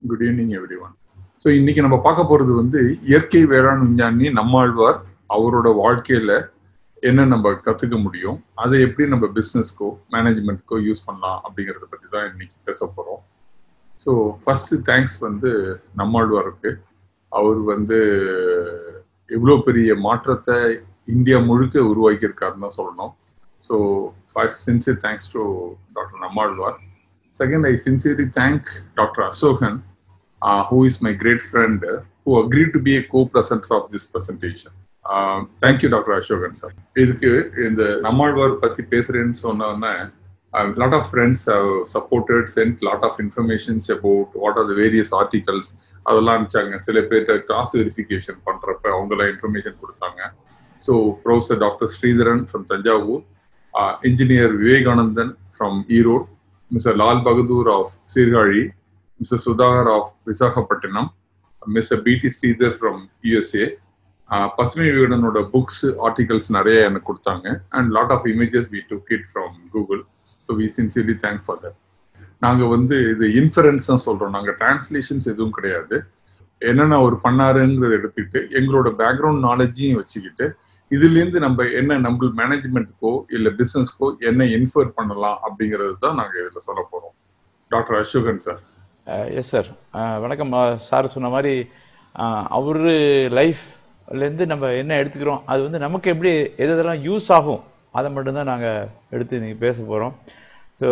Good evening everyone so இன்னைக்கு நம்ம பார்க்க போறது வந்து இயற்கை வேளாண் விஞ்ஞானி நம்மாழ்வார் அவரோட வாழ்க்கையில என்ன நம்ம கத்துக்க முடியும் அதை எப்படி நம்ம பிஸ்னஸ்க்கோ மேனேஜ்மெண்ட்க்கோ யூஸ் பண்ணலாம் அப்படிங்கிறத பத்தி தான் இன்னைக்கு பேச போறோம் ஸோ ஃபர்ஸ்ட் தேங்க்ஸ் வந்து நம்மாழ்வாருக்கு அவர் வந்து எவ்வளோ பெரிய மாற்றத்தை இந்தியா முழுக்க உருவாக்கியிருக்காருன்னு தான் சொல்லணும் so first sincere thanks to doctor Nammazhvar second I sincerely thank doctor Asokan who is my great friend uh, who agreed to be a co-presenter of this presentation. Uh, thank you, Dr. Ashokan, sir. இதுக்கு இந்த நம்மாழ்வார் பத்தி பேசுறேன்னு சொன்னோன்னா lot of friends have supported, sent lot of informations about what are the various articles அதெல்லாம் அனுப்பிச்சாங்க சில பேர்கிட்ட cross verification பண்றப்ப அவங்களாம் இன்ஃபர்மேஷன் கொடுத்தாங்க so professor doctor Sridharan from Thanjavur engineer Vivekanandan from Erode mister Lal Bahadur of Sirkazhi Mr. Sudhar of Visakhapatnam, Mr. B.T. Sridhar from USA. பசுமை விகடனோட books articles நிறைய எனக்கு கொடுத்தாங்க and lot of images we took it from Google so we sincerely thank for that நாங்கள் வந்து இது inference தான் சொல்கிறோம் நாங்கள் டிரான்ஸ்லேஷன்ஸ் எதுவும் கிடையாது என்னென்ன அவர் பண்ணாருங்கிறத எடுத்துக்கிட்டு எங்களோட பேக்ரவுண்ட் நாலேஜையும் வச்சுக்கிட்டு இதுலேருந்து நம்ம என்ன நம்ம மேனேஜ்மெண்ட்டுக்கோ இல்லை பிஸ்னஸ்க்கோ என்ன இன்ஃபர் பண்ணலாம் அப்படிங்கிறது தான் நாங்கள் இதில் சொல்ல போகிறோம் doctor Asokan sir yes sir வணக்கம் சார் சொன்ன மாதிரி அவர் லைஃப்லேருந்து நம்ம என்ன எடுத்துக்கிறோம் அது வந்து நமக்கு எப்படி எது எதெல்லாம் யூஸ் ஆகும் அதை மட்டும்தான் நாங்கள் எடுத்து நீங்கள் பேச போகிறோம் ஸோ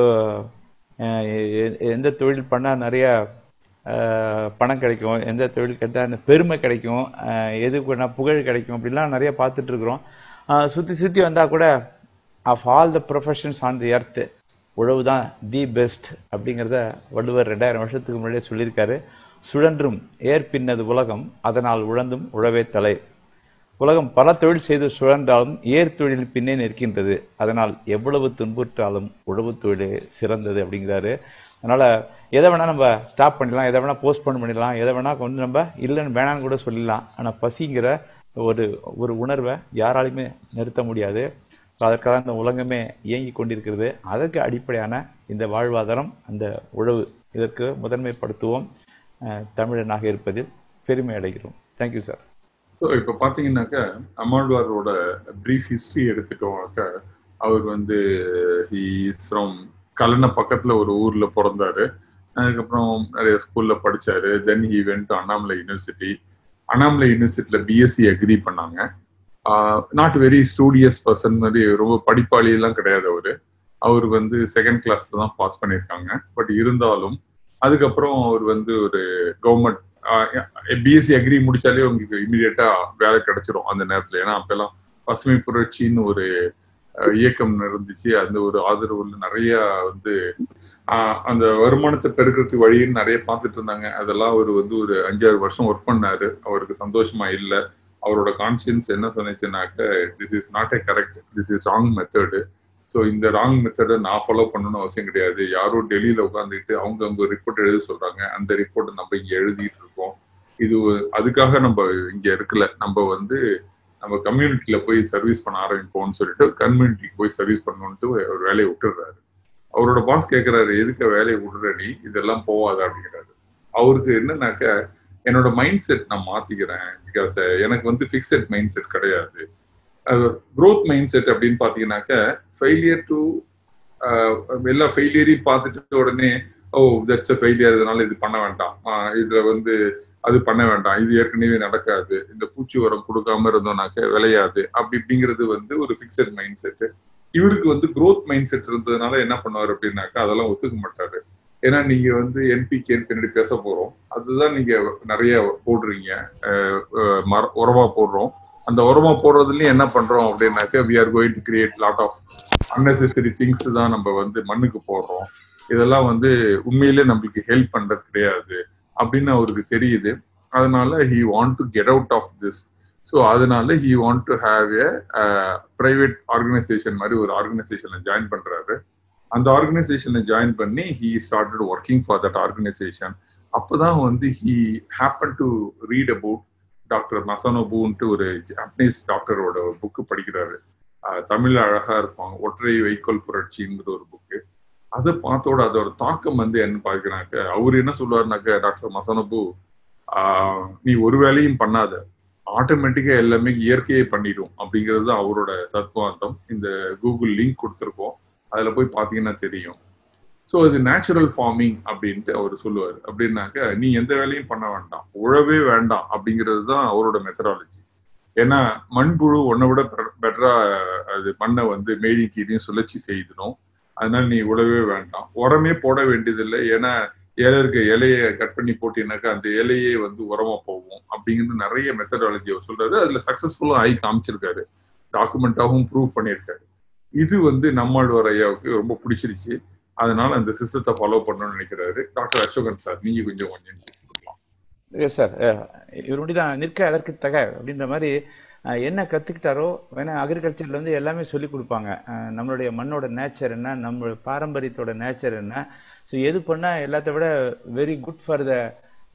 எந்த தொழில் பண்ணால் நிறைய பணம் கிடைக்கும் எந்த தொழில் கேட்டால் பெருமை கிடைக்கும் எது பண்ணால் புகழ் கிடைக்கும் அப்படிலாம் நிறைய பார்த்துட்டு இருக்கிறோம் சுற்றி சுற்றி வந்தால் கூட of all the professions on the earth உழவு தான் தி பெஸ்ட் அப்படிங்கிறத வள்ளுவர் ரெண்டாயிரம் வருஷத்துக்கு முன்னாடியே சொல்லியிருக்காரு சுழன்றும் ஏர் பின்னது உலகம் அதனால் உழந்தும் உழவே தலை உலகம் பல தொழில் செய்து சுழன்றாலும் ஏர் தொழில் பின்னே நிற்கின்றது அதனால் எவ்வளவு துன்புற்றாலும் உழவு தொழிலே சிறந்தது அப்படிங்கிறாரு அதனால எதை வேணா நம்ம ஸ்டாப் பண்ணிடலாம் எதை வேணா போஸ்ட்போன் பண்ணிடலாம் எதை வேணா கொஞ்சம் நம்ம இல்லைன்னு வேணான்னு கூட சொல்லிடலாம் ஆனால் பசிங்கிற ஒரு ஒரு உணர்வை யாராலையுமே நிறுத்த முடியாது அதற்காக இந்த உலகமே இயங்கி கொண்டிருக்கிறது அதற்கு அடிப்படையான இந்த வாழ்வாதாரம் அந்த உழவு இதற்கு முதன்மைப்படுத்துவோம் தமிழனாக இருப்பதில் பெருமை அடைகிறோம் தேங்க்யூ சார் ஸோ இப்போ பார்த்தீங்கன்னாக்கா அம்மாழ்வாரோட ப்ரீஃப் ஹிஸ்ட்ரி எடுத்துட்டோம்னாக்கா அவர் வந்து இஸ் ஃப்ரம் கல்லணை பக்கத்தில் ஒரு ஊரில் பிறந்தாரு அதுக்கப்புறம் நிறைய ஸ்கூலில் படித்தாரு then he went to Annamalai university Annamalai யூனிவர்சிட்டியில் பிஎஸ்சி அக்ரி பண்ணாங்க நாட் வெரி ஸ்டூடியஸ் பர்சன் மாதிரி ரொம்ப படிப்பாளி எல்லாம் கிடையாது அவரு அவர் வந்து செகண்ட் கிளாஸ்ல தான் பாஸ் பண்ணியிருக்காங்க பட் இருந்தாலும் அதுக்கப்புறம் அவர் வந்து ஒரு கவர்மெண்ட் பிஎஸ்சி அக்ரி முடிச்சாலே உங்களுக்கு இமீடியட்டா வேலை கிடைச்சிரும் அந்த நேரத்துல ஏன்னா அப்பெல்லாம் பசுமை புரட்சின்னு ஒரு இயக்கம் இருந்துச்சு அந்த ஒரு ஆதரவுல நிறைய வந்து அந்த வருமானத்தை பெருக்கிறதுக்கு வழின்னு நிறைய பார்த்துட்டு இருந்தாங்க அதெல்லாம் அவர் வந்து ஒரு அஞ்சாறு வருஷம் ஒர்க் பண்ணாரு அவருக்கு சந்தோஷமா இல்லை அவரோட கான்சியன்ஸ் என்ன சொன்னிச்சுனாக்க this is not a correct this is wrong method ஸோ இந்த ராங் மெத்தடை நான் ஃபாலோ பண்ணணும்னு அவசியம் கிடையாது யாரும் டெல்லியில உட்காந்துக்கிட்டு அவங்க அவங்க ரிப்போர்ட் எழுத சொல்றாங்க அந்த ரிப்போர்ட்டை நம்ம இங்க எழுதிட்டு இருக்கோம் இது அதுக்காக நம்ம இங்க இருக்கல நம்ம வந்து நம்ம கம்யூனிட்டியில போய் சர்வீஸ் பண்ண ஆரம்பிப்போம்னு சொல்லிட்டு கம்யூனிட்டிக்கு போய் சர்வீஸ் பண்ணணும்ட்டு ஒரு வேலையை விட்டுடுறாரு அவரோட பாஸ் கேட்கிறாரு எதுக்கு வேலையை விடுறடி இதெல்லாம் போவாத அப்படிங்கிறாரு அவருக்கு என்னன்னாக்க என்னோட மைண்ட் செட் நான் மாத்திக்கிறேன் பிகாஸ் எனக்கு வந்து ஃபிக்ஸட் மைண்ட் செட் கிடையாது க்ரோத் மைண்ட் செட் அப்படின்னு பாத்தீங்கன்னாக்க ஃபெயிலியர் டு எல்லா ஃபெயிலியரையும் பார்த்துட்டு உடனே ஓ தட்ஸ் அ ஃபெயிலியர் இதனால இது பண்ண வேண்டாம் இதுல வந்து அது பண்ண வேண்டாம் இது ஏற்கனவே நடக்காது இந்த பூச்சி உரம் கொடுக்காம இருந்தோம்னாக்க விளையாது அப்படி அப்படிங்கிறது வந்து ஒரு ஃபிக்ஸட் மைண்ட் செட்டு இவருக்கு வந்து க்ரோத் மைண்ட் செட் இருந்ததுனால என்ன பண்ணுவார் அப்படின்னாக்கா அதெல்லாம் ஒத்துக்க மாட்டாரு ஏன்னா நீங்க வந்து என்பிகேன்னு பின்னாடி பேச போறோம் அதுதான் நீங்க நிறைய போடுறீங்க உரமா போடுறோம் அந்த உரமா போடுறதுலயும் என்ன பண்றோம் அப்படின்னாக்க we are going to create lot of unnecessary things தான் நம்ம வந்து மண்ணுக்கு போடுறோம் இதெல்லாம் வந்து உண்மையிலே நம்மளுக்கு ஹெல்ப் பண்றது கிடையாது அப்படின்னு அவருக்கு தெரியுது அதனால he want to get out of this so அதனால he want to have a private organisation மாதிரி ஒரு ஆர்கனைசேஷன்ல ஜாயின் பண்றாரு அந்த ஆர்கனைசேஷனை ஜாயின் பண்ணி he started working for that organisation அப்போதான் வந்து he happen to read about doctor மசனோபுன்ட்டு ஒரு ஜாப்பனீஸ் டாக்டரோட புக்கு படிக்கிறாரு தமிழ் அழகா இருப்பாங்க ஒற்றை வைக்கோல் புரட்சிங்கிற ஒரு புக்கு அதை பார்த்தோட அதோட தாக்கம் வந்து என்ன பார்க்கிறாக்க அவர் என்ன சொல்லுவாருனாக்க டாக்டர் மசனபு ஆஹ் நீ ஒரு வேலையும் பண்ணாத ஆட்டோமேட்டிக்கா எல்லாமே இயற்கையை பண்ணிடும் அப்படிங்கிறது தான் அவரோட சத்வாந்தம் இந்த கூகுள் லிங்க் கொடுத்துருக்கோம் அதுல போய் பார்த்தீங்கன்னா தெரியும் ஸோ அது நேச்சுரல் ஃபார்மிங் அப்படின்ட்டு அவர் சொல்லுவார் அப்படின்னாக்க நீ எந்த வேலையும் பண்ண வேண்டாம் உழவே வேண்டாம் அப்படிங்கிறது தான் அவரோட மெத்தடாலஜி ஏன்னா மண்புழு உன்னை விட பெட்டரா அது மண்ணை வந்து மேடி கீரையும் சுழற்சி செய்திடும் அதனால நீ உழவே வேண்டாம் உரமே போட வேண்டியதில்லை ஏன்னா இலை இருக்க இலையை கட் பண்ணி போட்டீங்கன்னாக்கா அந்த இலையே வந்து உரமா போகும் அப்படிங்கிறது நிறைய மெத்தடாலஜி அவர் சொல்றாரு அதுல சக்சஸ்ஃபுல்லா ஆகி காமிச்சிருக்காரு டாக்குமெண்டாகவும் ப்ரூவ் பண்ணியிருக்காரு இது வந்து நம்மாழ்வார் ஐயாவுக்கு ரொம்ப பிடிச்சிருச்சு அதனால அந்த சிஸ்டத்தை ஃபாலோ பண்ணணும்னு நினைக்கிறாரு டாக்டர் அசோகன் சார் நீங்க கொஞ்சம் கொஞ்சம் கொடுக்கலாம் எஸ் சார் இவருடைய தான் நிற்க அதற்கு தக அப்படின்ற மாதிரி அஹ், என்ன கத்துக்கிட்டாரோ வேணா அக்ரிகல்ச்சர்ல வந்து எல்லாமே சொல்லி கொடுப்பாங்க அஹ், நம்மளுடைய மண்ணோட நேச்சர் என்ன நம்மளோட பாரம்பரியத்தோட நேச்சர் என்ன ஸோ எது பண்ணா எல்லாத்த விட very good for the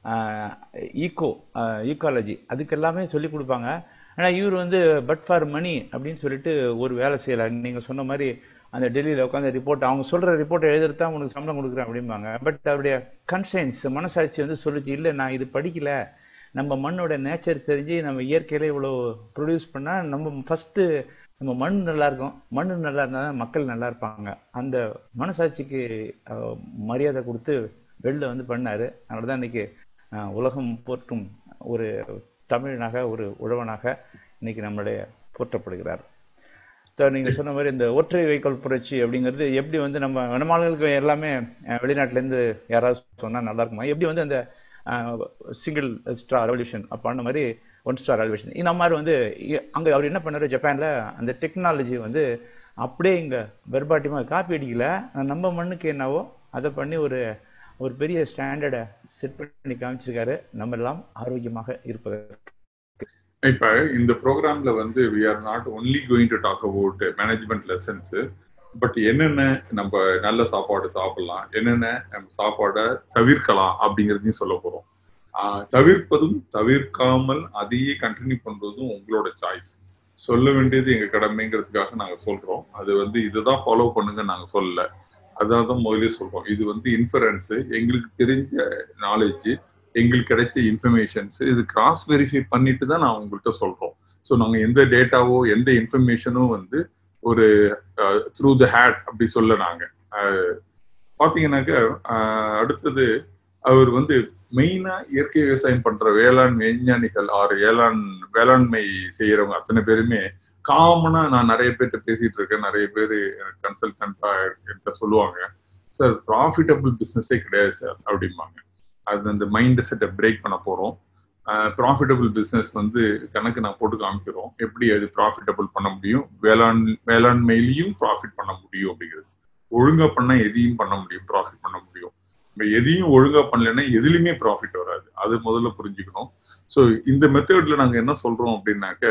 eco ecology அதுக்கு எல்லாமே சொல்லி கொடுப்பாங்க ஆனா இவர் வந்து பட் ஃபார் மணி அப்படின்னு சொல்லிட்டு ஒரு வேலை செய்யல நீங்க சொன்ன மாதிரி அந்த டெல்லியில உட்காந்து ரிப்போர்ட் அவங்க சொல்ற ரிப்போர்ட் எழுதுறது தான் உனக்கு சம்பளம் கொடுக்குறேன் அப்படிம்பாங்க பட் அவருடைய கன்சைன்ஸ் மனசாட்சி வந்து சொல்லுச்சு இல்ல நான் இது படிக்கல நம்ம மண்ணோட நேச்சர் தெரிஞ்சு நம்ம இயற்கையில இவ்வளவு ப்ரொடியூஸ் பண்ணா நம்ம ஃபர்ஸ்ட் நம்ம மண் நல்லா இருக்கும் மண் நல்லா இருந்தா தான் மக்கள் நல்லா இருப்பாங்க அந்த மனசாட்சிக்கு அஹ், மரியாதை கொடுத்து வெளில வந்து பண்ணாரு அதனால தான் இன்னைக்கு அஹ், உலகம் போற்றும் ஒரு தமிழனாக ஒரு உழவனாக இன்னைக்கு நம்மளுடைய போற்றப்படுகிறார் சார் நீங்க சொன்ன மாதிரி இந்த ஒற்றை வைக்கோல் புரட்சி அப்படிங்கிறது எப்படி வந்து நம்ம வனமாளர்களுக்கு எல்லாமே அஹ், வெளிநாட்டுல இருந்து யாராவது சொன்னா நல்லா இருக்குமா எப்படி வந்து அந்த சிங்கிள் ஸ்டார் ரெவல்யூஷன் பண்ண மாதிரி ஒன் ஸ்டார் ரெவல்யூஷன் இந்த மாதிரி வந்து இ- அங்க அவர் என்ன பண்ணாரு ஜப்பான்ல அந்த டெக்னாலஜி வந்து அப்படியே இங்க வெர்பாட்டியமா காப்பி அடிக்கல நம்ம மண்ணுக்கு என்னவோ அதை பண்ணி ஒரு ஒரு பெரிய ஸ்டாண்டர்டை செட் பண்ணி காமிச்சிருக்காரு நம்ம எல்லாம் ஆரோக்கியமாக இருப்பதற்கு இப்ப இந்த ப்ரோக்ராம்ல வந்து we are not only going to talk about management lessons but என்னென்ன நம்ம நல்ல சாப்பாடு சாப்பிடலாம் என்னென்ன நம்ம சாப்பாடை தவிர்க்கலாம் அப்படிங்கிறதையும் சொல்ல போறோம் ஆஹ் தவிர்ப்பதும் தவிர்க்காமல் அதையே கண்டினியூ பண்றதும் உங்களோட சாய்ஸ் சொல்ல வேண்டியது எங்க கடமைங்கிறதுக்காக நாங்க சொல்றோம் அது வந்து இதுதான் ஃபாலோ பண்ணுங்க நாங்க சொல்லல அதான் தான் முதலே சொல்றோம் இது வந்து இன்ஃபரன்ஸ் எங்களுக்கு தெரிஞ்ச நாலேஜ் எங்களுக்கு கிடைச்ச இன்ஃபர்மேஷன்ஸ் இது கிராஸ் வெரிஃபை பண்ணிட்டு தான் நான் உங்கள்கிட்ட சொல்றோம் ஸோ நாங்க எந்த டேட்டாவோ எந்த இன்ஃபர்மேஷனும் வந்து ஒரு த்ரூ த ஹேட் அப்படி சொல்ல நாங்க அஹ், பாத்தீங்கன்னாக்க அஹ், அடுத்தது அவர் வந்து மெயினா இயற்கை விவசாயம் பண்ற வேளாண் விஞ்ஞானிகள் ஆர் வேளாண் வேளாண்மை செய்யறவங்க அத்தனை பேருமே காமனா நான் நிறைய பேர்கிட்ட பேசிட்டு இருக்கேன் நிறைய பேர் கன்சல்டன்டா என்கிட்ட சொல்லுவாங்க சார் ப்ராஃபிட்டபிள் பிஸ்னஸே கிடையாது சார் அப்படிம்பாங்க அது அந்த மைண்ட் செட்டை பிரேக் பண்ண போறோம் ப்ராஃபிட்டபிள் பிஸ்னஸ் வந்து கணக்கு நான் போட்டு காமிக்கிறோம் எப்படி அது ப்ராஃபிட்டபிள் பண்ண முடியும் வேளாண் வேளாண்மையிலையும் ப்ராஃபிட் பண்ண முடியும் அப்படிங்கிறது ஒழுங்கா பண்ணா எதையும் பண்ண முடியும் ப்ராஃபிட் பண்ண முடியும் நம்ம எதையும் ஒழுங்கா பண்ணலைன்னா எதுலையுமே ப்ராஃபிட் வராது அது முதல்ல புரிஞ்சுக்கணும் ஸோ இந்த மெத்தட்ல நாங்க என்ன சொல்றோம் அப்படின்னாக்க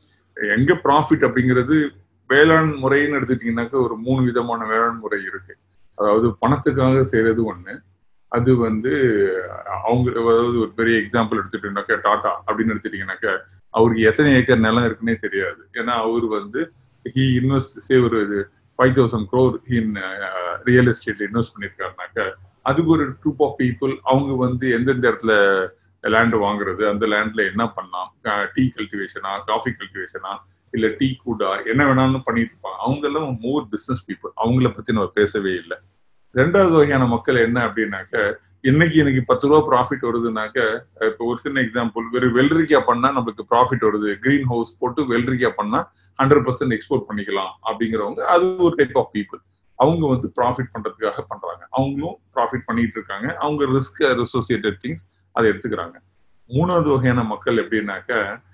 எங்க ப்ராஃபிட் அப்படிங்கிறது வேளாண் முறைன்னு எடுத்துட்டீங்கன்னாக்க ஒரு மூணு விதமான வேளாண் முறை இருக்கு அதாவது பணத்துக்காக செய்யறது ஒண்ணு அது வந்து அவங்க அதாவது ஒரு பெரிய எக்ஸாம்பிள் எடுத்துட்டீங்கன்னாக்க டாடா அப்படின்னு எடுத்துட்டீங்கன்னாக்க அவருக்கு எத்தனை ஏக்கர் நிலம் இருக்குன்னே தெரியாது ஏன்னா அவர் வந்து ஹி இன்வெஸ்ட் சே ஒரு five thousand crore in real எஸ்டேட்ல இன்வெஸ்ட் பண்ணியிருக்காருனாக்க அதுக்கு ஒரு ட்ரூப் ஆஃப் பீப்புள் அவங்க வந்து எந்தெந்த இடத்துல லேண்ட் வாங்குறது அந்த லேண்ட்ல என்ன பண்ணலாம் டீ கல்டிவேஷனா காஃபி கல்டிவேஷனா இல்ல டீ கூடா என்ன வேணாலும் பண்ணிட்டு இருப்பாங்க அவங்க எல்லாம் மோர் பிசினஸ் பீப்புள் அவங்கள பத்தி நம்ம பேசவே இல்லை ரெண்டாவது வகையான மக்கள் என்ன அப்படின்னாக்க இன்னைக்கு எனக்கு பத்து ரூபா ப்ராஃபிட் வருதுனாக்க இப்போ ஒரு சின்ன எக்ஸாம்பிள் வெறும் வெள்ளரிக்காய் பண்ணா நம்மளுக்கு ப்ராஃபிட் வருது கிரீன் ஹவுஸ் போட்டு வெள்ளரிக்காய் பண்ணா ஹண்ட்ரட் பர்சன்ட் எக்ஸ்போர்ட் பண்ணிக்கலாம் அப்படிங்கிறவங்க அது ஒரு டைப் ஆஃப் பீப்புள் அவங்க வந்து ப்ராஃபிட் பண்றதுக்காக பண்றாங்க அவங்களும் ப்ராஃபிட் பண்ணிட்டு இருக்காங்க அவங்க ரிஸ்க் அசோசியேட்டட் திங்ஸ் அதை எடுத்துக்கிறாங்க மூணாவது வகையான மக்கள் எப்படின்னாக்க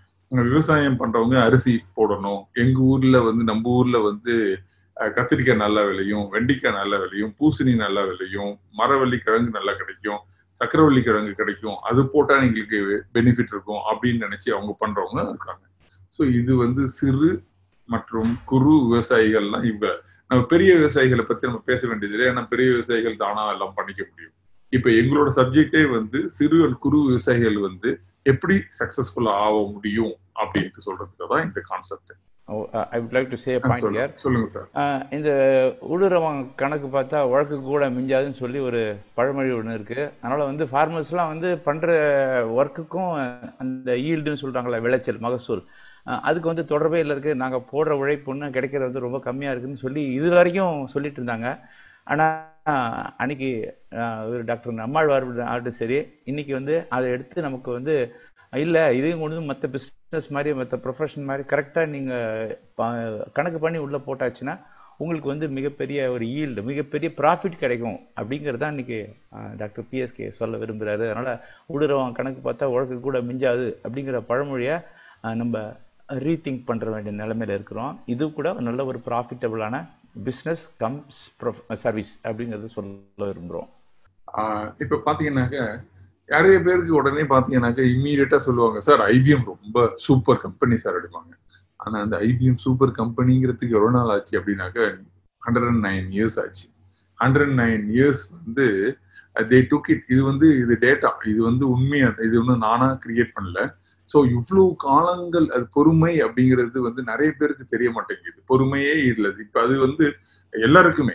விவசாயம் பண்றவங்க அரிசி போடணும் எங்க ஊர்ல வந்து நம்ம ஊர்ல வந்து கத்திரிக்காய் நல்லா விளையும் வெண்டிக்காய் நல்லா விளையும் பூசணி நல்லா விளையும் மரவள்ளி கிழங்கு நல்லா கிடைக்கும் சக்கரவள்ளி கிழங்கு கிடைக்கும் அது போட்டா எங்களுக்கு பெனிஃபிட் இருக்கும் அப்படின்னு நினைச்சு அவங்க பண்றவங்க இருக்காங்க ஸோ இது வந்து சிறு மற்றும் குறு விவசாயிகள்லாம் இவங்க நம்ம பெரிய விவசாயிகளை பத்தி நம்ம பேச வேண்டியது இல்லை ஏன்னா பெரிய விவசாயிகள் தானா எல்லாம் பண்ணிக்க முடியும் இப்ப எங்களோட சப்ஜெக்டே வந்து சிறு குறு விவசாயிகள் வந்து எப்படி சக்சஸ்ஃபுல்லா ஆக முடியும் அப்படின்ட்டு சொல்றதுக்கு தான் இந்த concept I would like to say point சொல்லுங்க ஹியர் சொல்லுங்க சார் இந்த ஊடுருவம் கணக்கு பார்த்தா உழக்கு கூட மிஞ்சாதுன்னு சொல்லி ஒரு பழமொழி ஒன்று இருக்கு அதனால வந்து ஃபார்மர்ஸ்லாம் வந்து பண்ற ஒர்க்குக்கும் அந்த ஈல்டுன்னு சொல்றாங்களே விளைச்சல் மகசூல் அஹ் அதுக்கு வந்து தொடர்பே இல்லை இருக்கு நாங்க போடுற உழைப்புன்னு கிடைக்கிறது வந்து ரொம்ப கம்மியா இருக்குன்னு சொல்லி இது வரைக்கும் சொல்லிட்டு இருந்தாங்க ஆனா அன்னைக்கு அஹ், ஒரு டாக்டர் நம்மாழ்வார் ஆகட்டும் சரி இன்னைக்கு வந்து அதை எடுத்து நமக்கு வந்து இல்ல இதையும் கொண்டு வந்து மற்ற பிசினஸ் மாதிரி மற்ற ப்ரொஃபஷன் மாதிரி கரெக்டா நீங்க ப- கணக்கு பண்ணி உள்ள போட்டாச்சுன்னா உங்களுக்கு வந்து மிகப்பெரிய ஒரு ஈல்டு மிகப்பெரிய ப்ராஃபிட் கிடைக்கும் அப்படிங்கிறது தான் இன்னைக்கு அஹ், டாக்டர் பிஎஸ்கே சொல்ல விரும்புறாரு அதனால ஊடுருவம் கணக்கு பார்த்தா உழக்கு கூட மிஞ்சாது அப்படிங்கிற பழமொழியை அஹ், நம்ம ரீதிங்க் பண்ற வேண்டிய நிலைமையில இருக்கிறோம் இது கூட நல்ல ஒரு ப்ராஃபிட்டபிளான பிஸ்னஸ் கம்ஸ் சர்வீஸ் அப்படிங்கறது சொல்ல விரும்புறோம் ஆஹ் இப்ப பாத்தீங்கன்னாக்க நிறைய பேருக்கு உடனே பாத்தீங்கன்னாக்க இம்மீடியட்டா சொல்லுவாங்க சார் ஐபிஎம் ரொம்ப சூப்பர் கம்பெனி சார் அப்படிம்பாங்க ஆனா அந்த ஐபிஎம் சூப்பர் கம்பெனிங்கிறதுக்கு எவ்வளவு நாள் ஆச்சு அப்படின்னாக்க ஹண்ட்ரட் அண்ட் நைன் இயர்ஸ் ஆச்சு ஹண்ட்ரட் அண்ட் நைன் இயர்ஸ் வந்து தே டுக் இட் இது வந்து இது டேட்டா இது வந்து உண்மையா இது ஒன்றும் நானா கிரியேட் பண்ணல ஸோ இவ்வளவு காலங்கள் அது பொறுமை அப்படிங்கிறது வந்து நிறைய பேருக்கு தெரிய மாட்டேங்குது பொறுமையே இல்லை இப்ப அது வந்து எல்லாருக்குமே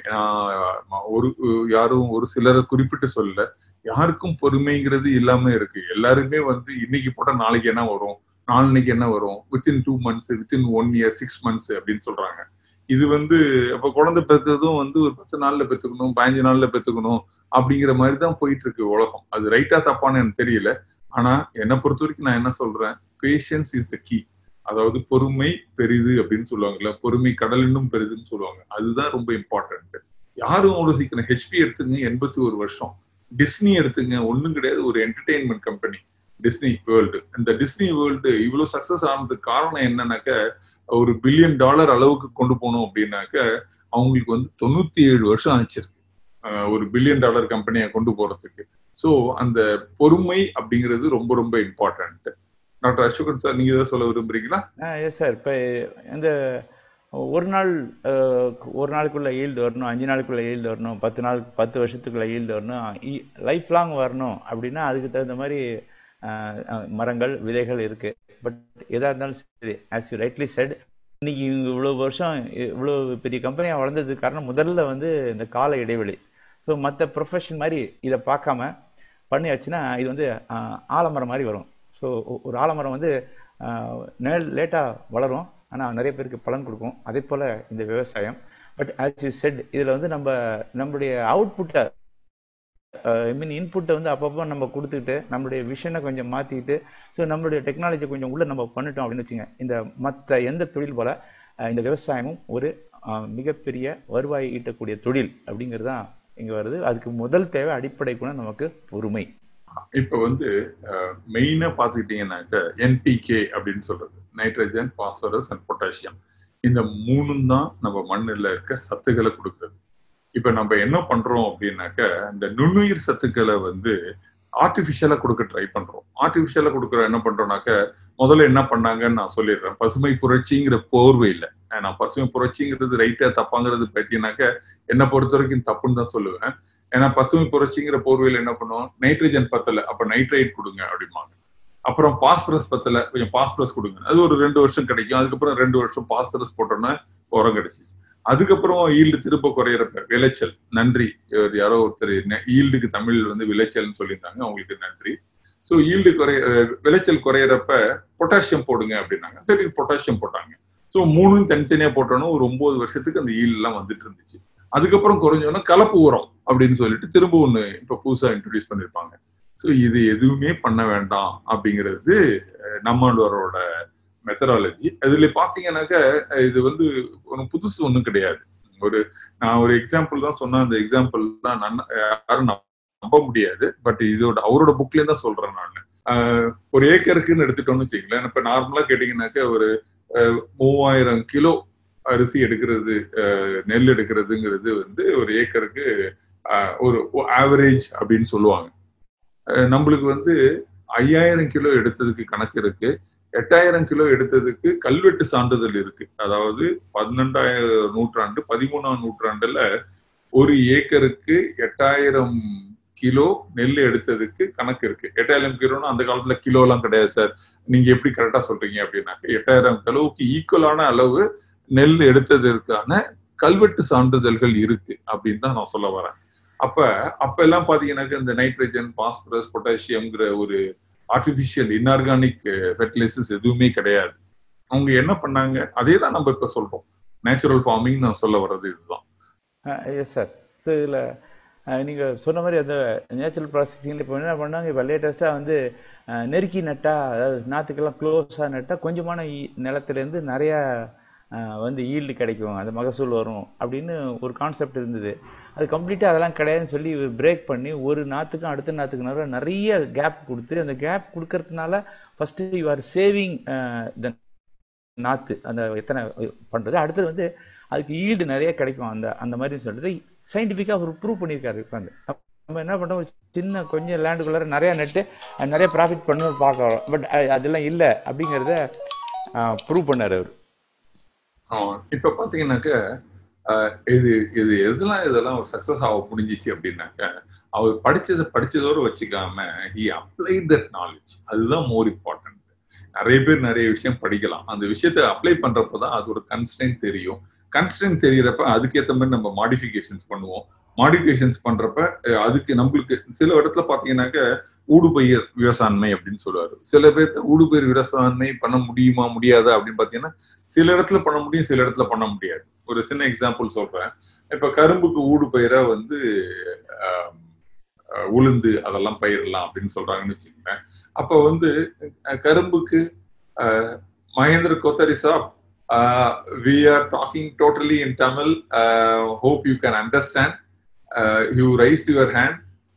ஆஹ் ஒரு யாரும் ஒரு சிலரை குறிப்பிட்டு சொல்லல யாருக்கும் பொறுமைங்கிறது இல்லாம இருக்கு எல்லாருமே வந்து இன்னைக்கு போட்டா நாளைக்கு என்ன வரும் நாளைக்கு என்ன வரும் within two months within one year six months அப்படின்னு சொல்றாங்க இது வந்து அப்ப குழந்தை பெற்றதும் வந்து ஒரு பத்து நாள்ல பெத்துக்கணும் பதினஞ்சு நாள்ல பெத்துக்கணும் அப்படிங்கிற மாதிரி தான் போயிட்டு இருக்கு உலகம் அது ரைட்டா தப்பான்னு எனக்கு தெரியல ஆனா என்னை பொறுத்த வரைக்கும் நான் என்ன சொல்றேன் பேஷன்ஸ் இஸ் த கீ அதாவது பொறுமை பெரிது அப்படின்னு சொல்லுவாங்கல்ல பொறுமை கடல் இன்னும் பெரிதுன்னு சொல்லுவாங்க அதுதான் ரொம்ப இம்பார்ட்டன்ட் யாரும் அவ்வளவு சீக்கிரம் ஹெச்பி எடுத்துங்க எண்பத்தி ஒரு வருஷம் டிஸ்னி எடுத்துங்க ஒண்ணும் கிடையாது ஒரு என்டர்டெயின்மெண்ட் கம்பெனி டிஸ்னி வேர்ல்டு இந்த டிஸ்னி வேர்ல்டு இவ்வளவு சக்சஸ் ஆனதுக்கு காரணம் என்னன்னாக்க ஒரு பில்லியன் டாலர் அளவுக்கு கொண்டு போகணும் அப்படின்னாக்க அவங்களுக்கு வந்து தொண்ணூத்தி ஏழு வருஷம் ஆச்சிருக்கு ஆஹ் ஒரு பில்லியன் டாலர் கம்பெனியை கொண்டு போறதுக்கு ஸோ அந்த பொறுமை அப்படிங்கிறது ரொம்ப ரொம்ப இம்பார்ட்டன்ட் டாக்டர் அசோகன் சார் நீங்க ஏதாவது சொல்ல விரும்புறீங்களா எஸ் சார் இப்போ இந்த ஒரு நாள் அஹ், ஒரு நாளுக்குள்ள ஈல்டு வரணும் அஞ்சு நாளுக்குள்ள ஈல்டு வரணும் பத்து நாள் பத்து வருஷத்துக்குள்ள ஈல்டு வரணும் லைஃப் லாங் வரணும் அப்படின்னா அதுக்கு தகுந்த மாதிரி அஹ், அஹ், மரங்கள் விதைகள் இருக்கு பட் எதா இருந்தாலும் சரி ஆஸ் யூ ரைட்லி செட் இன்னைக்கு இவங்க இவ்வளவு வருஷம் இவ்வளவு பெரிய கம்பெனியா வளர்ந்ததுக்கு காரணம் முதல்ல வந்து இந்த கால இடைவெளி ஸோ மற்ற ப்ரொஃபஷன் மாதிரி இதை பார்க்காம பண்ணியாச்சுன்னா இது வந்து அஹ், ஆலமரம் மாதிரி வரும் ஸோ ஒரு ஆலமரம் வந்து நேல் லேட்டாக வளரும் ஆனால் நிறைய பேருக்கு பலன் கொடுக்கும் அதே போல் இந்த விவசாயம் பட் ஆஸ் யூ செட் இதில் வந்து நம்ம நம்மளுடைய அவுட்புட்டை ஐ மீன் இன்புட்டை வந்து அப்பப்போ நம்ம கொடுத்துக்கிட்டு நம்மளுடைய விஷனை கொஞ்சம் மாற்றிக்கிட்டு ஸோ நம்மளுடைய டெக்னாலஜி கொஞ்சம் உள்ள நம்ம பண்ணிட்டோம் அப்படின்னு வச்சுங்க இந்த மற்ற எந்த தொழில் போல அஹ், இந்த விவசாயமும் ஒரு அஹ், மிகப்பெரிய வருவாய் ஈட்டக்கூடிய தொழில் அப்படிங்கிறது தான் இங்கே வருது அதுக்கு முதல் தேவை அடிப்படை குணம் நமக்கு பொறுமை இப்ப வந்து மெயினா பாத்துக்கிட்டீங்கன்னாக்க என்பிகே அப்படின்னு சொல்றது நைட்ரஜன் பாஸ்பரஸ் அண்ட் பொட்டாசியம் இந்த மூணும் தான் நம்ம மண்ணுல இருக்க சத்துக்களை கொடுக்குறது இப்ப நம்ம என்ன பண்றோம் அப்படின்னாக்க இந்த நுண்ணுயிர் சத்துக்களை வந்து ஆர்டிபிஷியலா கொடுக்க ட்ரை பண்றோம் ஆர்டிபிஷியலா கொடுக்குற என்ன பண்றோம்னாக்க முதல்ல என்ன பண்ணாங்கன்னு நான் சொல்லிடுறேன் பசுமை புரட்சிங்கிற போர்வையில நான் பசுமை புரட்சிங்கிறது ரைட்டா தப்பாங்கிறது பார்த்தீங்கன்னாக்க என்னை பொறுத்த வரைக்கும் தப்புன்னு தான் சொல்லுவேன் ஏன்னா பசுமை புரட்சிங்கிற போர்வையில் என்ன பண்ணுவோம் நைட்ரஜன் பத்தல அப்ப நைட்ரைட் கொடுங்க அப்படிம்பாங்க அப்புறம் பாஸ்பரஸ் பத்தல கொஞ்சம் பாஸ்பரஸ் கொடுங்க அது ஒரு ரெண்டு வருஷம் கிடைக்கும் அதுக்கப்புறம் ரெண்டு வருஷம் பாஸ்பரஸ் போட்டோன்னா உரம் கிடைச்சிச்சு அதுக்கப்புறம் ஈல்டு திரும்ப குறையிறப்ப விளைச்சல் நன்றி இவர் யாரோ ஒருத்தர் ஈல்டுக்கு தமிழ் வந்து விளைச்சல்னு சொல்லியிருந்தாங்க அவங்களுக்கு நன்றி ஸோ ஈல்டு குறைய விளைச்சல் குறையிறப்ப பொட்டாசியம் போடுங்க அப்படின்னாங்க சரி பொட்டாசியம் போட்டாங்க ஸோ மூணும் தனித்தனியா போட்டோன்னா ஒரு ஒன்பது வருஷத்துக்கு அந்த ஈல் எல்லாம் வந்துட்டு இருந்துச்சு அதுக்கப்புறம் குறைஞ்சோன்னா கலப்பு உரம் அப்படின்னு சொல்லிட்டு திரும்ப ஒண்ணு இப்ப புதுசா இன்ட்ரடியூஸ் பண்ணிருப்பாங்க ஸோ இது எதுவுமே பண்ண வேண்டாம் அப்படிங்கிறது நம்மளோட மெத்தடாலஜி அதுல பாத்தீங்கன்னாக்க இது வந்து ஒன்றும் புதுசு ஒன்றும் கிடையாது ஒரு நான் ஒரு எக்ஸாம்பிள் தான் சொன்னேன் அந்த எக்ஸாம்பிள் தான் நான் யாரும் நம்ப முடியாது பட் இதோட அவரோட புக்லேயே தான் சொல்றேன் நான் ஒரு ஏக்கருக்குன்னு எடுத்துட்டோம்னு வச்சுங்களேன் இப்ப நார்மலா கேட்டீங்கன்னாக்க ஒரு மூவாயிரம் கிலோ அரிசி எடுக்கிறது நெல் எடுக்கிறதுங்கிறது வந்து ஒரு ஏக்கருக்கு ஒரு ஆவரேஜ் அப்படின்னு சொல்லுவாங்க நம்மளுக்கு வந்து ஐயாயிரம் கிலோ எடுத்ததுக்கு கணக்கு இருக்கு எட்டாயிரம் கிலோ எடுத்ததுக்கு கல்வெட்டு சான்றிதழ் இருக்கு அதாவது பன்னெண்டாயிரம் நூற்றாண்டு பதிமூணாம் நூற்றாண்டுல ஒரு ஏக்கருக்கு எட்டாயிரம் கிலோ நெல் எடுத்ததுக்கு கணக்கு இருக்கு எட்டாயிரம் கிலோனா அந்த காலத்துல கிலோ எல்லாம் கிடையாது சார் நீங்க எப்படி கரெக்டா சொல்றீங்க அப்படின்னாக்க எட்டாயிரம் கிலோவுக்கு ஈக்குவலான அளவு நெல் எடுத்ததற்கான கல்வெட்டு சான்றிதழ்கள் இருக்கு அப்படின்னு தான் நான் சொல்ல வரேன் அப்ப அப்ப எல்லாம் பாத்தீங்கன்னாக்க இந்த நைட்ரஜன் பாஸ்பரஸ் பொட்டாசியம்ங்கிற ஒரு ஆர்டிபிஷியல் இன்ஆர்கானிக் ஃபெர்டிலைசர்ஸ் எதுவுமே கிடையாது அவங்க என்ன பண்ணாங்க அதே தான் நம்ம இப்ப சொல்றோம் நேச்சுரல் ஃபார்மிங் நான் சொல்ல வர்றது இதுதான் எஸ் சார் ஸோ இதில் நீங்கள் சொன்ன மாதிரி அந்த நேச்சுரல் ப்ராசஸிங்கில் இப்போ என்ன பண்ணாங்க இப்போ லேட்டஸ்ட்டாக வந்து அஹ், நெருக்கி நட்டா அதாவது நாற்றுக்கெல்லாம் க்ளோஸாக நட்டா கொஞ்சமான ஈ- நிலத்துலேருந்து நிறையா அஹ், வந்து ஈல்டு கிடைக்கும் அந்த மகசூல் வரும் அப்படின்னு ஒரு கான்செப்ட் இருந்தது அது கம்ப்ளீட்டாக அதெல்லாம் கிடையாதுன்னு சொல்லி பிரேக் பண்ணி ஒரு நாற்றுக்கும் அடுத்த நாற்றுக்கு நடுவுல நிறைய கேப் கொடுத்து அந்த கேப் கொடுக்கறதுனால first you are saving the நாற்று அந்த எத்தனை பண்ணுறது அடுத்தது வந்து அதுக்கு ஈல்டு நிறைய கிடைக்கும் அந்த அந்த மாதிரி சொல்லிட்டு சயின்டிஃபிக்காக ஒரு ப்ரூவ் பண்ணியிருக்காரு உட்காந்து நம்ம என்ன பண்ணோம் ஒரு சின்ன கொஞ்சம் லேண்டுக்குள்ளார நிறைய நட்டு அஹ், நிறைய ப்ராஃபிட் பண்ணணும்னு பார்க்குறோம் பட் அதெல்லாம் இல்லை அப்படிங்கிறத ப்ரூவ் பண்ணார் அவர் ஆமா. இப்ப பாத்தீங்கன்னாக்க ஆஹ், இது இது எதெல்லாம் இதெல்லாம் ஒரு சக்சஸ் ஆக முடிஞ்சிச்சு அப்படின்னாக்க அவர் படிச்சதை படிச்சதோட வச்சுக்காம ஹி அப்ளைட் தட் நாலேஜ் அதுதான் மோர் இம்பார்ட்டன்ட் நிறைய பேர் நிறைய விஷயம் படிக்கலாம் அந்த விஷயத்தை அப்ளை பண்றப்ப தான் அதோட கன்ஸ்டன்ட் தெரியும் கன்ஸ்டன்ட் தெரியறப்ப அதுக்கேற்ற மாதிரி நம்ம மாடிஃபிகேஷன்ஸ் பண்ணுவோம் மாடிஃபிகேஷன்ஸ் பண்றப்ப அஹ், அதுக்கு நம்மளுக்கு சில இடத்துல பாத்தீங்கன்னாக்க ஊடுபயிர் விவசாண்மை அப்படின்னு சொல்லுவாரு சில பேர்த்த ஊடுபயிர் விவசாண்மை பண்ண முடியுமா முடியாதா அப்படின்னு பாத்தீங்கன்னா சில இடத்துல பண்ண முடியும் சில இடத்துல பண்ண முடியாது ஒரு சின்ன எக்ஸாம்பிள் சொல்றேன் இப்ப கரும்புக்கு ஊடு பயிரா வந்து ஆம், அஹ், உளுந்து அதெல்லாம் பயிரலாம் அப்படின்னு சொல்றாங்கன்னு வச்சுக்கோங்க அப்ப வந்து அஹ், கரும்புக்கு அஹ், Mahendra Kothari sahab we are talking totally in Tamil hope you can understand you raise your hand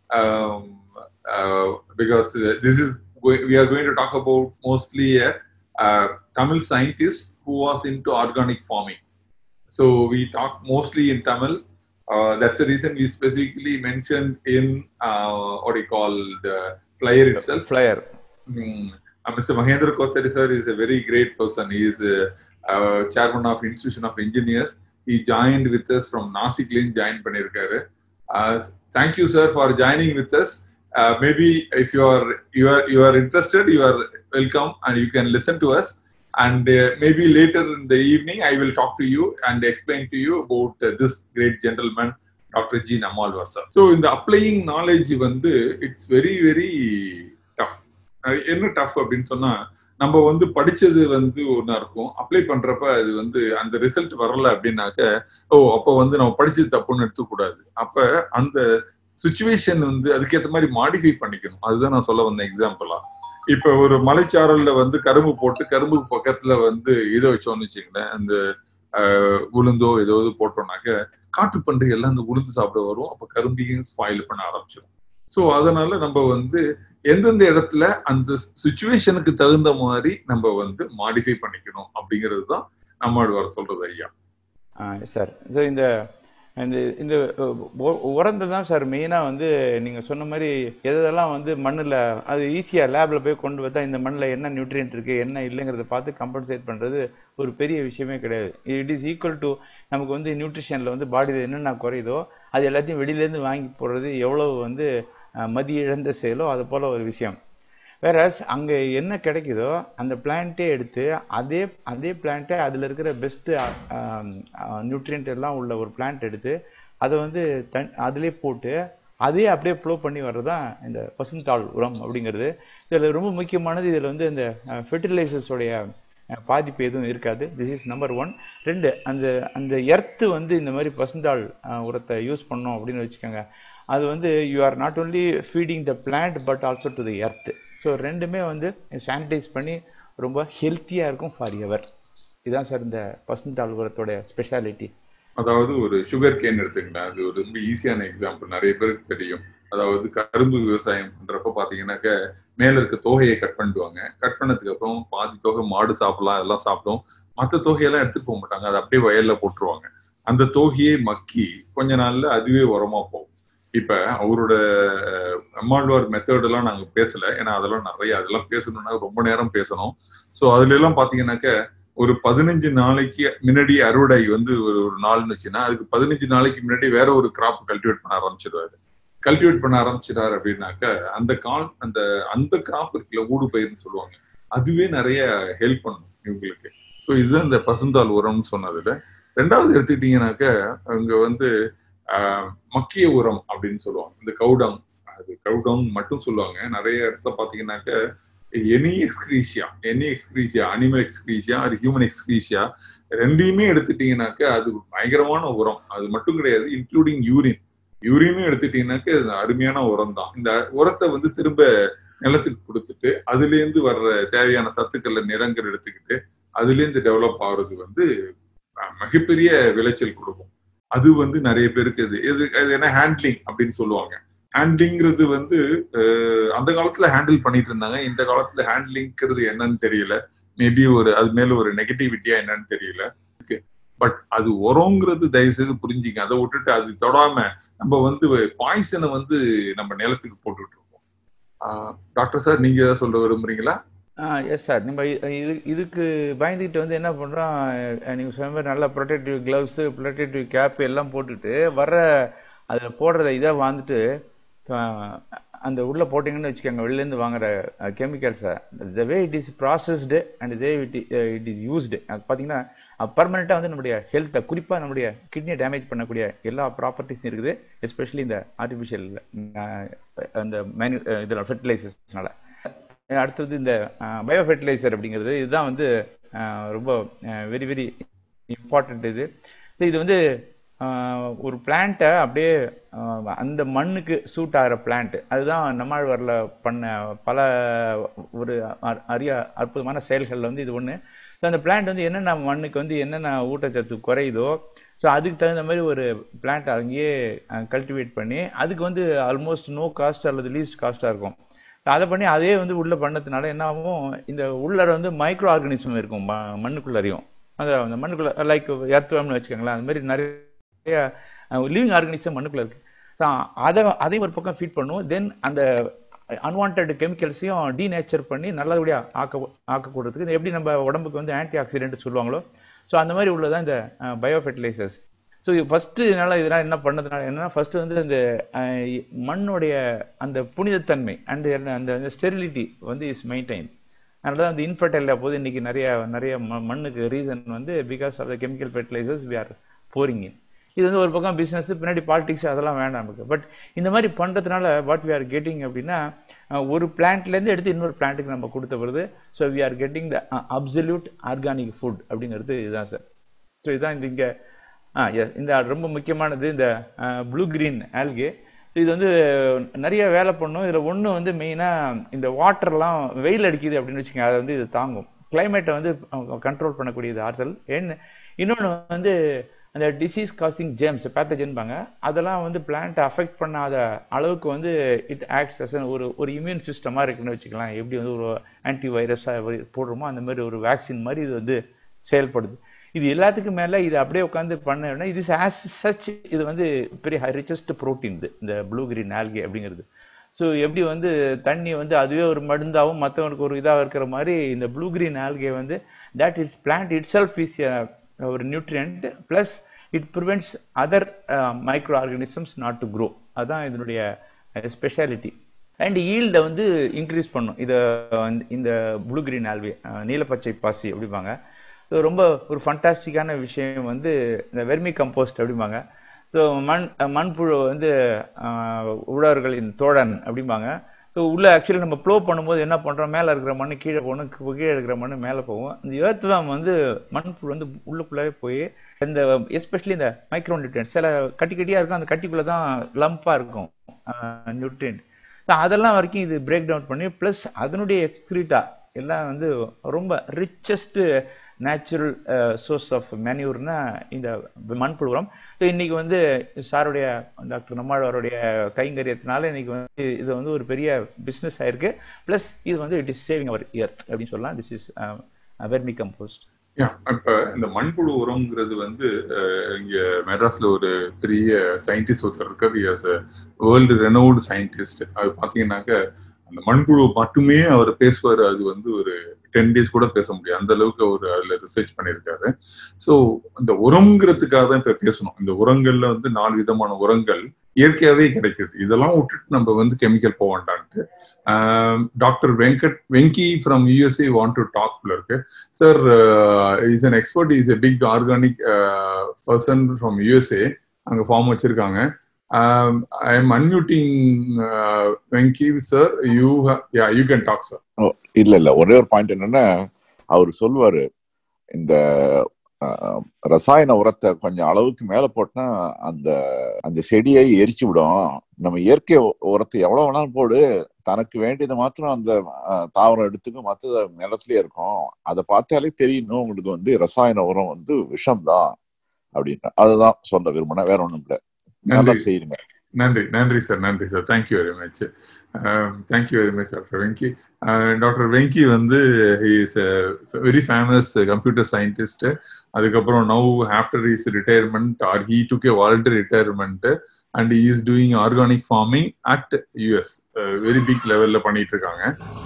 because this is we are going to talk about mostly a uh, Tamil scientist who was into organic farming. So we talk mostly in Tamil. Uh, that's the reason we specifically mentioned in uh, what do you call the flyer itself. Flyer Mm, uh, Mr. Mahendra Kothari sir is a very great person. He is uh, uh, chairman of Institution of Engineers. He joined with us from Nasik Lane, joined பண்ணிருக்காரு. Uh, thank you sir for joining with us. Uh, maybe if you are you are you are interested, you are welcome and you can listen to us. And uh, maybe later in the evening, I will talk to you and explain to you about uh, this great gentleman, Dr. G. Namalwar sir. So in the applying knowledge, வந்து it's very very tough. அஹ் என்ன tough அப்படின்னு சொன்னா நம்ம வந்து படிச்சது வந்து ஒண்ணா இருக்கும் அப்ளை பண்றப்ப அது வந்து அந்த ரிசல்ட் வரல அப்படின்னாக்க ஓ அப்ப வந்து நம்ம படிச்சது தப்புன்னு எடுத்துக்கூடாது அப்ப அந்த சுச்சுவேஷன் வந்து அதுக்கேற்ற மாதிரி மாடிஃபை பண்ணிக்கணும் அதுதான் நான் சொல்ல வந்த எக்ஸாம்பிளா இப்ப ஒரு மலைச்சாரல்ல வந்து கரும்பு போட்டு கரும்பு பக்கத்துல வந்து இதை வச்சோம்னு வச்சுங்களேன் அந்த ஆஹ், உளுந்தோ ஏதோ இது போட்டோம்னாக்க காட்டுப்பன்றி எல்லாம் அந்த உளுந்து சாப்பிட வரும் அப்ப கரும்பையும் ஸ்பாயில் பண்ண ஆரம்பிச்சிடும் ஸோ அதனால நம்ம வந்து எந்தெந்த இடத்துல அந்த சுச்சுவேஷனுக்கு தகுந்த மாதிரி நம்ம வந்து மாடிஃபை பண்ணிக்கணும் அப்படிங்கிறது தான் நம்மாழ்வார் சொல்றது ஐயா சார் ஸோ இந்த இந்த இந்த உ- உரத்தை தான் சார் மெயினாக வந்து நீங்கள் சொன்ன மாதிரி எதெல்லாம் வந்து மண்ணில் அது ஈஸியாக லேபில் போய் கொண்டு வந்தா இந்த மண்ணில் என்ன நியூட்ரியன்ட் இருக்குது என்ன இல்லைங்கிறத பார்த்து கம்பன்சேட் பண்ணுறது ஒரு பெரிய விஷயமே கிடையாது இட் இஸ் ஈக்குவல் டு நமக்கு வந்து நியூட்ரிஷனில் வந்து பாடியில் என்னென்ன குறையுதோ அது எல்லாத்தையும் வெளியிலேருந்து வாங்கி போடுறது எவ்வளவு வந்து அஹ், மதி இழந்த செயலோ அது போல் ஒரு விஷயம் வேறஸ் அங்கே என்ன கிடைக்குதோ அந்த பிளான்ட்டே எடுத்து அதே அதே பிளான்ட்டை அதில் இருக்கிற பெஸ்ட்டு நியூட்ரியன்ட் எல்லாம் உள்ள ஒரு பிளான்ட் எடுத்து அதை வந்து தன் அதிலே போட்டு அதே அப்படியே ப்ளோ பண்ணி வர்றது தான் இந்த பசுந்தாள் உரம் அப்படிங்கிறது இதில் ரொம்ப முக்கியமானது இதில் வந்து இந்த ஃபெர்டிலைசர்ஸோடைய பாதிப்பு எதுவும் இருக்காது திஸ் இஸ் நம்பர் ஒன் ரெண்டு அந்த அந்த எர்த்து வந்து இந்த மாதிரி பசுந்தாள் அஹ், உரத்தை யூஸ் பண்ணோம் அப்படின்னு வச்சுக்கோங்க அது வந்து you are not only feeding the plant but also to the earth so ரெண்டுமே வந்து சானிடைஸ் பண்ணி ரொம்ப ஹெல்த்தியாக இருக்கும் ஃபார் எவர் இதுதான் சார் இந்த பசுந்தாள் உரத்தோட ஸ்பெஷாலிட்டி அதாவது ஒரு சுகர் கேன் எடுத்துக்கலாம் அது ஒரு ரொம்ப ஈஸியான எக்ஸாம்பிள் நிறைய பேருக்கு தெரியும் அதாவது கரும்பு விவசாயம் பண்றப்ப பாத்தீங்கன்னாக்க மேல இருக்க தொகையை கட் பண்ணிடுவாங்க கட் பண்ணதுக்கு அப்புறம் பாதி தொகை மாடு சாப்பிடலாம் அதெல்லாம் சாப்பிடும் மற்ற தொகையெல்லாம் எடுத்துட்டு போக மாட்டாங்க அதை அப்படியே வயல்ல போட்டுருவாங்க அந்த தொகையை மக்கி கொஞ்ச நாள்ல அதுவே உரமா போகும் இப்ப அவரோட அஹ், அம்மாழ்வார் மெத்தட் எல்லாம் நாங்க பேசல ஏன்னா அதெல்லாம் நிறைய அதெல்லாம் பேசணும்னா ரொம்ப நேரம் பேசணும் ஸோ அதுல எல்லாம் பாத்தீங்கன்னாக்க ஒரு பதினஞ்சு நாளைக்கு முன்னாடி அறுவடை வந்து ஒரு ஒரு நாள்னு வச்சுன்னா அதுக்கு பதினஞ்சு நாளைக்கு முன்னாடி வேற ஒரு கிராப் கல்டிவேட் பண்ண ஆரம்பிச்சிடுவாரு கல்டிவேட் பண்ண ஆரம்பிச்சிட்டாரு அப்படின்னாக்க அந்த கால் அந்த அந்த கிராப் இருக்குல்ல ஊடு பயிர்னு சொல்லுவாங்க அதுவே நிறைய ஹெல்ப் பண்ணும் இவங்களுக்கு ஸோ இதுதான் இந்த பசுந்தாள் உரம்னு சொன்னதுல ரெண்டாவது எடுத்துக்கிட்டீங்கன்னாக்க அவங்க வந்து ஆஹ், மக்கிய உரம் அப்படின்னு சொல்லுவாங்க இந்த கவுடங் அது கவுடங் மட்டும் சொல்லுவாங்க நிறைய இடத்துல பாத்தீங்கன்னாக்க any excreta any excreta animal excreta அது ஹியூமன் எக்ஸ்கிரீஷியா ரெண்டையுமே எடுத்துட்டீங்கன்னாக்க அது பயங்கரமான உரம் அது மட்டும் கிடையாது இன்க்ளூடிங் யூரின் யூரினும் எடுத்துட்டீங்கன்னாக்க அது அருமையான உரம் தான் இந்த உரத்தை வந்து திரும்ப நிலத்துக்கு கொடுத்துட்டு அதுல இருந்து வர்ற தேவையான சத்துக்களை நிறங்கள் எடுத்துக்கிட்டு அதுல இருந்து டெவலப் ஆகுறது வந்து அஹ், மிகப்பெரிய விளைச்சல் கொடுக்கும் அது வந்து நிறைய பேருக்கு இது இது அது என்ன ஹேண்ட்லிங் அப்படின்னு சொல்லுவாங்க ஹேண்ட்லிங்கிறது வந்து அஹ், அந்த காலத்துல ஹேண்டில் பண்ணிட்டு இருந்தாங்க இந்த காலத்துல ஹேண்ட்லிங்கிறது என்னன்னு தெரியல மேபி ஒரு அது மேல ஒரு நெகட்டிவிட்டியா என்னன்னு தெரியல பட் அது உரங்கிறது தயவு செய்து புரிஞ்சுங்க அதை விட்டுட்டு அது தொடாம நம்ம வந்து பாய்சனை வந்து நம்ம நிலத்துக்கு போட்டுட்டு இருக்கோம் ஆஹ் டாக்டர் சார் நீங்க ஏதாவது சொல்ல விரும்புறீங்களா எஸ் சார் நம்ம இ- இது இதுக்கு பயந்துக்கிட்டு வந்து என்ன பண்றோம் அஹ் நீங்க சொன்ன மாதிரி நல்ல ப்ரொடெக்டிவ் கிளவுஸ் ப்ரொடெக்டிவ் கேப் எல்லாம் போட்டுட்டு வர்ற அதுல போடுறத இதை வந்துட்டு அஹ், அந்த உள்ள போட்டீங்கன்னு வச்சுக்கோங்க வெளில இருந்து வாங்குற கெமிக்கல்ஸை the way it is processed and way it it is used பாத்தீங்கன்னா பர்மனெண்ட்டாக வந்து நம்முடைய ஹெல்த்தை குறிப்பா நம்முடைய கிட்னியை டேமேஜ் பண்ணக்கூடிய எல்லா ப்ராப்பர்ட்டிஸும் இருக்குது எஸ்பெஷலி இந்த ஆர்டிஃபிஷியல் அந்த மேனு இதில் ஃபெர்டிலைசர்ஸ்னால அடுத்தது இந்த பயோ ஃபெர்டிலைசர் அப்படிங்கிறது இதுதான் வந்து அஹ், ரொம்ப வெரி வெரி இம்பார்ட்டன்ட் இது இது வந்து அஹ், ஒரு பிளான்ட்டை அப்படியே அஹ், அந்த மண்ணுக்கு சூட் ஆகிற பிளான்ட் அதுதான் நம்மாழ்வாரில் பண்ண பல ஒரு அ- அரிய அற்புதமான செயல்கள்ல வந்து இது ஒன்று ஸோ அந்த பிளான்ட் வந்து என்னென்ன மண்ணுக்கு வந்து என்னென்ன ஊட்டச்சத்து குறையுதோ ஸோ அதுக்கு தகுந்த மாதிரி ஒரு பிளான்ட் அங்கேயே கல்டிவேட் பண்ணி அதுக்கு வந்து ஆல்மோஸ்ட் நோ காஸ்ட் அல்லது லீஸ்ட் காஸ்ட்டாக இருக்கும் அதை பண்ணி அதே வந்து உள்ள பண்ணதுனால என்ன ஆகும் இந்த உள்ளர வந்து மைக்ரோ ஆர்கானிசம் இருக்கும் ம- மண்ணுக்குள்ளரையும் அந்த அந்த மண்ணுக்குள்ள லைக் எர்த்வம்னு வச்சுக்கோங்களேன் அந்த மாதிரி நிறைய லிவிங் ஆர்கானிசம் மண்ணுக்குள்ள இருக்கு So, அதை அதையும் ஒரு பக்கம் ஃபீட் பண்ணுவோம் தென் அந்த அன்வான்ட் கெமிக்கல்ஸையும் டீநேச்சர் பண்ணி நல்லபடியா ஆக்க ஆக்கக்கூடதுக்கு இது எப்படி நம்ம உடம்புக்கு வந்து ஆன்டி ஆக்சிடென்ட் சொல்லுவாங்களோ ஸோ அந்த மாதிரி உள்ளதான் இந்த பயோ ஃபெர்டிலைசர்ஸ் ஸோ ஃபர்ஸ்ட் இதனால இதெல்லாம் என்ன பண்ணதுனால என்னன்னா ஃபர்ஸ்ட் வந்து இந்த அஹ், மண்ணுடைய அந்த புனிதத்தன்மை அண்ட் அந்த ஸ்டெரிலிட்டி வந்து இஸ் மெயின்டைன் அதனால தான் அந்த இன்ஃபர்டைல் போது இன்னைக்கு நிறைய நிறைய ம- மண்ணுக்கு ரீசன் வந்து because of the chemical fertilisers we are pouring in இது வந்து ஒரு பக்கம் பிசினஸ் பின்னாடி பாலிடிக்ஸ் அதெல்லாம் வேண்டாம் நமக்கு பட் இந்த மாதிரி பண்றதுனால வாட் வி ஆர் கெட்டிங் அப்படின்னா அஹ், ஒரு பிளான்ட்ல இருந்து எடுத்து இன்னொரு பிளான்ட்டுக்கு நம்ம கொடுத்த வருது so we are getting the absolute organic food அப்படிங்கிறது இதுதான் சார் ஸோ இதுதான் இந்த இங்க ஆ எஸ் இந்த ரொம்ப முக்கியமானது இந்த ப்ளூ கிரீன் ஆல்கே இது வந்து நிறைய வேலை பண்ணும் இதுல ஒண்ணு வந்து மெயினா இந்த வாட்டர்லாம் வெயில் அடிக்குது அப்படின்னு வச்சுக்கோங்க அதை வந்து இது தாங்கும் கிளைமேட்டை வந்து கண்ட்ரோல் பண்ணக்கூடியது ஆற்றல் என்ன இன்னொன்று வந்து அந்த டிசீஸ் காசிங் ஜேம்ஸ் பேத்தஜன்பாங்க அதெல்லாம் வந்து பிளான்ட் அஃபெக்ட் பண்ணாத அளவுக்கு வந்து இட் ஆக்ட்ஸ் அஸ் ஒரு ஒரு இம்யூன் சிஸ்டமா இருக்குன்னு வச்சுக்கலாம் எப்படி வந்து ஒரு ஆன்டி வைரஸாக போடுறோமோ அந்த மாதிரி ஒரு வேக்சின் மாதிரி இது வந்து செயல்படுது இது எல்லாத்துக்கும் மேல இது அப்படியே உட்காந்து பண்ண இது ஆஸ் சச் இது வந்து பெரிய ரிச்சஸ்ட் ப்ரோட்டீன் இது இந்த ப்ளூ கிரீன் ஆல்கே அப்படிங்கிறது ஸோ எப்படி வந்து தண்ணி வந்து அதுவே ஒரு மருந்தாகவும் மற்றவனுக்கு ஒரு இதாக இருக்கிற மாதிரி இந்த ப்ளூ கிரீன் ஆல்கே வந்து that it's plant it self is ஒரு nutrient plus it prevents other micro organisms not to grow அதுதான் இதனுடைய ஸ்பெஷாலிட்டி அண்ட் ஈல்டை வந்து இன்க்ரீஸ் பண்ணும் இதை வந்து இந்த ப்ளூ கிரீன் ஆல்வே நீலப்பச்சை பாசி அப்படிம்பாங்க ஸோ ரொம்ப ஒரு ஃபண்டாஸ்டிக்கான விஷயம் வந்து இந்த வெர்மி கம்போஸ்ட் அப்படிம்பாங்க ஸோ மண் மண்புழு வந்து ஆஹ், உழவர்களின் தோழன் அப்படிம்பாங்க ஸோ உள்ள ஆக்சுவலி நம்ம ப்ளோ பண்ணும்போது என்ன பண்றோம் மேலே இருக்கிற மண் கீழே போகணும் கீ- கீழே இருக்கிற மண் மேலே போகும் இந்த ஏர்த்வாம் வந்து மண்புழு வந்து உள்ளுக்குள்ளே போய் இந்த எஸ்பெஷலி இந்த மைக்ரோ நியூட்ரியன்ட் சில கட்டி கட்டியா இருக்கும் அந்த கட்டிக்குள்ள தான் லம்பா இருக்கும் நியூட்ரியன்ட் அதெல்லாம் வரைக்கும் இது பிரேக் டவுன் பண்ணி ப்ளஸ் அதனுடைய எக்ஸ்கிரீட்டா எல்லாம் வந்து ரொம்ப ரிச்சஸ்ட் நேச்சுரல் சோர்ஸ் ஆஃப் மேன்யூர்னா இந்த மண்புழு உரம் ஸோ இன்னைக்கு வந்து சாருடைய டாக்டர் நம்மாழ்வாருடைய கைங்கரியத்தினால இன்னைக்கு வந்து இது வந்து ஒரு பெரிய பிஸ்னஸ் ஆயிருக்கு ப்ளஸ் இது வந்து it is saving our earth அப்படின்னு சொல்லலாம் this is vermicompost Yeah, இப்ப இந்த மண்புழு உரம்ங்கிறது வந்து அஹ், இங்க மெட்ராஸ்ல ஒரு பெரிய சயின்டிஸ்ட் ஒருத்தர் இருக்காரு எஸ் வேர்ல்டு ரெனோவ்டு சயின்டிஸ்ட் அது பாத்தீங்கன்னாக்க அந்த மண்புழு மட்டுமே அவர் பேசுவாரு அது வந்து ஒரு டென் டேஸ் கூட பேச முடியும் அந்த அளவுக்கு அவர் அதுல ரிசர்ச் பண்ணியிருக்காரு ஸோ இந்த உரம்ங்கிறதுக்காக தான் இப்ப பேசணும் இந்த உரங்கள்ல வந்து நாலு விதமான உரங்கள் இயற்கையாவே கிடைக்குது இதெல்லாம் விட்டுட்டு நம்ம வந்து கெமிக்கல் போக வேண்டான்ட்டு doctor Venkat Venky from USA want to talk இருக்கு sir is an expert is a big organic person from USA அங்க ஃபார்ம் வச்சிருக்காங்க I am unmuting Venky sir you yeah you can talk sir இல்ல இல்ல ஒரே ஒரு பாயிண்ட் என்னன்னா அவர் சொல்லுவாரு இந்த ரசாயன உரத்தை கொஞ்சம் அளவுக்கு மேல போட்டா அந்த அந்த செடியை எரிச்சு விடும் நம்ம இயற்கை உரத்தை எவ்வளவு வேணாலும் போடு தனக்கு வேண்டியதை மாத்திரம் அந்த தாவரம் எடுத்துக்கும் மற்ற நிலத்திலே இருக்கும் அதை பார்த்தாலே தெரியணும் உங்களுக்கு வந்து ரசாயன உரம் வந்து விஷம்தான் அப்படின்னு அதுதான் சொல்ல விரும்பினேன் வேற ஒண்ணும் இல்லை நல்லா செய்யுங்க நன்றி நன்றி சார் நன்றி sir thank you very much thank you very much doctor Venky doctor Venky வந்து is very famous computer scientist அதுக்கப்புறம் now after is retirement or he took a vault retirement and is doing organic farming at US very big லெவல்ல பண்ணிட்டு இருக்காங்க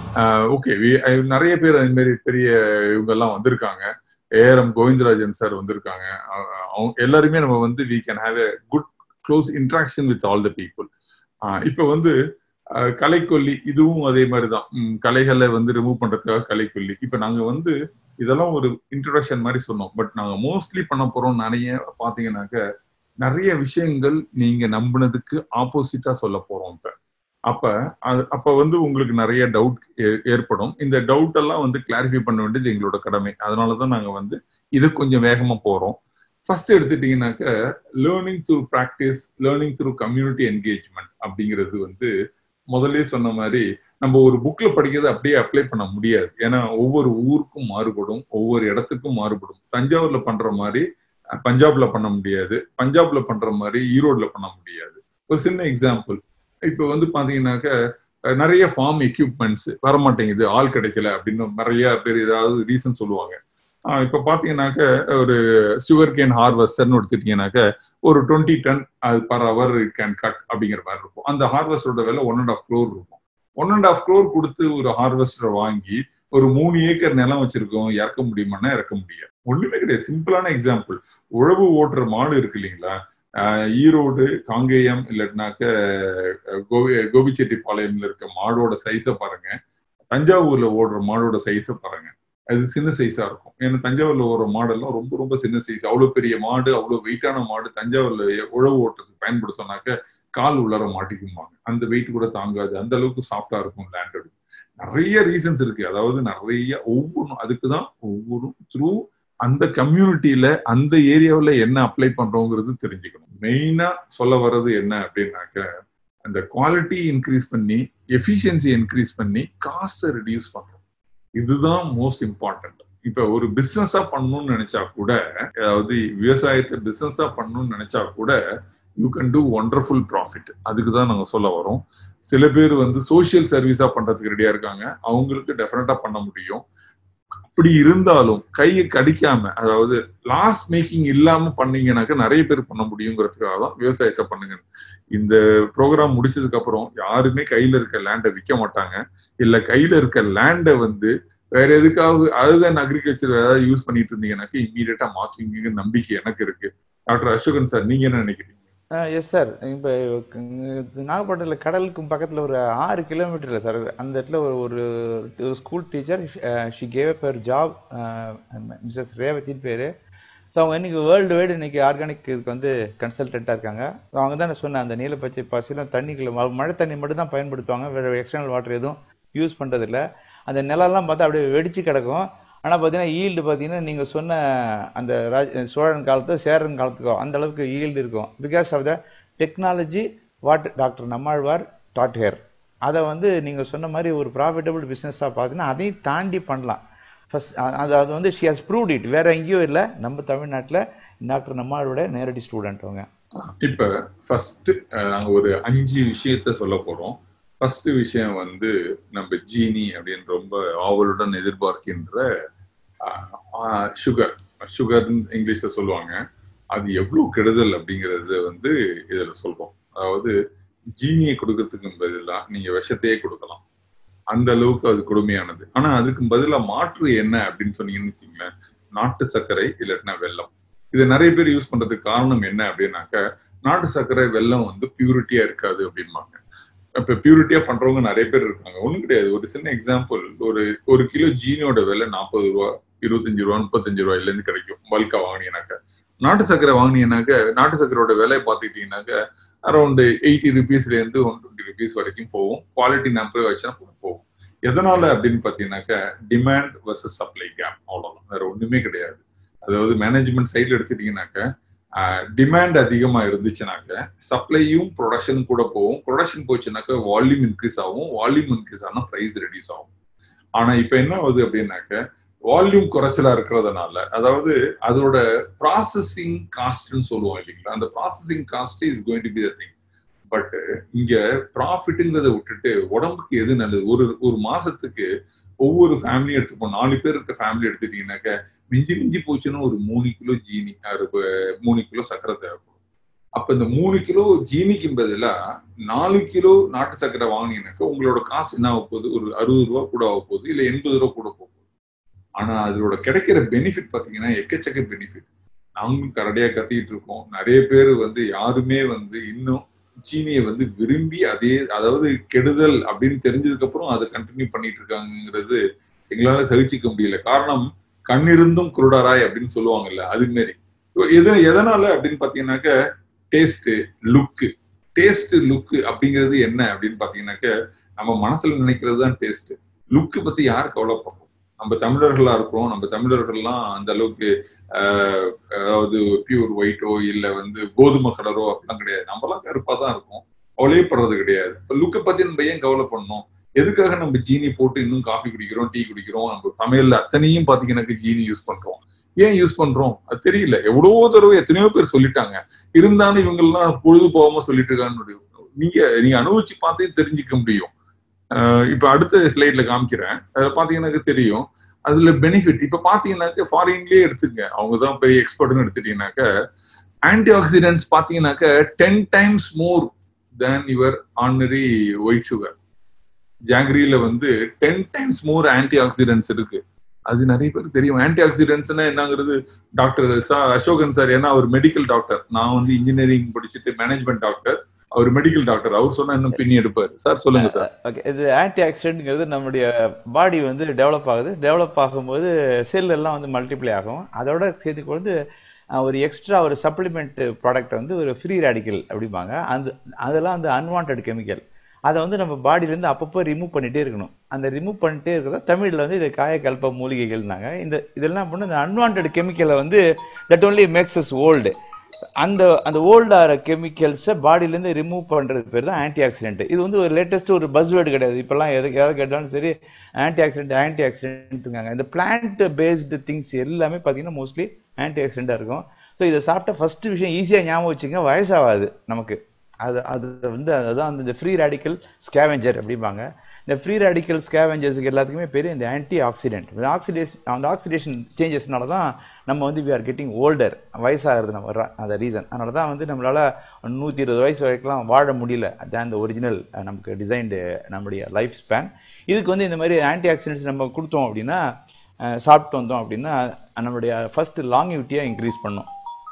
okay நிறைய பேர் அது மாதிரி பெரிய இவங்க எல்லாம் வந்திருக்காங்க ஏஆர்எம் கோவிந்தராஜன் சார் வந்திருக்காங்க அவங்க எல்லாருமே நம்ம வந்து we can have a good close interaction with all the people இப்போ வந்து கலைக்கொல்லி இதுவும் அதே மாதிரி தான் கலைகளை வந்து ரிமூவ் பண்றதுக்காக கலைக்கொல்லி இப்போ நாங்கள் வந்து இதெல்லாம் ஒரு இன்ட்ரடக்ஷன் மாதிரி சொன்னோம் பட் நாங்கள் மோஸ்ட்லி பண்ண போறோம் நிறைய பார்த்தீங்கன்னாக்க நிறைய விஷயங்கள் நீங்க நம்பினதுக்கு ஆப்போசிட்டா சொல்ல போறோம் இப்ப அப்ப அப்ப வந்து உங்களுக்கு நிறைய டவுட் ஏற்படும் இந்த டவுட் எல்லாம் வந்து கிளாரிஃபை பண்ண வேண்டியது எங்களோட கடமை அதனாலதான் நாங்க வந்து இது கொஞ்சம் வேகமா போறோம் ஃபர்ஸ்ட் எடுத்துட்டீங்கன்னாக்க learning through practice learning through community engagement அப்படிங்கிறது வந்து முதல்ல சொன்ன மாதிரி நம்ம ஒரு புக்ல படிக்கிறத அப்படியே அப்ளை பண்ண முடியாது ஏன்னா ஒவ்வொரு ஊருக்கும் மாறுபடும் ஒவ்வொரு இடத்துக்கும் மாறுபடும் தஞ்சாவூர்ல பண்ற மாதிரி பஞ்சாப்ல பண்ண முடியாது பஞ்சாப்ல பண்ற மாதிரி ஈரோட்ல பண்ண முடியாது ஒரு சின்ன எக்ஸாம்பிள் இப்ப வந்து பாத்தீங்கன்னாக்க நிறைய ஃபார்ம் எக்யூப்மெண்ட்ஸ் வரமாட்டேங்குது ஆள் கிடைக்கல அப்படின்னு நிறைய பேர் ஏதாவது ரீசன் சொல்லுவாங்க இப்ப பாத்தீங்கன்னாக்க ஒரு சுகர் கேன் ஹார்வெஸ்டர்னு எடுத்துட்டீங்கன்னாக்க ஒரு டுவெண்ட்டி டன் அது per hour it can cut அப்படிங்கிற மாதிரி இருக்கும் அந்த ஹார்வெஸ்டரோட விலை ஒன் அண்ட் ஆஃப் க்ளோர் இருக்கும் ஒன் அண்ட் ஆஃப் க்ளோர் கொடுத்து ஒரு ஹார்வெஸ்டர் வாங்கி ஒரு மூணு ஏக்கர் நிலம் வச்சிருக்கோம் இறக்க முடியுமான்னா இறக்க முடியாது ஒண்ணுமே கிடையாது சிம்பிளான எக்ஸாம்பிள் உழவு ஓட்டுற மாடு இருக்கு இல்லைங்களா ஈரோடு காங்கேயம் இல்லாட்டினாக்க கோபி கோபிச்செட்டிப்பாளையம்ல இருக்க மாடோட சைஸை பாருங்க தஞ்சாவூர்ல ஓடுற மாடோட சைஸை பாருங்க அது சின்ன சைஸா இருக்கும் ஏன்னா தஞ்சாவூர்ல ஓடுற மாடெல்லாம் ரொம்ப ரொம்ப சின்ன சைஸ் அவ்வளவு பெரிய மாடு அவ்வளவு வெயிட்டான மாடு தஞ்சாவூர்ல உழவு ஓட்டுறதுக்கு பயன்படுத்தினாக்க கால் உள்ளார மாட்டிக்குவாங்க அந்த வெயிட் கூட தாங்காது அந்த அளவுக்கு சாஃப்டா இருக்கும் லேண்டட் நிறைய ரீசன்ஸ் இருக்கு அதாவது நிறைய ஒவ்வொன்றும் அதுக்கு தான் ஒவ்வொரு த்ரூ அந்த கம்யூனிட்டியில அந்த ஏரியாவில் என்ன அப்ளை பண்றோங்கிறது தெரிஞ்சுக்கணும் மெயினா சொல்ல வர்றது என்ன அப்படின்னாக்க அந்த குவாலிட்டி இன்க்ரீஸ் பண்ணி எஃபிஷியன்சி இன்க்ரீஸ் பண்ணி காஸ்ட்டை ரிடியூஸ் பண்றோம் இதுதான் மோஸ்ட் இம்பார்ட்டன்ட் இப்ப ஒரு பிசினஸா பண்ணணும்னு நினைச்சா கூட அதாவது விவசாயத்தை பிசினஸா பண்ணணும்னு நினைச்சா கூட you can do wonderful profit அதுக்கு தான் நாங்கள் சொல்ல வரோம் சில பேர் வந்து சோசியல் சர்வீஸா பண்றதுக்கு ரெடியா இருக்காங்க அவங்களுக்கு டெஃபினட்டா பண்ண முடியும் அப்படி இருந்தாலும் கையை கடிக்காம அதாவது லாஸ் மேக்கிங் இல்லாம பண்ணீங்கன்னாக்க நிறைய பேர் பண்ண முடியுங்கிறதுக்காக தான் விவசாயத்தை பண்ணுங்க இந்த ப்ரோக்ராம் முடிச்சதுக்கு அப்புறம் யாருமே கையில இருக்க லேண்டை விற்க மாட்டாங்க இல்ல கையில இருக்க லேண்டை வந்து வேற எதுக்காவது அதுதான் அக்ரிகல்ச்சர் ஏதாவது யூஸ் பண்ணிட்டு இருந்தீங்கன்னாக்க இம்மீடியட்டா மாற்றுவீங்க நம்பிக்கை எனக்கு இருக்கு டாக்டர் அசோகன் சார் நீங்க என்ன நினைக்கிறீங்க எஸ் சார் இப்போ நாகப்பட்டினத்தில் கடலுக்கும் பக்கத்தில் ஒரு ஆறு கிலோமீட்டரில் சார் அந்த இடத்துல ஒரு ஒரு ஸ்கூல் டீச்சர் ஷி கேவ் பேர் ஜாப் மிஸ்ஸஸ் ரேவதின்னு பேர் ஸோ அவங்க இன்னைக்கு வேர்ல்டு வைடு இன்னைக்கு ஆர்கானிக் இதுக்கு வந்து கன்சல்டண்ட்டாக இருக்காங்க அவங்க தான் நான் சொன்னேன் அந்த நீல பச்சை பாசிலாம் தண்ணிக்குள்ள மழை தண்ணி மட்டும் தான் பயன்படுத்துவாங்க வேறு எக்ஸ்டர்னல் வாட்டர் எதுவும் யூஸ் பண்ணுறதில்ல அந்த நிலம்லாம் பார்த்தா அப்படியே வெடிச்சு கிடக்கும் ஆனால் பார்த்தீங்கன்னா ஈல்டு பார்த்தீங்கன்னா நீங்கள் சொன்ன அந்த ராஜ் சோழன் காலத்து சேரன் காலத்துக்கோ அந்த அளவுக்கு ஈல்டு இருக்கும் because of the technology what doctor Nammalvar taught here அதை வந்து நீங்கள் சொன்ன மாதிரி ஒரு ப்ராஃபிட்டபிள் பிஸ்னஸாக பார்த்தீங்கன்னா அதையும் தாண்டி பண்ணலாம் ஃபர்ஸ்ட் அது அது வந்து ஷி ஹஸ் ப்ரூவ்ட் இட் வேற எங்கேயும் இல்லை நம்ம தமிழ்நாட்டில் டாக்டர் நம்மாழ்வோட நேரடி ஸ்டூடெண்ட் அவங்க இப்போ ஃபர்ஸ்ட் நாங்கள் ஒரு அஞ்சு விஷயத்த சொல்ல போகிறோம் ஃபர்ஸ்ட் விஷயம் வந்து நம்ம ஜீனி அப்படின்னு ரொம்ப ஆவலுடன் எதிர்பார்க்கின்ற சுகர் சுகர் இங்கிலீஷ்ல சொல்லுவாங்க அது எவ்வளவு கெடுதல் அப்படிங்கறது வந்து இதுல சொல்றோம் அதாவது ஜீனியை கொடுக்கறதுக்கு பதிலாக நீங்க விஷத்தையே கொடுக்கலாம் அந்த அளவுக்கு அது கொடுமையானது ஆனா அதுக்கு பதிலா மாற்று என்ன அப்படின்னு சொன்னீங்கன்னு வச்சுங்களேன் நாட்டு சர்க்கரை இல்லாட்டினா வெள்ளம் இதை நிறைய பேர் யூஸ் பண்றதுக்கு காரணம் என்ன அப்படின்னாக்க நாட்டு சர்க்கரை வெல்லம் வந்து பியூரிட்டியா இருக்காது அப்படிம்பாங்க இப்ப பியூரிட்டியா பண்றவங்க நிறைய பேர் இருக்காங்க ஒண்ணும் கிடையாது ஒரு சின்ன எக்ஸாம்பிள் ஒரு ஒரு கிலோ ஜீனியோட விலை நாற்பது ரூபா இருபத்தஞ்சு ரூபா முப்பத்தஞ்சு ரூபாயில இருந்து கிடைக்கும் பல்கா வாங்கினீங்கன்னாக்க நாட்டு சர்க்கரை வாங்கினீங்கன்னாக்க நாட்டு சர்க்கரையோட விலை பார்த்துக்கிட்டீங்கன்னாக்க அரௌண்ட் எயிட்டி ருபீஸ்ல இருந்து ஒன் டுவெண்ட்டி ருபீஸ் வரைக்கும் போகும் குவாலிட்டி நம்பர் வச்சா போகும் எதனால அப்படின்னு பாத்தீங்கன்னாக்க டிமாண்ட் வர்சஸ் சப்ளை கேப் அவ்வளவுதான் வேற ஒண்ணுமே கிடையாது அதாவது மேனேஜ்மெண்ட் சைட்ல எடுத்துட்டீங்கன்னாக்க டிமாண்ட் அதிகமா இருந்துச்சுனாக்க சப்ளையும் ப்ரொடக்ஷன் கூட போகும் ப்ரொடக்ஷன் போச்சுனாக்க வால்யூம் இன்க்ரீஸ் ஆகும் வால்யூம் இன்க்ரீஸ் ஆனா ப்ரைஸ் ரெடியூஸ் ஆகும் ஆனா இப்ப என்ன ஆகுது அப்படின்னாக்க வால்யூம் குறைச்சலா இருக்கிறதுனால அதாவது அதோட ப்ராசஸிங் காஸ்ட்னு சொல்லுவோம் இல்லைங்களா அந்த processing cost is going to be the thing but இங்க ப்ராஃபிட்டுங்கிறத விட்டுட்டு உடம்புக்கு எது நல்லது ஒரு ஒரு மாசத்துக்கு ஒவ்வொரு ஃபேமிலியும் எடுத்துப்போம் நாலு பேர் இருக்க ஃபேமிலி எடுத்துட்டீங்கன்னாக்க மிஞ்சி மிஞ்சி போச்சுன்னா ஒரு மூணு கிலோ ஜீனி மூணு கிலோ சர்க்கரை தேவைப்படும் அப்ப இந்த மூணு கிலோ ஜீனிக்கு பதிலா நாலு கிலோ நாட்டு சர்க்கரை வாங்கினீங்கன்னாக்க உங்களோட காசு என்ன ஆக போகுது ஒரு அறுபது ரூபா கூட ஆக போகுது இல்ல எண்பது ரூபா கூட போகுது ஆனா அதோட கிடைக்கிற பெனிஃபிட் பாத்தீங்கன்னா எக்கச்சக்க பெனிஃபிட் நாங்களும் கரடியா கத்திட்டு இருக்கோம் நிறைய பேர் வந்து யாருமே வந்து இன்னும் சீனியை வந்து விரும்பி அதே அதாவது கெடுதல் அப்படின்னு தெரிஞ்சதுக்கு அப்புறம் அதை கண்டினியூ பண்ணிட்டு இருக்காங்கிறது எங்களால சகிச்சிக்க முடியல காரணம் கண்ணிருந்தும் குருடராய் அப்படின்னு சொல்லுவாங்கல்ல அது மாரி எது எதனால அப்படின்னு பாத்தீங்கன்னாக்க டேஸ்ட் லுக்கு டேஸ்ட் லுக்கு அப்படிங்கிறது என்ன அப்படின்னு பாத்தீங்கன்னாக்க நம்ம மனசுல நினைக்கிறது தான் டேஸ்ட் லுக்கு பத்தி யார் கவலைப்படுறோம் நம்ம தமிழர்களா இருக்கிறோம் நம்ம தமிழர்கள்லாம் அந்த அளவுக்கு அதாவது பியூர் ஒயிட்டோ இல்ல வந்து கோதுமை கலரோ அப்படிலாம் கிடையாது நம்மலாம் கருப்பா தான் இருக்கும் கவலையப்படுறது கிடையாது இப்ப லுக்கை பத்தி நம்ம ஏன் கவலை பண்ணணும் எதுக்காக நம்ம ஜீனி போட்டு இன்னும் காஃபி குடிக்கிறோம் டீ குடிக்கிறோம் நம்ம சமையல்ல அத்தனையும் பாத்தீங்கன்னா ஜீனி யூஸ் பண்றோம் ஏன் யூஸ் பண்றோம் அது தெரியல எவ்வளவோ தடவை எத்தனையோ பேர் சொல்லிட்டாங்க இருந்தாலும் இவங்க எல்லாம் பொழுது போகாம சொல்லிட்டு இருக்கான்னு நீங்க நீங்க அனுபவிச்சு பார்த்தே தெரிஞ்சுக்க முடியும் இப்ப அடுத்த ஸ்லைட்ல காமிக்கிறேன் அதுல பாத்தீங்கன்னா தெரியும் அதுல பெனிஃபிட் இப்ப பாத்தீங்கன்னாக்க ஃபாரின்லயே எடுத்துங்க அவங்க தான் பெரிய எக்ஸ்பர்ட்னு எடுத்துட்டீங்கன்னாக்க ஆன்டி ஆக்சிடென்ட்ஸ் பாத்தீங்கன்னாக்க ten times more than your ordinary white sugar ஜாங்கிரியில வந்து ten times more antioxidants இருக்கு அது நிறைய பேருக்கு தெரியும் ஆன்டி ஆக்சிடென்ட்ஸ்னா என்னங்கிறது டாக்டர் அசோகன் சார் ஏன்னா அவர் மெடிக்கல் டாக்டர் நான் வந்து இன்ஜினியரிங் படிச்சுட்டு மேனேஜ்மெண்ட் டாக்டர் அவர் மெடிக்கல் டாக்டர் அவர் சொன்னா இன்னும் பின்னி எடுப்பாரு சார் சொல்லுங்க சார் ஓகே இது ஆன்டி ஆக்சிடென்ட்ங்கிறது நம்முடைய பாடி வந்து டெவலப் ஆகுது டெவலப் ஆகும்போது செல் எல்லாம் வந்து மல்டிப்ளை ஆகும் அதோட சேர்த்து வந்து ஒரு எக்ஸ்ட்ரா ஒரு சப்ளிமெண்ட் ப்ராடக்ட் வந்து ஒரு ஃப்ரீ ரேடிக்கல் அப்படிம்பாங்க அந்த அதெல்லாம் வந்து அன்வான்ட் கெமிக்கல் அதை வந்து நம்ம பாடியிலேருந்து அப்பப்போ ரிமூவ் பண்ணிட்டே இருக்கணும் அந்த ரிமூவ் பண்ணிட்டே இருக்கிறத தமிழில் வந்து இது காயக்கல்ப மூலிகைகள்னாங்க இந்த இதெல்லாம் பண்ண இந்த அன்வான்ட் கெமிக்கலை வந்து that only makes us old அந்த அந்த ஓல்டு ஆகிற கெமிக்கல்ஸை பாடியிலேருந்து ரிமூவ் பண்ணுறது பேர் தான் ஆன்டி ஆக்சிடென்ட் இது வந்து ஒரு லேட்டஸ்ட் ஒரு பஸ்வேர்டு கிடையாது இப்போல்லாம் எதுக்கு எதாவது கேட்டாலும் சரி ஆன்டி ஆக்சிடென்ட் ஆன்டி ஆக்சிடென்ட்டுங்காங்க இந்த பிளான்ட் பேஸ்டு திங்ஸ் எல்லாமே பார்த்தீங்கன்னா மோஸ்ட்லி ஆன்டி ஆக்சிடென்ட்டாக இருக்கும் ஸோ இதை சாப்பிட்ட ஃபர்ஸ்ட் விஷயம் ஈஸியாக ஞாபகம் வச்சுங்க வயசாகாது நமக்கு அது அது வந்து அதுதான் அந்த ஃப்ரீ ரேடிக்கல் ஸ்கேவெஞ்சர் அப்படிம்பாங்க இந்த ஃப்ரீ ரேடிக்கல் ஸ்கேவெஞ்சர்ஸுக்கு எல்லாத்துக்குமே பேர் இந்த ஆன்டி ஆக்சிடென்ட் ஆக்சிடேஷன் அந்த ஆக்சிடேஷன் சேஞ்சஸ்னால தான் நம்ம வந்து வி ஆர் கெட்டிங் ஓல்டர் வயசாகிறது நம்ம வர்ற அந்த ரீசன் அதனால தான் வந்து நம்மளால நூற்றி இருபது வயசு வரைக்கும் வாழ முடியல அதுதான் அந்த ஒரிஜினல் நமக்கு டிசைன்டு நம்முடைய லைஃப் ஸ்பேன் இதுக்கு வந்து இந்த மாதிரி ஆன்டி ஆக்சிடென்ட்ஸ் நம்ம கொடுத்தோம் அப்படின்னா சாப்பிட்டு வந்தோம் அப்படின்னா நம்மளுடைய ஃபர்ஸ்ட் லாங்கிவிட்டியை இன்க்ரீஸ் பண்ணும்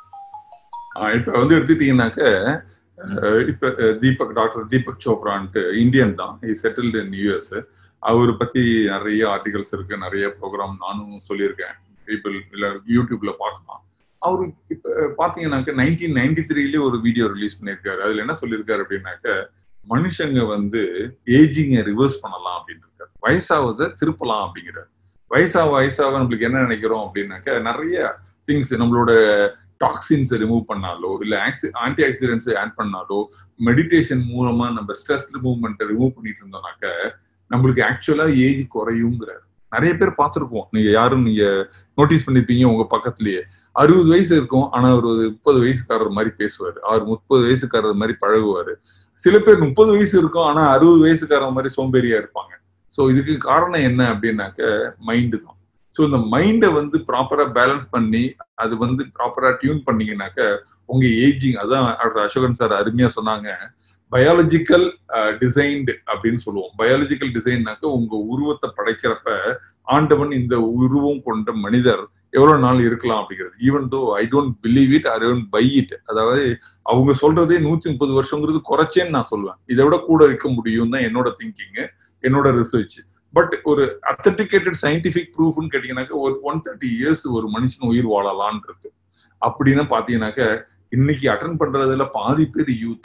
இப்போ வந்து எடுத்துட்டீங்கன்னாக்க இப்ப தீபக் டாக்டர் தீபக் சோப்ரான்ட்டு இந்தியன் தான் இ செட்டில்டு இன் யூஎஸ் அவரை பத்தி நிறைய ஆர்டிகல்ஸ் இருக்கு நிறைய ப்ரோக்ராம் நானும் சொல்லியிருக்கேன் பீப்புள் இல்ல யூடியூப்ல பார்க்கலாம் அவரு இப்ப பாத்தீங்கன்னாக்க நைன்டீன் நைன்டி த்ரீலயே ஒரு வீடியோ ரிலீஸ் பண்ணியிருக்காரு அதுல என்ன சொல்லியிருக்காரு அப்படின்னாக்க மனுஷங்க வந்து ஏஜிங்கை ரிவர்ஸ் பண்ணலாம் அப்படின்னு இருக்காரு வயசாவதை திருப்பலாம் அப்படிங்கிறார் வயசாக வயசாக நம்மளுக்கு என்ன நினைக்கிறோம் அப்படின்னாக்க நிறைய திங்ஸ் நம்மளோட டாக்ஸின்ஸை ரிமூவ் பண்ணாலோ இல்ல ஆக்சி ஆன்டி ஆக்சிடென்ட்ஸை ஆட் பண்ணாலோ மெடிடேஷன் மூலமா நம்ம ஸ்ட்ரெஸ் மூவ்மெண்ட்டை ரிமூவ் பண்ணிட்டு இருந்தோம்னாக்க நம்மளுக்கு ஆக்சுவலா ஏஜ் குறையுங்கிறார் நிறைய பேர் பார்த்துருப்போம் நீங்க யாரும் நீங்க நோட்டீஸ் பண்ணிருப்பீங்க உங்க பக்கத்துலயே அறுபது வயசு இருக்கும் ஆனா ஒரு முப்பது வயசுக்காரர் மாதிரி பேசுவாரு அவர் முப்பது வயசுக்காரர் மாதிரி பழகுவாரு சில பேர் முப்பது வயசு இருக்கும் ஆனா அறுபது வயசுக்காரர் மாதிரி சோம்பேறியா இருப்பாங்க ஸோ இதுக்கு காரணம் என்ன அப்படின்னாக்க மைண்டு தான் ஸோ இந்த மைண்டை வந்து ப்ராப்பரா பேலன்ஸ் பண்ணி அது வந்து ப்ராப்பரா டியூன் பண்ணீங்கன்னாக்க உங்க ஏஜிங் அதான் டாக்டர் அசோகன் சார் அருமையா சொன்னாங்க பயாலஜிக்கல் டிசைன்டு அப்படின்னு சொல்லுவோம் பயாலஜிக்கல் டிசைன்னாக்க உங்க உருவத்தை படைக்கிறப்ப ஆண்டவன் இந்த உருவம் கொண்ட மனிதர் எவ்வளவு நாள் இருக்கலாம் அப்படிங்கிறது even though I don't believe it I don't buy it அதாவது அவங்க சொல்றதே நூத்தி முப்பது வருஷங்கிறது குறைச்சேன்னு நான் சொல்லுவேன் இதை விட கூட இருக்க முடியும் தான் என்னோட திங்கிங் என்னோட ரிசர்ச் பட் ஒரு அத்தன்டிகேட்டட் சயின்டிபிக் ப்ரூஃப்னு கேட்டீங்கன்னாக்க ஒரு ஒன் தேர்ட்டி இயர்ஸ் ஒரு மனுஷன் உயிர் வாழலான் இருக்கு அப்படின்னு பாத்தீங்கன்னாக்க இன்னைக்கு அட்டன் பண்றதுல பாதி பேர் யூத்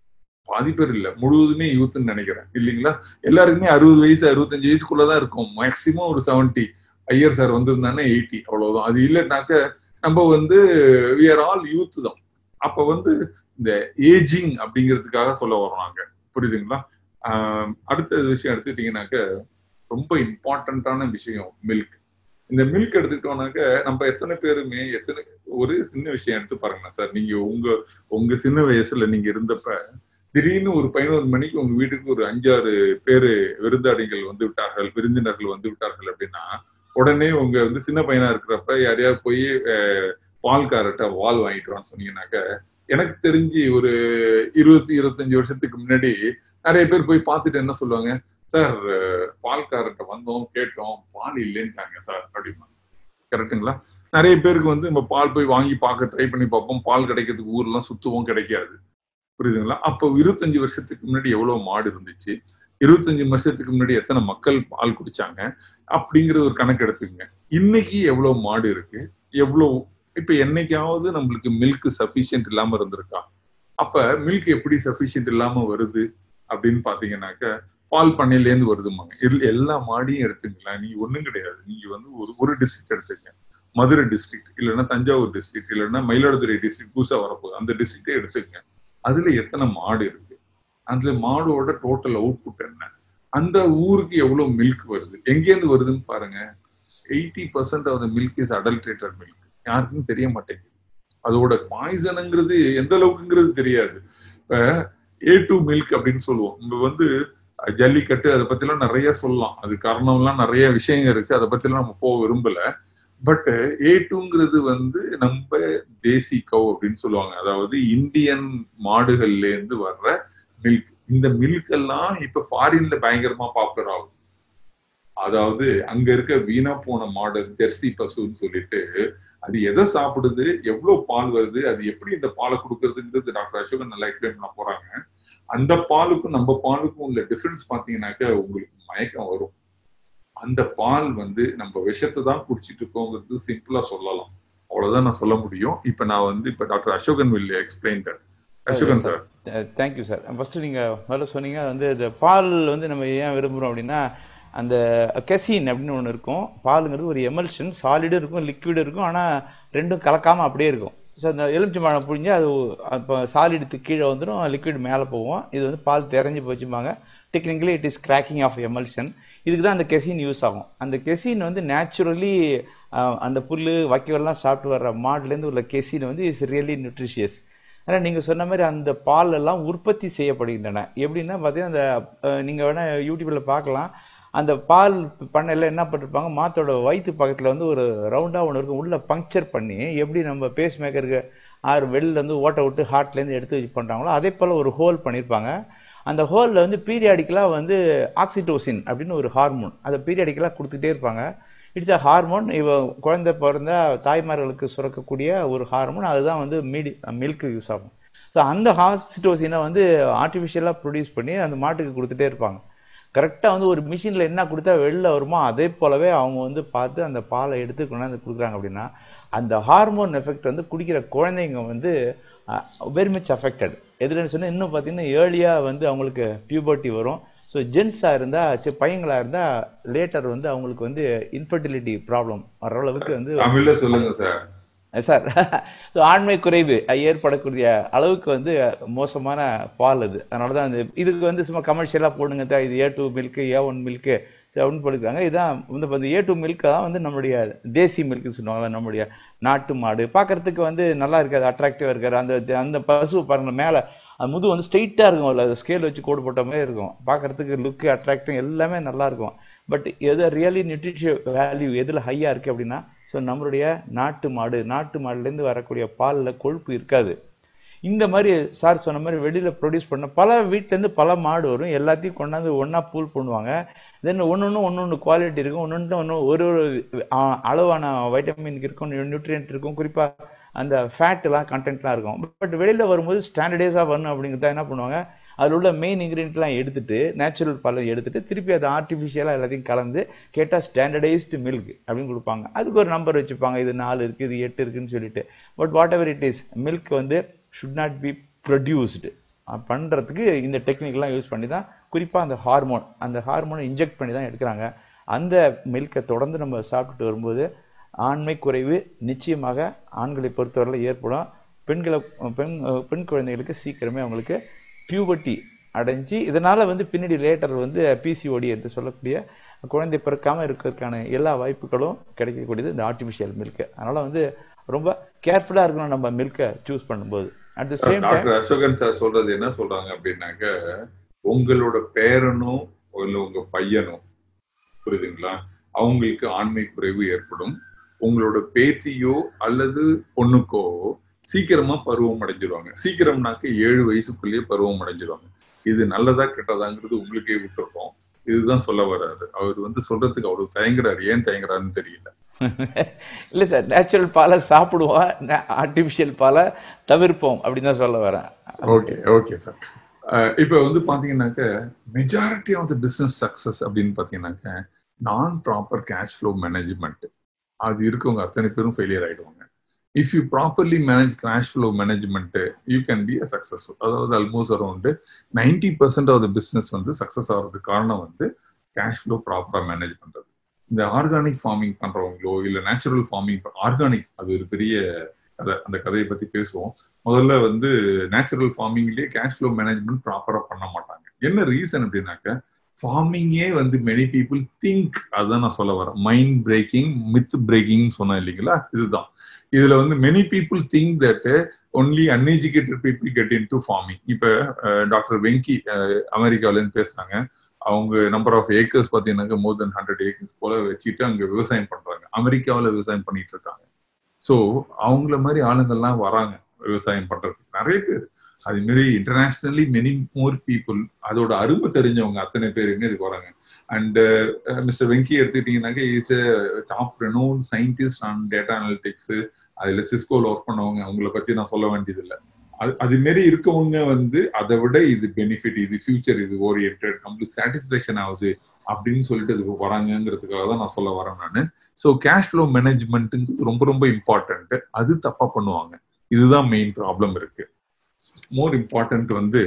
பாதி பேர் இல்ல முழுவதுமே யூத்னு நினைக்கிறேன் இல்லைங்களா எல்லாருக்குமே அறுபது வயசு அறுபத்தஞ்சு வயசுக்குள்ளதான் இருக்கும் மேக்சிமம் ஒரு செவன்டி ஐயர் சார் வந்திருந்தானே எயிட்டி அவ்வளவுதான் அது இல்லைனாக்க நம்ம வந்து வி ஆர் ஆல் யூத் தான் அப்ப வந்து இந்த ஏஜிங் அப்படிங்கிறதுக்காக சொல்ல வரோம் நாங்க புரியுதுங்களா ஆஹ் அடுத்த விஷயம் எடுத்துக்கிட்டீங்கன்னாக்க ரொம்ப இம்பார்ட்டண்ட்டான விஷயம் மில்க் இந்த மில்க் எடுத்துக்கிட்டோம்னாக்க நம்ம எத்தனை பேருமே எத்தனை ஒரு சின்ன விஷயம் எடுத்து பாருங்களேன் சார் நீங்க உங்க உங்க சின்ன வயசுல நீங்க இருந்தப்ப திடீர்னு ஒரு பதினோரு மணிக்கு உங்க வீட்டுக்கு ஒரு அஞ்சாறு பேரு விருந்தாளிகள் வந்து விட்டார்கள் விருந்தினர்கள் வந்து விட்டார்கள் அப்படின்னா உடனே உங்க வந்து சின்ன பையனா இருக்கிறப்ப யாரையாவது போய் பால்காரட்ட வால் வாங்கிட்டு வான்னு சொன்னீங்கன்னாக்க எனக்கு தெரிஞ்சு ஒரு இருபத்தி இருபத்தஞ்சு வருஷத்துக்கு முன்னாடி நிறைய பேர் போய் பார்த்துட்டு என்ன சொல்லுவாங்க சார் பால்காரர்கிட்ட வந்தோம் கேட்டோம் பால் இல்லைன்ட்டாங்க சார் அப்படிமா கரெக்டுங்களா நிறைய பேருக்கு வந்து நம்ம பால் போய் வாங்கி பார்க்க ட்ரை பண்ணி பார்ப்போம் பால் கிடைக்கிறதுக்கு ஊர்லாம் சுத்துவோம் கிடைக்காது புரியுதுங்களா அப்போ இருபத்தஞ்சு வருஷத்துக்கு முன்னாடி எவ்வளவு மாடு இருந்துச்சு இருபத்தஞ்சு வருஷத்துக்கு முன்னாடி எத்தனை மக்கள் பால் குடிச்சாங்க அப்படிங்கறது ஒரு கணக்கு எடுத்துக்கங்க இன்னைக்கு எவ்வளவு மாடு இருக்கு எவ்வளவு இப்ப என்னைக்காவது நம்மளுக்கு மில்க் சஃபிஷியன்ட் இல்லாம இருந்திருக்கா அப்ப மில்க் எப்படி சஃபிஷியன்ட் இல்லாம வருது அப்படின்னு பாத்தீங்கன்னாக்க பால் பண்ணையிலேருந்து வருதுமாங்க இதுல எல்லா மாடியும் எடுத்துக்கலாம் நீங்க ஒண்ணும் கிடையாது நீங்க வந்து ஒரு ஒரு டிஸ்ட்ரிக்ட் எடுத்துக்கங்க மதுரை டிஸ்ட்ரிக்ட் இல்லைன்னா தஞ்சாவூர் டிஸ்ட்ரிக்ட் இல்லைன்னா மயிலாடுதுறை டிஸ்ட்ரிக்ட் புதுசா வரப்போகுது அந்த டிஸ்ட்ரிக்டே எடுத்துக்கங்க அதுல எத்தனை மாடு இருக்கு அந்த மாடோட டோட்டல் அவுட்புட் என்ன அந்த ஊருக்கு எவ்வளவு மில்க் வருது எங்கேருந்து வருதுன்னு பாருங்க eighty percent of the milk is adulterated milk யாருக்கும் தெரிய மாட்டேங்குது அதோட பாய்சனுங்கிறது எந்த அளவுக்குங்கிறது தெரியாது இப்ப ஏ டூ மில்க் அப்படின்னு சொல்லுவோம் நம்ம வந்து ஜல்லிக்கட்டு அதை பத்திலாம் நிறைய சொல்லலாம் அது காரணம்லாம் நிறைய விஷயங்கள் இருக்கு அதை பத்திலாம் நம்ம போக விரும்பல பட் ஏ டூங்கிறது வந்து நம்ம தேசி கவ் அப்படின்னு சொல்லுவாங்க அதாவது இந்தியன் மாடுகள்ல இருந்து வர்ற மில்க் இந்த மில்க் எல்லாம் இப்ப ஃபாரின்ல பயங்கரமா பாப்புலர் ஆகும் அதாவது அங்க இருக்க வீணா போன மாடு ஜெர்சி பசுன்னு சொல்லிட்டு அது எதை சாப்பிடுது எவ்வளவு பால் வருது அது எப்படி இந்த பாலை கொடுக்கறதுங்கிறது டாக்டர் அசோகன் நல்லா எக்ஸ்பிளைன் பண்ண போறாங்க அந்த பாலுக்கும் நம்ம பாலுக்கும் உள்ள டிஃபரன்ஸ் பாத்தீங்கன்னாக்க உங்களுக்கு மயக்கம் வரும் அந்த பால் வந்து நம்ம விஷத்தை தான் குடிச்சிட்டு இருக்கோங்கிறது சிம்பிளா சொல்லலாம் அவ்வளவுதான் நான் சொல்ல முடியும் இப்ப நான் வந்து இப்ப doctor Ashokan will explain Ashokan sir thank you sir first நீங்க முதல்ல சொன்னீங்க வந்து இந்த பால் வந்து நம்ம ஏன் விரும்புறோம் அப்படின்னா அந்த கெசின் அப்படின்னு ஒன்று இருக்கும் பாலுங்கிறது ஒரு எமல்ஷன் சாலிடும் இருக்கும் லிக்விடும் இருக்கும் ஆனால் ரெண்டும் கலக்காமல் அப்படியே இருக்கும் ஸோ அந்த எலுமிச்சை பழம் புழிஞ்சு அது இப்போ சாலிடுக்கு கீழே வந்துடும் லிக்விட் மேலே போவோம் இது வந்து பால் தெரிஞ்சு போச்சுப்பாங்க technically it is cracking of emulsion இதுக்கு தான் அந்த கெசின் யூஸ் ஆகும் அந்த கெசின் வந்து நேச்சுரலி அந்த புல் வைக்கவெல்லாம் சாப்பிட்டு வர்ற மாடுலேருந்து உள்ள கெசின் வந்து இஸ் ரியலி நியூட்ரிஷியஸ் ஆனால் நீங்கள் சொன்ன மாதிரி அந்த பால் எல்லாம் உற்பத்தி செய்யப்படுகின்றன எப்படின்னா பார்த்தீங்கன்னா அந்த நீங்கள் வேணால் யூடியூப்பில் பார்க்கலாம் அந்த பால் பண்ணையில் என்ன பண்ணிருப்பாங்க மாத்தோட வயிற்று பக்கத்தில் வந்து ஒரு ரவுண்டாக ஒன்று இருக்கும் உள்ளே பங்க்சர் பண்ணி எப்படி நம்ம பேஸ் மேக்கருக்கு ஆறு வெளில வந்து ஓட்ட விட்டு ஹார்ட்லேருந்து எடுத்து வச்சு பண்ணுறாங்களோ அதே போல் ஒரு ஹோல் பண்ணியிருப்பாங்க அந்த ஹோலில் வந்து பீரியாடிக்கலாக வந்து ஆக்சிடோசின் அப்படின்னு ஒரு ஹார்மோன் அதை பீரியாடிக்கலாக கொடுத்துட்டே இருப்பாங்க இட்ஸ் அ ஹார்மோன் இவ குழந்தை பிறந்த தாய்மார்களுக்கு சுரக்கக்கூடிய ஒரு ஹார்மோன் அதுதான் வந்து மீடி மில்க்கு யூஸ் ஆகும் ஸோ அந்த ஆக்சிடோசினை வந்து ஆர்டிஃபிஷியலாக ப்ரொடியூஸ் பண்ணி அந்த மாட்டுக்கு கொடுத்துட்டே இருப்பாங்க கரெக்டாக வந்து ஒரு மிஷினில் என்ன கொடுத்தா வெளில வருமோ அதே போலவே அவங்க வந்து பார்த்து அந்த பாலை எடுத்து கொண்டாந்து கொடுக்குறாங்க அப்படின்னா அந்த ஹார்மோன் எஃபெக்ட் வந்து குடிக்கிற குழந்தைங்க வந்து வெரி மச் அஃபெக்டட் எதுலன்னு சொன்னால் இன்னும் பார்த்தீங்கன்னா ஏர்லியாக வந்து அவங்களுக்கு பியூபர்ட்டி வரும் ஸோ ஜென்ஸாக இருந்தால் சரி பையங்களாக இருந்தால் லேட்டர் வந்து அவங்களுக்கு வந்து இன்ஃபர்டிலிட்டி ப்ராப்ளம் வர அளவுக்கு வந்து தமிழ்ல சொல்லுங்க சார் சார் ஸோ ஆண்மை குறைவு ஏற்படக்கூடிய அளவுக்கு வந்து மோசமான பால் அது அதனால தான் அந்த இதுக்கு வந்து சும்மா கமர்ஷியலாக போடுங்க தான் இது A two milk A one milk அப்படின்னு போட்டுக்கிறாங்க இதான் வந்து இந்த ஏ டூ மில்க் தான் வந்து நம்மளுடைய தேசி மில்க்னு சொல்லுவாங்க நம்மளுடைய நாட்டு மாடு பார்க்கறதுக்கு வந்து நல்லா இருக்காது அட்ராக்டிவாக இருக்காது அந்த அந்த பசு பாருங்க மேலே அது முது வந்து ஸ்ட்ரெயிட்டாக இருக்கும் இல்லை ஸ்கேல் வச்சு கோடு போட்ட மாதிரி இருக்கும் பார்க்கறதுக்கு லுக்கு அட்ராக்டிவ் எல்லாமே நல்லா இருக்கும் பட் எது ரியலி நியூட்ரிஷியல் வேல்யூ எதில் ஹையாக இருக்குது அப்படின்னா ஸோ நம்மளுடைய நாட்டு மாடு நாட்டு மாடுலேருந்து வரக்கூடிய பாலில் கொழுப்பு இருக்காது இந்த மாதிரி சார் சொன்ன மாதிரி வெளியில ப்ரொடியூஸ் பண்ண பல வீட்ல இருந்து பல மாடு வரும் எல்லாத்தையும் கொண்டாந்து ஒண்ணா பூல் பண்ணுவாங்க தென் ஒன்னொன்னு ஒன்னொன்னு குவாலிட்டி இருக்கும் ஒன்னொன்று ஒன்று ஒரு ஒரு ஆ, அளவான வைட்டமின் இருக்கும் நியூட்ரியன்ட் இருக்கும் குறிப்பா அந்த ஃபேட் எல்லாம் கண்டென்ட்லாம் இருக்கும் பட் வெளியில வரும்போது ஸ்டாண்டர்டைஸா வரணும் அப்படிங்கிறத என்ன பண்ணுவாங்க அதில் உள்ள மெயின் இன்கிரீடியன்ட்லாம் எடுத்துட்டு நேச்சுரல் பாலை எடுத்துட்டு திருப்பி அதை ஆர்டிஃபிஷியலாக எல்லாத்தையும் கலந்து கேட்டால் ஸ்டாண்டர்டைஸ்டு மில்க் அப்படின்னு கொடுப்பாங்க அதுக்கு ஒரு நம்பர் வச்சுப்பாங்க இது நாலு இருக்குது இது எட்டு இருக்குன்னு சொல்லிட்டு but whatever it is milk வந்து ஷுட் நாட் பி ப்ரொடியூஸ்டு பண்ணுறதுக்கு இந்த டெக்னிக்லாம் யூஸ் பண்ணி தான் குறிப்பாக அந்த ஹார்மோன் அந்த ஹார்மோனை இன்ஜெக்ட் பண்ணி தான் எடுக்கிறாங்க அந்த மில்கை தொடர்ந்து நம்ம சாப்பிட்டுட்டு வரும்போது ஆண்மை குறைவு நிச்சயமாக ஆண்களை பொறுத்தவரையில் ஏற்படும் பெண்களை பெண் பெண் குழந்தைகளுக்கு சீக்கிரமே அவங்களுக்கு பியூபர்ட்டி அடைஞ்சு இதனால வந்து பின்னாடி லேட்டர் வந்து பிசிஓடி என்று சொல்லக்கூடிய குழந்தை பிறக்காம இருக்கிறதுக்கான எல்லா வாய்ப்புகளும் கிடைக்கக்கூடியது இந்த ஆர்டிஃபிஷியல் மில்க் அதனால வந்து ரொம்ப கேர்ஃபுல்லா இருக்கணும் நம்ம மில்கை சூஸ் பண்ணும்போது at the same time doctor Asokan sir சொல்றது என்ன சொல்றாங்க அப்படின்னாக்க உங்களோட பேரனும் இல்ல உங்க பையனும் புரியுதுங்களா அவங்களுக்கு ஆண்மை குறைவு ஏற்படும் உங்களோட பேத்தியோ அல்லது பொண்ணுக்கோ சீக்கிரமா பருவம் அடைஞ்சிருவாங்க சீக்கிரம்னாக்க ஏழு வயசுக்குள்ளேயே பருவம் அடைஞ்சிருவாங்க இது நல்லதா கெட்டதாங்கிறது உங்களுக்கே விட்டுருக்கோம் இதுதான் சொல்ல வர்றாரு அவர் வந்து சொல்றதுக்கு அவ்வளவு தயங்குறாரு ஏன் தயங்குறாருன்னு தெரியல இல்ல சார் நேச்சுரல் பாலை சாப்பிடுவோம் ஆர்டிஃபிஷியல் பாலை தவிர்ப்போம் அப்படின்னு தான் சொல்ல வரேன் ஓகே ஓகே சார் இப்போ வந்து பாத்தீங்கன்னாக்க majority of the business success அப்படின்னு பாத்தீங்கன்னாக்க நான் ப்ராப்பர் கேஷ் ஃப்ளோ மேனேஜ்மெண்ட் அது இருக்கவங்க அத்தனை பேரும் ஃபெயிலியர் ஆயிடுவாங்க if you properly manage cash flow management you can be a successful அதாவது almost around ninety percent of the business வந்து சக்சஸ் ஆகிறதுக்கு காரணம் வந்து கேஷ் ஃப்ளோ ப்ராப்பராக மேனேஜ் பண்றது இந்த ஆர்கானிக் ஃபார்மிங் பண்றவங்களோ இல்ல நேச்சுரல் ஃபார்மிங் ஆர்கானிக் அது ஒரு பெரிய கதை அந்த கதையை பத்தி பேசுவோம் முதல்ல வந்து நேச்சுரல் ஃபார்மிங்லயே கேஷ் ஃப்ளோ மேனேஜ்மெண்ட் ப்ராப்பரா பண்ண மாட்டாங்க என்ன ரீசன் அப்படின்னாக்க ஃபார்மிங்கே வந்து மெனி பீப்புள் திங்க் அதுதான் நான் சொல்ல வரேன் மைண்ட் பிரேக்கிங் மித் பிரேக்கிங் சொன்னேன் இல்லைங்களா இதுதான் இதுல வந்து many people think that only uneducated people get in to farming இப்ப டாக்டர் வெங்கி அமெரிக்கால இருந்து பேசுறாங்க அவங்க நம்பர் ஆஃப் ஏக்கர்ஸ் பார்த்தீங்கன்னாக்க மோர் தென் ஹண்ட்ரட் ஏக்கர்ஸ் போல வச்சுட்டு அங்க விவசாயம் பண்றாங்க அமெரிக்காவில் விவசாயம் பண்ணிட்டு இருக்காங்க ஸோ அவங்கள மாதிரி ஆளுங்கள்லாம் வராங்க விவசாயம் பண்றதுக்கு நிறைய பேர் அது மாரி இன்டர்நேஷ்னலி மெனி மோர் பீப்புள் அதோட அருமை தெரிஞ்சவங்க அத்தனை பேருமே இதுக்கு வராங்க அண்ட் மிஸ்டர் வெங்கி எடுத்துக்கிட்டீங்கன்னாக்க is top renowned scientist on data analytics அதுல சிஸ்கோல ஒர்க் பண்ணவங்க அவங்கள பத்தி நான் சொல்ல வேண்டியது இல்லை அது அது மாரி இருக்கவங்க வந்து அதை விட இது பெனிஃபிட் இது ஃபியூச்சர் இது ஓரியன்ட் நம்மளுக்கு சாட்டிஸ்ஃபேக்ஷன் ஆகுது அப்படின்னு சொல்லிட்டு இதுக்கு வராங்கிறதுக்காக தான் நான் சொல்ல வரேன் நான் ஸோ கேஷ் ஃப்ளோ மேனேஜ்மெண்ட்டுங்கிறது ரொம்ப ரொம்ப இம்பார்ட்டன்ட் அது தப்பா பண்ணுவாங்க இதுதான் மெயின் ப்ராப்ளம் இருக்கு மோர் இம்பார்ட்டன்ட் வந்து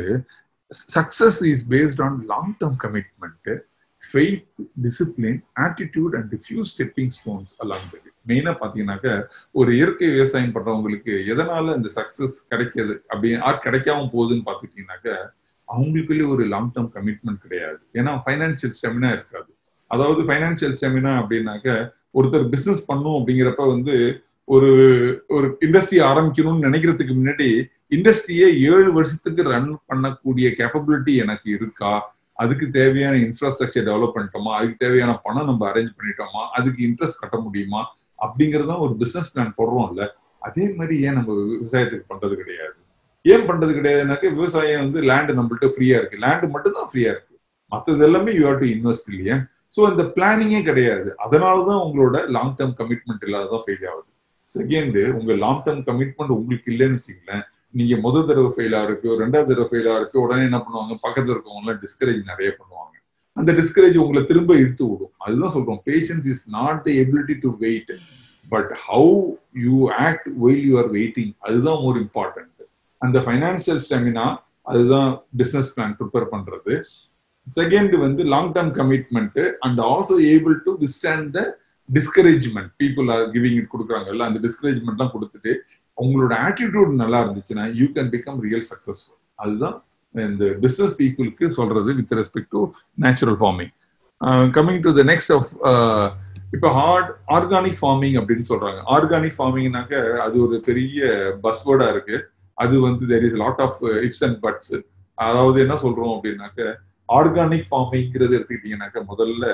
success is based on long term commitment faith discipline attitude and few stepping stones along the மெயினா பாத்தீங்கன்னாக்க ஒரு இயற்கை விவசாயம் பண்றவங்களுக்கு எதனால இந்த சக்சஸ் கிடைக்காது அப்படி யார் கிடைக்காம போகுதுன்னு பாத்துக்கிட்டீங்கன்னாக்க அவங்களுக்குள்ளே ஒரு லாங் டேர்ம் கமிட்மெண்ட் கிடையாது ஏன்னா ஃபைனான்சியல் ஸ்டெமினா இருக்காது அதாவது ஃபைனான்சியல் ஸ்டெமினா அப்படின்னாக்க ஒருத்தர் பிசினஸ் பண்ணும் அப்படிங்கிறப்ப வந்து ஒரு ஒரு இண்டஸ்ட்ரி ஆரம்பிக்கணும்னு நினைக்கிறதுக்கு முன்னாடி இண்டஸ்ட்ரியை ஏழு வருஷத்துக்கு ரன் பண்ணக்கூடிய கேப்பபிலிட்டி எனக்கு இருக்கா அதுக்கு தேவையான இன்ஃப்ராஸ்ட்ரக்சர் டெவலப் பண்ணிட்டோமா அதுக்கு தேவையான பணம் நம்ம அரேஞ்ச் பண்ணிட்டோமா அதுக்கு இன்ட்ரெஸ்ட் கட்ட முடியுமா அப்படிங்கறதான் ஒரு பிசினஸ் பிளான் போடுறோம்ல அதே மாதிரி ஏன் நம்ம விவசாயத்துக்கு பண்றது கிடையாது ஏன் பண்றது கிடையாதுனாக்க விவசாயம் வந்து லேண்ட் நம்மள்ட்ட ஃப்ரீயா இருக்கு லேண்ட் மட்டும் தான் ஃப்ரீயா இருக்கு மற்றது எல்லாமே யூ ஹேவ் டு இன்வெஸ்ட் இல்லையா ஸோ இந்த பிளானிங்கே கிடையாது அதனாலதான் உங்களோட லாங் டேர்ம் கமிட்மெண்ட் இல்லாததான் ஃபெயில் ஆகுது செகண்ட் உங்க லாங் டேர்ம் கமிட்மெண்ட் உங்களுக்கு இல்லைன்னு வச்சுங்களேன் நீங்க முதல் தடவை ஃபெயிலா இருக்கு ரெண்டாவது தடவை ஃபெயிலா இருக்கு உடனே என்ன பண்ணுவாங்க பக்கத்துல இருக்கவங்க எல்லாம் டிஸ்கரேஜ் நிறைய பண்ணுவாங்க அந்த டிஸ்கரேஜ் உங்களை திரும்ப இழுத்து விடும் அதுதான் சொல்றோம் patience is not the ability to wait but how you act while you are waiting அதுதான் மோர் இம்பார்ட்டன்ட் அந்த ஃபைனான்சியல் ஸ்டெமினா அதுதான் பிசினஸ் பிளான் ப்ரிப்பேர் பண்றது செகண்ட் வந்து long term commitment and also able to withstand the discouragement people are giving it கொடுக்குறாங்கல்ல அந்த டிஸ்கரேஜ்மெண்ட்லாம் கொடுத்துட்டு உங்களோட ஆட்டிடியூட் நல்லா இருந்துச்சுன்னா you can become real successful அதுதான் இந்த பிசினஸ் பீப்புளுக்கு சொல்றது with respect to natural farming coming to the next of இப்போ ஹார்ட் ஆர்கானிக் ஃபார்மிங் அப்படின்னு சொல்றாங்க ஆர்கானிக் ஃபார்மிங்னாக்க அது ஒரு பெரிய பஸ்வேர்டா இருக்கு அது வந்து there is lot of ifs and buts அதாவது என்ன சொல்றோம் அப்படின்னாக்க ஆர்கானிக் ஃபார்மிங்கிறது எடுத்துக்கிட்டீங்கன்னாக்க முதல்ல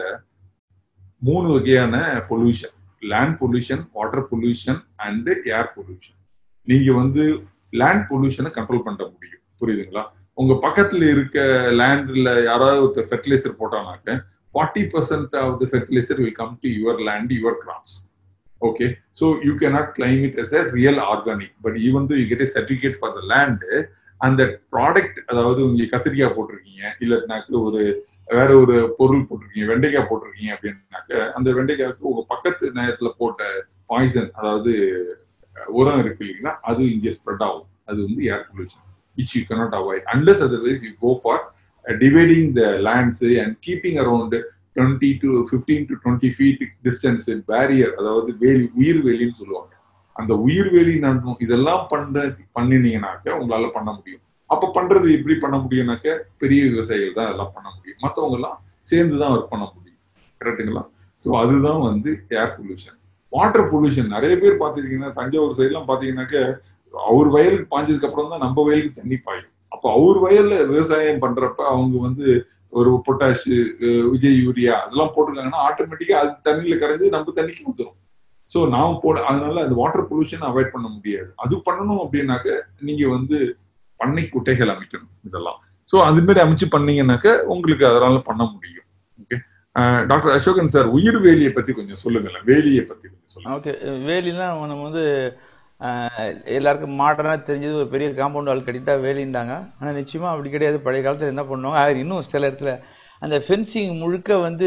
மூணு வகையான pollution land pollution water pollution and air pollution நீங்க வந்து லேண்ட் பொல்யூஷனை கண்ட்ரோல் பண்ண முடியும் புரியுதுங்களா உங்க பக்கத்துல இருக்க லேண்ட்ல யாராவது ஒருத்தர் ஃபெர்டிலைசர் போட்டானாக்க forty percent of the fertiliser will come to your land your crops okay so you cannot claim it as a real organic but even to you get a certificate for the land அந்த product அதாவது உங்க கத்திரிக்காய் போட்டிருக்கீங்க இல்லைனாக்க ஒரு வேற ஒரு பொருள் போட்டிருக்கீங்க வெண்டைக்காய் போட்டிருக்கீங்க அப்படின்னாக்க அந்த வெண்டைக்காய்க்கு உங்க பக்கத்து நேரத்துல போட்ட பாய்சன் அதாவது உரம் இருக்கு இல்லைங்களா அது இங்கே ஸ்ப்ரெட் ஆகும் அது வந்து air pollution which you cannot avoid unless otherwise you go for dividing the lands and keeping around twenty to fifteen to twenty feet distance barrier அதாவது வேலி உயிர் வேலின்னு சொல்லுவாங்க அந்த உயிர் வேலி நடணும் இதெல்லாம் பண்ற பண்ணினீங்கனாக்க உங்களால பண்ண முடியும் அப்ப பண்றது எப்படி பண்ண முடியும்னாக்க பெரிய விவசாயிகள் தான் அதெல்லாம் பண்ண முடியும் மற்றவங்க எல்லாம் சேர்ந்து தான் ஒர்க் பண்ண முடியும் கரெக்டுங்களா ஸோ அதுதான் வந்து ஏர் பொல்யூஷன் வாட்டர் பொல்யூஷன் நிறைய பேர் பார்த்துருக்கீங்கன்னா தஞ்சாவூர் சைட்லாம் பார்த்தீங்கன்னாக்க அவர் வயலுக்கு பாஞ்சதுக்கு அப்புறம் தான் நம்ம வயலுக்கு தண்ணி பாயும் அப்போ அவர் வயல்ல விவசாயம் பண்றப்ப அவங்க வந்து ஒரு பொட்டாஷ் விஜய் யூரியா அதெல்லாம் போட்டிருக்காங்கன்னா ஆட்டோமேட்டிக்கா அது தண்ணியில கரைஞ்சு நம்ம தண்ணிக்கு ஊத்துரும் ஸோ நாம் போட அதனால அந்த வாட்டர் பொல்யூஷன் அவாய்ட் பண்ண முடியாது அது பண்ணணும் அப்படின்னாக்க நீங்க வந்து பண்ணை குட்டைகள் அமைக்கணும் இதெல்லாம் ஸோ அது மாதிரி அமைச்சு பண்ணீங்கன்னாக்க உங்களுக்கு அதனால பண்ண முடியும் ஓகே டாக்டர் அசோகன் சார் உயிர் வேலியை பத்தி கொஞ்சம் சொல்லுங்களேன் வேலியை பத்தி கொஞ்சம் சொல்லுங்க ஓகே வேலிலாம் நம்ம வந்து எல்லாருக்கும் மாடர்னாக தெரிஞ்சது ஒரு பெரிய காம்பவுண்ட் வால் கட்டிட்டா வேலின்றாங்க ஆனால் நிச்சயமாக அப்படி கிடையாது பழைய காலத்தில் என்ன பண்ணுவாங்க இன்னும் சில இடத்துல அந்த ஃபென்சிங் முழுக்க வந்து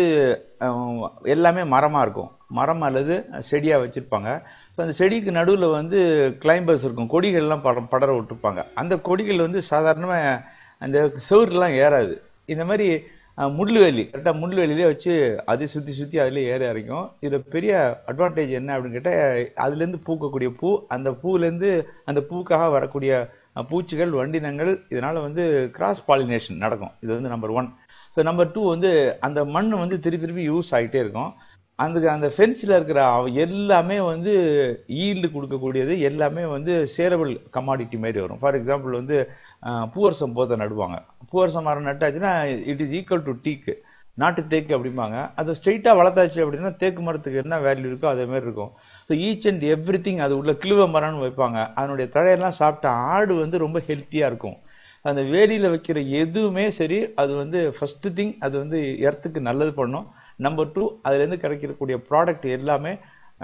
எல்லாமே மரமாக இருக்கும் மரம் அல்லது செடியாக வச்சுருப்பாங்க ஸோ அந்த செடிக்கு நடுவில் வந்து கிளைம்பர்ஸ் இருக்கும் கொடிகள்லாம் பட படர விட்டுருப்பாங்க அந்த கொடிகள் வந்து சாதாரணமாக அந்த செவருலாம் ஏறாது இந்த மாதிரி முள்ளுவேலி கரெக்டாக முள்ளுவேலிலே வச்சு அதை சுற்றி சுற்றி அதில் ஏற இறக்கும் இதில் பெரிய அட்வான்டேஜ் என்ன அப்படின்னு கேட்டால் அதுலேருந்து பூக்கக்கூடிய பூ அந்த பூலேருந்து அந்த பூக்காக வரக்கூடிய பூச்சிகள் வண்டினங்கள் இதனால் வந்து கிராஸ் பாலினேஷன் நடக்கும் இது வந்து number one so number two வந்து அந்த மண் வந்து திருப்பி திருப்பி யூஸ் ஆகிட்டே இருக்கும் அந்த அந்த ஃபென்ஸில் இருக்கிற எல்லாமே வந்து ஈல்டு கொடுக்கக்கூடியது எல்லாமே வந்து சேரபிள் கமாடிட்டி மாதிரி வரும் ஃபார் எக்ஸாம்பிள் வந்து பூவரசம் போதை நடுவாங்க பூவரசம் மரம் நட்டாச்சுன்னா இட் இஸ் ஈக்குவல் டு டீக்கு நாட்டு தேக்கு அப்படிம்பாங்க அதை ஸ்ட்ரெயிட்டாக வளர்த்தாச்சு அப்படின்னா தேக்கு மரத்துக்கு என்ன வேல்யூ இருக்கோ அதே மாதிரி இருக்கும் so each and every thing அது உள்ள கிழுவ மரம்னு வைப்பாங்க அதனுடைய தழையெல்லாம் சாப்பிட்ட ஆடு வந்து ரொம்ப ஹெல்த்தியாக இருக்கும் அந்த வேலியில் வைக்கிற எதுவுமே சரி அது வந்து ஃபர்ஸ்ட் திங் அது வந்து எர்த்துக்கு நல்லது பண்ணும் நம்பர் டூ அதுலேருந்து கிடைக்கக்கூடிய ப்ராடக்ட் எல்லாமே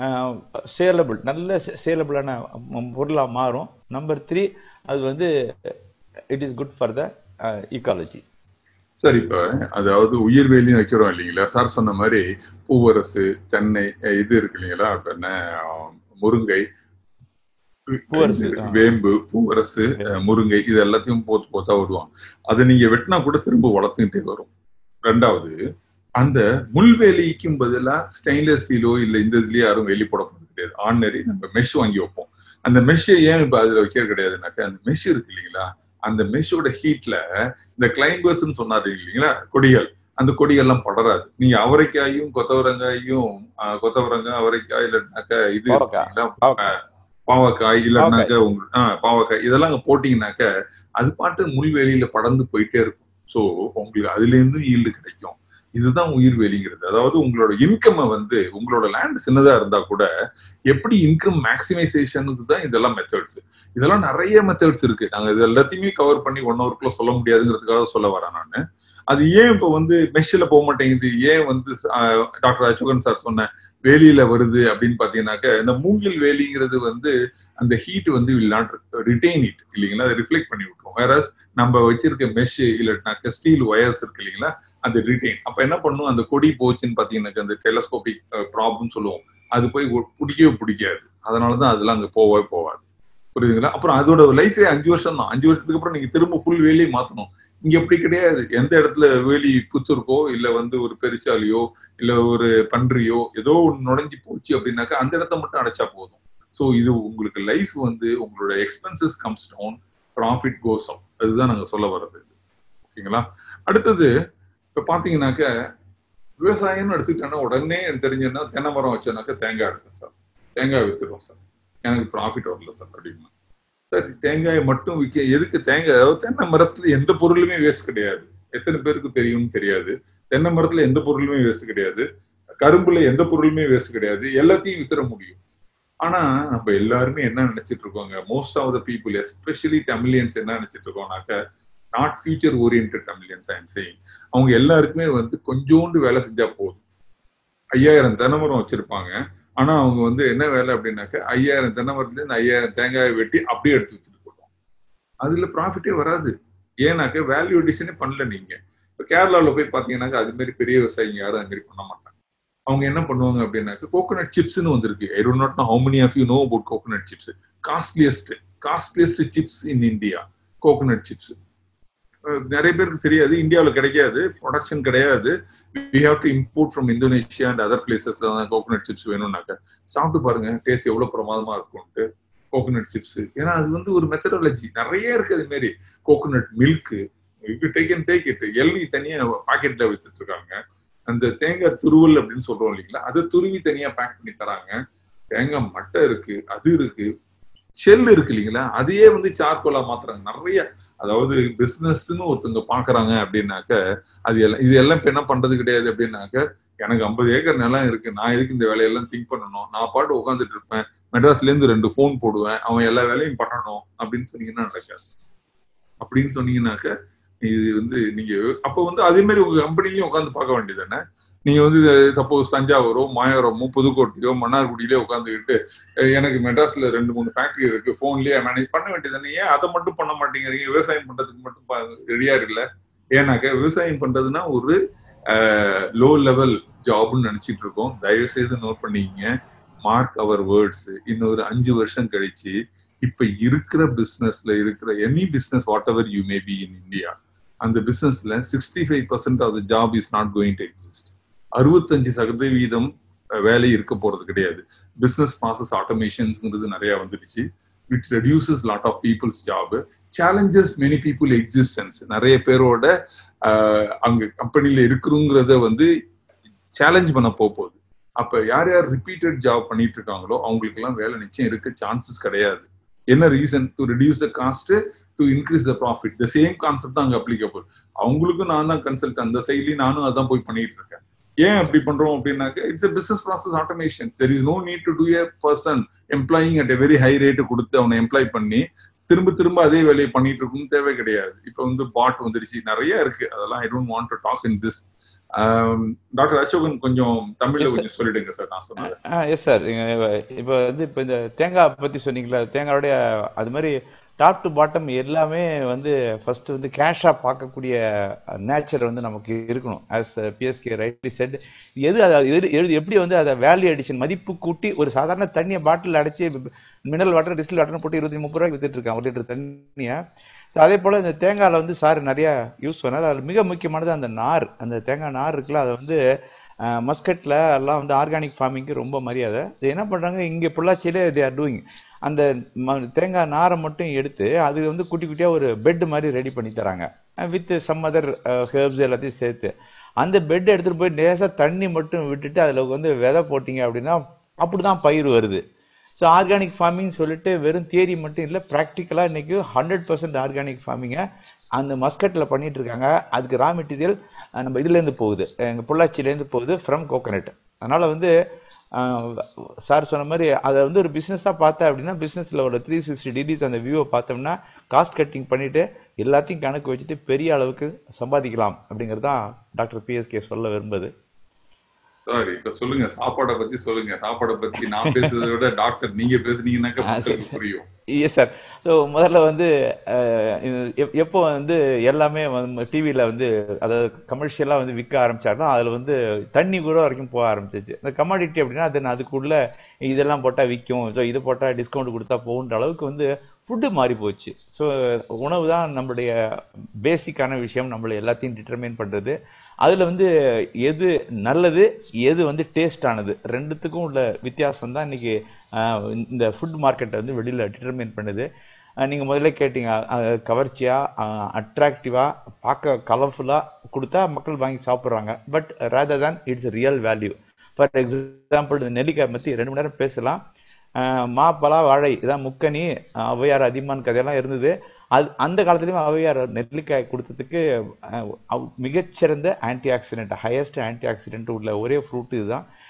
சேலபிள் நல்ல சேலபிளான பொருளாக மாறும் நம்பர் த்ரீ அது வந்து it is good for the ecology sir இப்ப அதாவது உயிர் வேலின்னு வைக்கிறோம் இல்லைங்களா சார் சொன்ன மாதிரி பூவரசு தென்னை இது இருக்கு இல்லைங்களா இப்ப என்ன முருங்கை வேம்பு பூவரசு முருங்கை இது எல்லாத்தையும் போத்து போத்தா வருவாங்க அதை நீங்க வெட்டினா கூட திரும்ப வளர்த்துக்கிட்டே வரும் ரெண்டாவது அந்த முள்வேலிக்கும் பதிலா ஸ்டெயின்லெஸ் ஸ்டீலோ இல்ல இந்த இதுலயே யாரும் வேலி போட போறது கிடையாது ஆர்டினரி நம்ம மெஷ் வாங்கி வைப்போம் அந்த மெஷ்ஷை ஏன் இப்ப அதுல வைக்கிறது கிடையாதுனாக்கா அந்த மெஷ் இருக்கு இல்லைங்களா அந்த மெஷ்ஷோட ஹீட்ல இந்த கிளைம்பர்ஸ் சொன்னாரு இல்லைங்களா கொடிகள் அந்த கொடிகள்லாம் படராது நீங்க அவரைக்காயும் கொத்தவரங்காயும் கொத்தவரங்காய் அவரைக்காய் இல்லைனாக்கா இது பாவக்காய் இல்லைன்னாக்க உங்க பாவக்காய் இதெல்லாம் அங்க போட்டீங்கன்னாக்க அது பாட்டு முள்வேலியில படர்ந்து போயிட்டே இருக்கும் ஸோ உங்களுக்கு அதுல இருந்து ஈல்டு கிடைக்கும் இதுதான் உயிர் வேலிங்கிறது அதாவது உங்களோட இன்கம் வந்து உங்களோட லேண்ட் சின்னதா இருந்தா கூட எப்படி இன்கம் மேக்சிமைசேஷனுக்கு தான் இதெல்லாம் மெத்தட்ஸ் இதெல்லாம் நிறைய மெத்தட்ஸ் இருக்கு நாங்க இது எல்லாத்தையுமே கவர் பண்ணி ஒன் ஹவருக்குள்ள சொல்ல முடியாதுங்கிறதுக்காக சொல்ல வரேன் நான் அது ஏன் இப்ப வந்து மெஷ்ல போக மாட்டேங்குது ஏன் வந்து டாக்டர் அசோகன் சார் சொன்ன வேலியில வருது அப்படின்னு பாத்தீங்கன்னாக்க இந்த மூங்கில் வேலிங்கிறது வந்து அந்த ஹீட் வந்து வில் நாட் ரிட்டைன் இட் இல்லைங்களா அதை ரிஃப்ளெக்ட் பண்ணி விட்டுரும் வேற நம்ம வச்சிருக்க மெஷ் இல்லைனாக்க ஸ்டீல் ஒயர்ஸ் இருக்கு இல்லைங்களா அது ரிட்டைன் அப்ப என்ன பண்ணும் அந்த கொடி போச்சுன்னு பாத்தீங்கன்னாக்க அந்த டெலஸ்கோபிக் ப்ராப்ளம் சொல்லுவோம் அது போய் பிடிக்கவே பிடிக்காது அதனாலதான் அதெல்லாம் அங்க போகவே போகாது புரியுதுங்களா அப்புறம் அதோட லைஃபே அஞ்சு வருஷம் தான் அஞ்சு வருஷத்துக்கு அப்புறம் நீங்க திரும்ப ஃபுல் வேலியை மாத்தணும் இங்க எப்படி கிடையாது எந்த இடத்துல வேலி புத்துருக்கோ இல்ல வந்து ஒரு பெருச்சாலியோ இல்ல ஒரு பன்றியோ ஏதோ ஒன்று நுழைஞ்சு போச்சு அப்படின்னாக்கா அந்த இடத்த மட்டும் அடைச்சா போதும் ஸோ இது உங்களுக்கு லைஃப் வந்து உங்களோட expenses comes down profit goes up அதுதான் நாங்க சொல்ல வர்றது ஓகேங்களா அடுத்தது இப்ப பாத்தீங்கன்னாக்க விவசாயம்னு எடுத்துக்கிட்டோன்னா உடனே தெரிஞ்சதுன்னா தென்னை மரம் வச்சோன்னாக்கா தேங்காய் எடுத்தேன் சார் தேங்காய் வித்துடும் சார் எனக்கு ப்ராஃபிட் வரல சார் அப்படின்னா சார் தேங்காயை மட்டும் விற்க எதுக்கு தேங்காய் அதாவது தென்னை மரத்துல எந்த பொருளுமே வேஸ்ட் கிடையாது எத்தனை பேருக்கு தெரியும்னு தெரியாது தென்னை மரத்துல எந்த பொருளுமே வேஸ்ட் கிடையாது கரும்புல எந்த பொருளுமே வேஸ்ட் கிடையாது எல்லாத்தையும் வித்துற முடியும் ஆனா நம்ம எல்லாருமே என்ன நினைச்சிட்டு இருக்கோங்க most of the people especially Tamilians என்ன நினைச்சிட்டு இருக்கோம்னாக்க not future orient Tamilians I'm saying அவங்க எல்லாருக்குமே வந்து கொஞ்சோண்டு வேலை செஞ்சா போதும் ஐயாயிரம் தென்னமரம் வச்சிருப்பாங்க ஆனா அவங்க வந்து என்ன வேலை அப்படின்னாக்க ஐயாயிரம் தென்னமரத்துல இருந்து ஐயாயிரம் தேங்காயை வெட்டி அப்படியே எடுத்து வச்சுட்டு போடுவோம் அதுல ப்ராஃபிட்டே வராது ஏன்னாக்க வேல்யூ அடிஷனே பண்ணல நீங்க இப்போ கேரளாவில் போய் பார்த்தீங்கன்னாக்க அது மாதிரி பெரிய விவசாயிங்க யாரும் அது மாதிரி பண்ண மாட்டாங்க அவங்க என்ன பண்ணுவாங்க அப்படின்னாக்க கோகோனட் சிப்ஸ்னு வந்திருக்கு I don't not know how many of you know about coconut chips costliest costliest chips in India coconut chips நிறைய பேருக்கு தெரியாது இந்தியாவில் கிடைக்காது ப்ரொடக்ஷன் கிடையாது we have to import from Indonesia and other பிளேசஸ்ல தான் கோகோனட் சிப்ஸ் வேணும்னாக்க சாப்பிட்டு பாருங்க டேஸ்ட் எவ்வளவு பிரமாதமா இருக்கும்ட்டு கோகோனட் சிப்ஸ் ஏன்னா அது வந்து ஒரு மெத்தடாலஜி நிறைய இருக்கு அது மாதிரி coconut milk take and take it எல்னி தனியா பாக்கெட்ல வித்துட்டு இருக்காங்க அந்த தேங்காய் துருவல் அப்படின்னு சொல்றோம் இல்லைங்களா அதை துருவி தனியா பேக் பண்ணி தராங்க தேங்காய் மட்டை இருக்கு அது இருக்கு ஷெல் இருக்கு இல்லைங்களா அதையே வந்து சார்கோலா மாத்துறாங்க நிறைய அதாவது பிசினஸ்ன்னு ஒருத்தவங்க பாக்குறாங்க அப்படின்னாக்க அது எல்லாம் இது எல்லாம் இப்ப என்ன பண்றது கிடையாது அப்படின்னாக்க எனக்கு ஐம்பது ஏக்கர் நிலம் இருக்கு நான் எதுக்கு இந்த வேலையெல்லாம் திங்க் பண்ணணும் நான் பாட்டு உட்காந்துட்டு இருப்பேன் மெட்ராஸ்ல இருந்து ரெண்டு ஃபோன் போடுவேன் அவன் எல்லா வேலையும் பண்ணணும் அப்படின்னு சொன்னீங்கன்னா நடக்காது அப்படின்னு சொன்னீங்கன்னாக்க இது வந்து நீங்க அப்ப வந்து அதே மாதிரி உங்க கம்பெனிலையும் உட்காந்து பார்க்க வேண்டியது தானே நீங்க வந்து சப்போஸ் தஞ்சாவூரோ மாயாரமோ புதுக்கோட்டையோ மன்னார்குடியிலயோ உட்காந்துக்கிட்டு எனக்கு மெட்ராஸ்ல ரெண்டு மூணு ஃபேக்டரி இருக்கு போன்லயே மேனேஜ் பண்ண வேண்டியது ஏன் அதை மட்டும் பண்ண மாட்டேங்கிறீங்க விவசாயம் பண்றதுக்கு மட்டும் ரெடியா இருக்குல்ல ஏன்னாக்க விவசாயம் பண்றதுன்னா ஒரு லோ லெவல் ஜாப்னு நினைச்சிட்டு இருக்கோம் தயவு செய்து நோட் பண்ணிக்கங்க மார்க் அவர் வேர்ட்ஸ் இன்னொரு அஞ்சு வருஷம் கழிச்சு இப்ப இருக்கிற பிசினஸ்ல இருக்கிற any business whatever you may be in India அந்த பிசினஸ்ல sixty five percent of the job is not going to exist அறுபத்தஞ்சு சதவீதம் வேலை இருக்க போறது கிடையாது பிசினஸ் ப்ராசஸ் ஆட்டோமேஷன்ஸ்ங்கிறது நிறைய வந்துடுச்சு which reduces lot of people's job challenges many people existence நிறைய பேரோட அங்க கம்பெனில இருக்கிறோங்கிறத வந்து சேலஞ்ச் பண்ண போகுது அப்ப யார் யார் ரிப்பீட்டட் ஜாப் பண்ணிட்டு இருக்காங்களோ அவங்களுக்கு எல்லாம் வேலை நிச்சயம் இருக்க சான்சஸ் கிடையாது என்ன reason to reduce the cost to increase the profit the same concept தான் அங்க அப்ளிகபிள் அவங்களுக்கும் நான் தான் கன்சல்ட் அந்த சைட்லயும் நானும் அதான் போய் பண்ணிட்டு இருக்கேன் ஏன் அப்படி பண்றோம் அப்படின்னாக்க it's a business process automation there is no need to do a person employing at a very high rate கொடுத்து அவனை எம்ப்ளாய் பண்ணி திரும்ப திரும்ப அதே வேலையை பண்ணிட்டு இருக்கணும் தேவை கிடையாது இப்போ வந்து பாட் வந்துருச்சு நிறைய இருக்கு அதெல்லாம் I don't want to talk in this doctor Ashokan கொஞ்சம் தமிழ்ல கொஞ்சம் சொல்லிடுங்க சார் நான் சொன்னேன் எஸ் சார் இப்போ வந்து இப்போ இந்த தேங்காய் பத்தி சொன்னீங்களா தேங்காயோடைய அது மாதிரி டாப் டு பாட்டம் எல்லாமே வந்து ஃபர்ஸ்ட் வந்து கேஷா பார்க்கக்கூடிய நேச்சர் வந்து நமக்கு இருக்கணும் ஆஸ் பிஎஸ்கே ரைட்லி செட் எது எது எப்படி வந்து அதை வேல்யூ அடிஷன் மதிப்பு கூட்டி ஒரு சாதாரண தண்ணியை பாட்டில் அடைச்சி மினரல் வாட்டர் டிஸ்டில் வாட்டர் போட்டு இருபத்தி முப்பது ரூபாய்க்கு வித்துட்டு இருக்கான் ஒரு லிட்டர் தண்ணியை ஸோ அதே போல் இந்த தேங்காயில் வந்து சார் நிறைய யூஸ் பண்ணார் அதில் மிக முக்கியமானது அந்த நார் அந்த தேங்காய் நார் இருக்குல்ல அதை வந்து மஸ்கட்டில் எல்லாம் வந்து ஆர்கானிக் ஃபார்மிங்க்கு ரொம்ப மரியாதை இது என்ன பண்ணுறாங்க இங்கே பொள்ளாச்சியிலே தே ஆர் டூயிங் அந்த தேங்காய் நாரை மட்டும் எடுத்து அது வந்து குட்டி குட்டியாக ஒரு பெட் மாதிரி ரெடி பண்ணி தராங்க வித் சம் அதர் ஹெர்ப்ஸ் எல்லாத்தையும் சேர்த்து அந்த பெட் எடுத்துகிட்டு போய் லேசாக தண்ணி மட்டும் விட்டுட்டு அதில் வந்து விதை போட்டிங்க அப்படின்னா அப்படி தான் பயிர் வருது ஸோ ஆர்கானிக் ஃபார்மிங் சொல்லிட்டு வெறும் தியரி மட்டும் இல்லை ப்ராக்டிக்கலாக இன்னைக்கு ஹண்ட்ரட் பர்சன்ட் ஆர்கானிக் ஃபார்மிங்கை அந்த மஸ்கட்டில் பண்ணிட்டு இருக்காங்க அதுக்கு ரா மெட்டீரியல் நம்ம இதுலேருந்து போகுது எங்கள் பொள்ளாச்சியிலேருந்து போகுது ஃப்ரம் கோகனட் அதனால் வந்து சார் சொன்ன மாதிரி அதை வந்து ஒரு பிஸ்னஸாக பார்த்தேன் அப்படின்னா பிஸ்னஸில் ஒரு த்ரீ சிக்ஸ்டி டிகிரிஸ் அந்த வியூவை பார்த்தோம்னா காஸ்ட் கட்டிங் பண்ணிட்டு எல்லாத்தையும் கணக்கு வச்சுட்டு பெரிய அளவுக்கு சம்பாதிக்கலாம் அப்படிங்கிறது தான் டாக்டர் பிஎஸ்கே சொல்ல விரும்புது சாரி இப்ப சொல்லுங்க சாப்பாடை பத்தி சொல்லுங்க சாப்பாடை பத்தி நான் பேசுறதை விட டாக்டர் நீங்க பேசுனீங்கன்னாக்க புரியும் எஸ் சார் ஸோ முதல்ல வந்து எப்போ வந்து எல்லாமே டிவியில் வந்து அதாவது கமர்ஷியலாக வந்து விற்க ஆரம்பிச்சாருன்னா அதில் வந்து தண்ணி கூட வரைக்கும் போக ஆரம்பிச்சிச்சு இந்த கமாடிட்டி அப்படின்னா தென் அதுக்குள்ள இதெல்லாம் போட்டால் விற்கும் ஸோ இது போட்டால் டிஸ்கவுண்ட் கொடுத்தா போகுன்ற அளவுக்கு வந்து ஃபுட்டு மாறி போச்சு ஸோ உணவு தான் நம்மளுடைய பேசிக்கான விஷயம் நம்மளை எல்லாத்தையும் டிட்டர்மைன் பண்ணுறது அதில் வந்து எது நல்லது எது வந்து டேஸ்ட் ஆனது ரெண்டுத்துக்கும் உள்ள வித்தியாசம் தான் இன்னைக்கு இந்த ஃபுட் மார்க்கெட்டை வந்து வெளியில் டிட்டர்மைன் பண்ணுது நீங்கள் முதல்ல கேட்டீங்க கவர்ச்சியாக அட்ராக்டிவாக பார்க்க கலர்ஃபுல்லாக கொடுத்தா மக்கள் வாங்கி சாப்பிட்றாங்க but rather than it's real value for example இந்த நெல்லிக்காய் பற்றி ரெண்டு மணி நேரம் பேசலாம் மா பலா வாழை இதான் முக்கனி ஔவையார் அதிகமான கதையெல்லாம் இருந்தது அது அந்த காலத்துலயும் ஔவையார் நெல்லிக்காய் கொடுத்ததுக்கு மிகச்சிறந்த antioxidant highest antioxidant உள்ள ஒரே ஃப்ரூட் இதுதான்